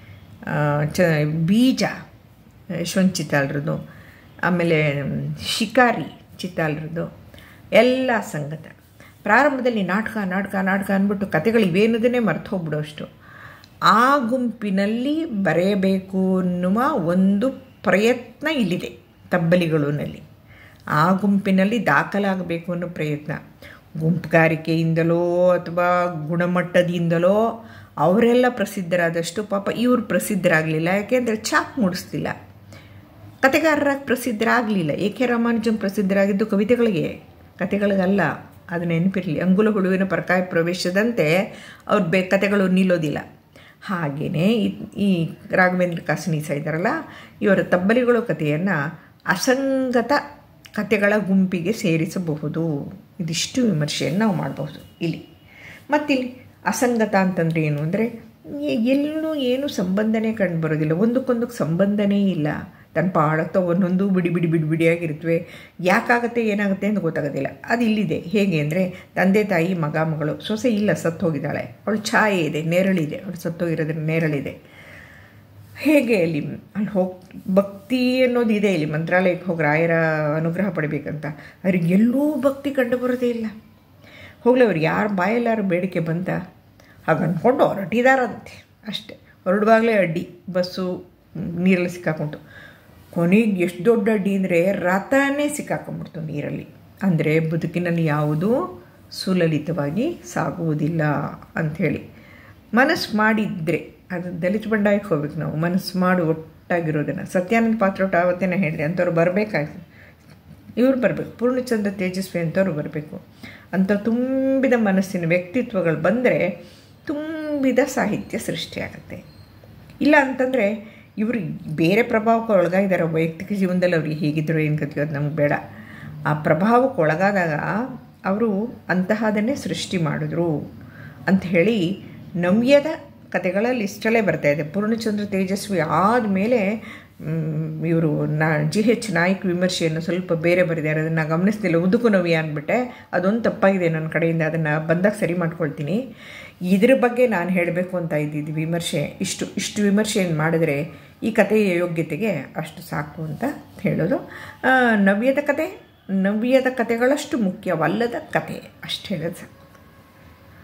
ಚ ಬೀಜ ಯಶವಂತ್ ಚಿತ್ತಾಲ್ರದ್ದು ಆಮೇಲೆ ಶಿಕಾರಿ ಚಿತ್ತಾಲ್ರದ್ದು ಎಲ್ಲ ಅಸಂಗತ ಪ್ರಾರಂಭದಲ್ಲಿ ನಾಟಕ ನಾಟಕ ನಾಟಕ ಅಂದ್ಬಿಟ್ಟು ಕತೆಗಳು ಇವೇನದನ್ನೇ ಮರ್ತು ಹೋಗ್ಬಿಡೋಷ್ಟು ಆ ಗುಂಪಿನಲ್ಲಿ ಬರೆಯಬೇಕು ಅನ್ನುವ ಒಂದು ಪ್ರಯತ್ನ ಇಲ್ಲಿದೆ ತಬ್ಬಲಿಗಳಲ್ಲಿ ಆ ಗುಂಪಿನಲ್ಲಿ ದಾಖಲಾಗಬೇಕು ಅನ್ನೋ ಪ್ರಯತ್ನ ಗುಂಪುಗಾರಿಕೆಯಿಂದಲೋ ಅಥವಾ ಗುಣಮಟ್ಟದಿಂದಲೋ ಅವರೆಲ್ಲ ಪ್ರಸಿದ್ಧರಾದಷ್ಟು ಪಾಪ ಇವರು ಪ್ರಸಿದ್ಧರಾಗಲಿಲ್ಲ ಯಾಕೆಂದರೆ ಚಾಕ್ ಮೂಡಿಸ್ತಿಲ್ಲ ಕತೆಗಾರರಾಗಿ ಪ್ರಸಿದ್ಧರಾಗಲಿಲ್ಲ ಎ ಕೆ ರಾಮಾನುಜನ್ ಪ್ರಸಿದ್ಧರಾಗಿದ್ದು ಕವಿತೆಗಳಿಗೆ ಕತೆಗಳಿಗಲ್ಲ ಅದು ನೆನಪಿರಲಿ ಅಂಗುಲ ಹುಳುವಿನ ಪರಕಾಯ ಪ್ರವೇಶದಂತೆ ಅವ್ರ ಬೇ ಕತೆಗಳು ನಿಲ್ಲೋದಿಲ್ಲ ಹಾಗೆಯೇ ಈ ರಾಘವೇಂದ್ರ ಕಾಸನೀಸ ಇದ್ದಾರಲ್ಲ ಇವರ ತಬ್ಬಲಿಗಳು ಕಥೆಯನ್ನು ಅಸಂಗತ ಕತೆಗಳ ಗುಂಪಿಗೆ ಸೇರಿಸಬಹುದು ಇದಿಷ್ಟು ವಿಮರ್ಶೆಯನ್ನು ನಾವು ಮಾಡಬಹುದು ಇಲ್ಲಿ ಮತ್ತಿಲ್ಲಿ ಅಸಂಗತ ಅಂತಂದರೆ ಏನು ಅಂದರೆ ಎಲ್ಲೂ ಏನು ಸಂಬಂಧನೇ ಕಂಡು ಬರೋದಿಲ್ಲ ಒಂದಕ್ಕೊಂದಕ್ಕೆ ಸಂಬಂಧನೇ ಇಲ್ಲ ತನ್ನ ಪಾಡತ್ತ ಒಂದೊಂದು ಬಿಡಿ ಬಿಡಿ ಬಿಡಿ ಬಿಡಿಯಾಗಿರುತ್ತವೆ ಯಾಕಾಗುತ್ತೆ ಏನಾಗುತ್ತೆ ಅಂತ ಗೊತ್ತಾಗೋದಿಲ್ಲ ಅದು ಇಲ್ಲಿದೆ ಹೇಗೆ ಅಂದರೆ ತಂದೆ ತಾಯಿ ಮಗ ಮಗಳು ಸೊಸೆ ಇಲ್ಲ ಸತ್ತೋಗಿದ್ದಾಳೆ ಅವಳು ಛಾಯೆ ಇದೆ ನೆರಳಿದೆ ಅವಳು ಸತ್ತೋಗಿರೋದ್ರ ನೆರಳಿದೆ ಹೇಗೆ ಅಲ್ಲಿ ಅಲ್ಲಿ ಹೋಗಿ ಭಕ್ತಿ ಅನ್ನೋದು ಇದೆ ಇಲ್ಲಿ ಮಂತ್ರಾಲಯಕ್ಕೆ ಹೋಗಿ ರಾಯರ ಅನುಗ್ರಹ ಪಡಿಬೇಕಂತ ಅವ್ರಿಗೆ ಎಲ್ಲೂ ಭಕ್ತಿ ಕಂಡು ಬರೋದೇ ಇಲ್ಲ ಹೋಗ್ಲಿ ಅವ್ರು ಯಾರು ಬಾಯಲ್ಲಾರು ಬೇಡಿಕೆ ಬಂತ ಹಾಗೆ ಅಂದ್ಕೊಂಡು ಹೊರಟಿದಾರಂತೆ ಅಷ್ಟೇ ಹೊರಡುವಾಗಲೇ ಅಡ್ಡಿ ಬಸ್ಸು ನೀರಲ್ಲಿ ಸಿಕ್ಕಾಕೊಂಡು ಕೊನೆಗೆ ಎಷ್ಟು ದೊಡ್ಡ ಅಡ್ಡಿ ಅಂದರೆ ರಥನೇ ಸಿಕ್ಕಾಕೊಂಡ್ಬಿಡ್ತು ನೀರಲ್ಲಿ ಅಂದರೆ ಬದುಕಿನಲ್ಲಿ ಯಾವುದೂ ಸುಲಲಿತವಾಗಿ ಸಾಗುವುದಿಲ್ಲ ಅಂಥೇಳಿ ಮನಸ್ಸು ಮಾಡಿದರೆ ಅದು ದಲಿತ ಬಂಡಾಯಕ್ಕೆ ಹೋಗ್ಬೇಕು ನಾವು ಮನಸ್ಸು ಮಾಡು ಒಟ್ಟಾಗಿರೋದನ್ನು ಸತ್ಯಾನಂದ ಪಾತ್ರೋಟ ಆವತ್ತೇನೆ ಹೇಳಿದೆ ಅಂಥವ್ರು ಬರಬೇಕಾಯ್ತು ಇವ್ರು ಬರಬೇಕು ಪೂರ್ಣಚಂದ್ರ ತೇಜಸ್ವಿ ಅಂಥವ್ರು ಬರಬೇಕು ಅಂಥ ತುಂಬಿದ ಮನಸ್ಸಿನ ವ್ಯಕ್ತಿತ್ವಗಳು ಬಂದರೆ ತುಂಬಿದ ಸಾಹಿತ್ಯ ಸೃಷ್ಟಿಯಾಗುತ್ತೆ ಇಲ್ಲ ಅಂತಂದರೆ ಇವರು ಬೇರೆ ಪ್ರಭಾವಕ್ಕೆ ಒಳಗಾಗಿದ್ದಾರೆ ವೈಯಕ್ತಿಕ ಜೀವನದಲ್ಲಿ ಅವ್ರಿಗೆ ಹೇಗಿದ್ರು ಏನು ಕಥೆಯೋ ಅದು ನಮ್ಗೆ ಬೇಡ ಆ ಪ್ರಭಾವಕ್ಕೆ ಒಳಗಾದಾಗ ಅವರು ಅಂತಹದನ್ನೇ ಸೃಷ್ಟಿ ಮಾಡಿದ್ರು ಅಂತ ಹೇಳಿ ನವ್ಯದ ಕತೆಗಳಲ್ಲಿ ಇಷ್ಟಲ್ಲೇ ಬರ್ತಾ ಇದೆ ಪೂರ್ಣಚಂದ್ರ ತೇಜಸ್ವಿ ಆದಮೇಲೆ ಇವರು ನಾ ಜಿ ಎಚ್ ನಾಯ್ಕ್ ವಿಮರ್ಶೆಯನ್ನು ಸ್ವಲ್ಪ ಬೇರೆ ಬರೆದಿದ್ದಾರೆ ಅದನ್ನು ಗಮನಿಸ್ತಿಲ್ಲ ಉದುಕು ನವ್ಯ ಅಂದ್ಬಿಟ್ಟೆ ಅದೊಂದು ತಪ್ಪಾಗಿದೆ ನನ್ನ ಕಡೆಯಿಂದ ಅದನ್ನು ಬಂದಾಗ ಸರಿ ಮಾಡ್ಕೊಳ್ತೀನಿ ಇದ್ರ ಬಗ್ಗೆ ನಾನು ಹೇಳಬೇಕು ಅಂತ ಇದ್ದಿದ್ದು ವಿಮರ್ಶೆ ಇಷ್ಟು ಇಷ್ಟು ವಿಮರ್ಶೆಯನ್ನು ಮಾಡಿದರೆ ಈ ಕಥೆಯ ಯೋಗ್ಯತೆಗೆ ಅಷ್ಟು ಸಾಕು ಅಂತ ಹೇಳೋದು ನವ್ಯದ ಕತೆ ನವ್ಯದ ಕತೆಗಳಷ್ಟು ಮುಖ್ಯವಲ್ಲದ ಕತೆ ಅಷ್ಟು ಹೇಳೋದು ಸಾಕು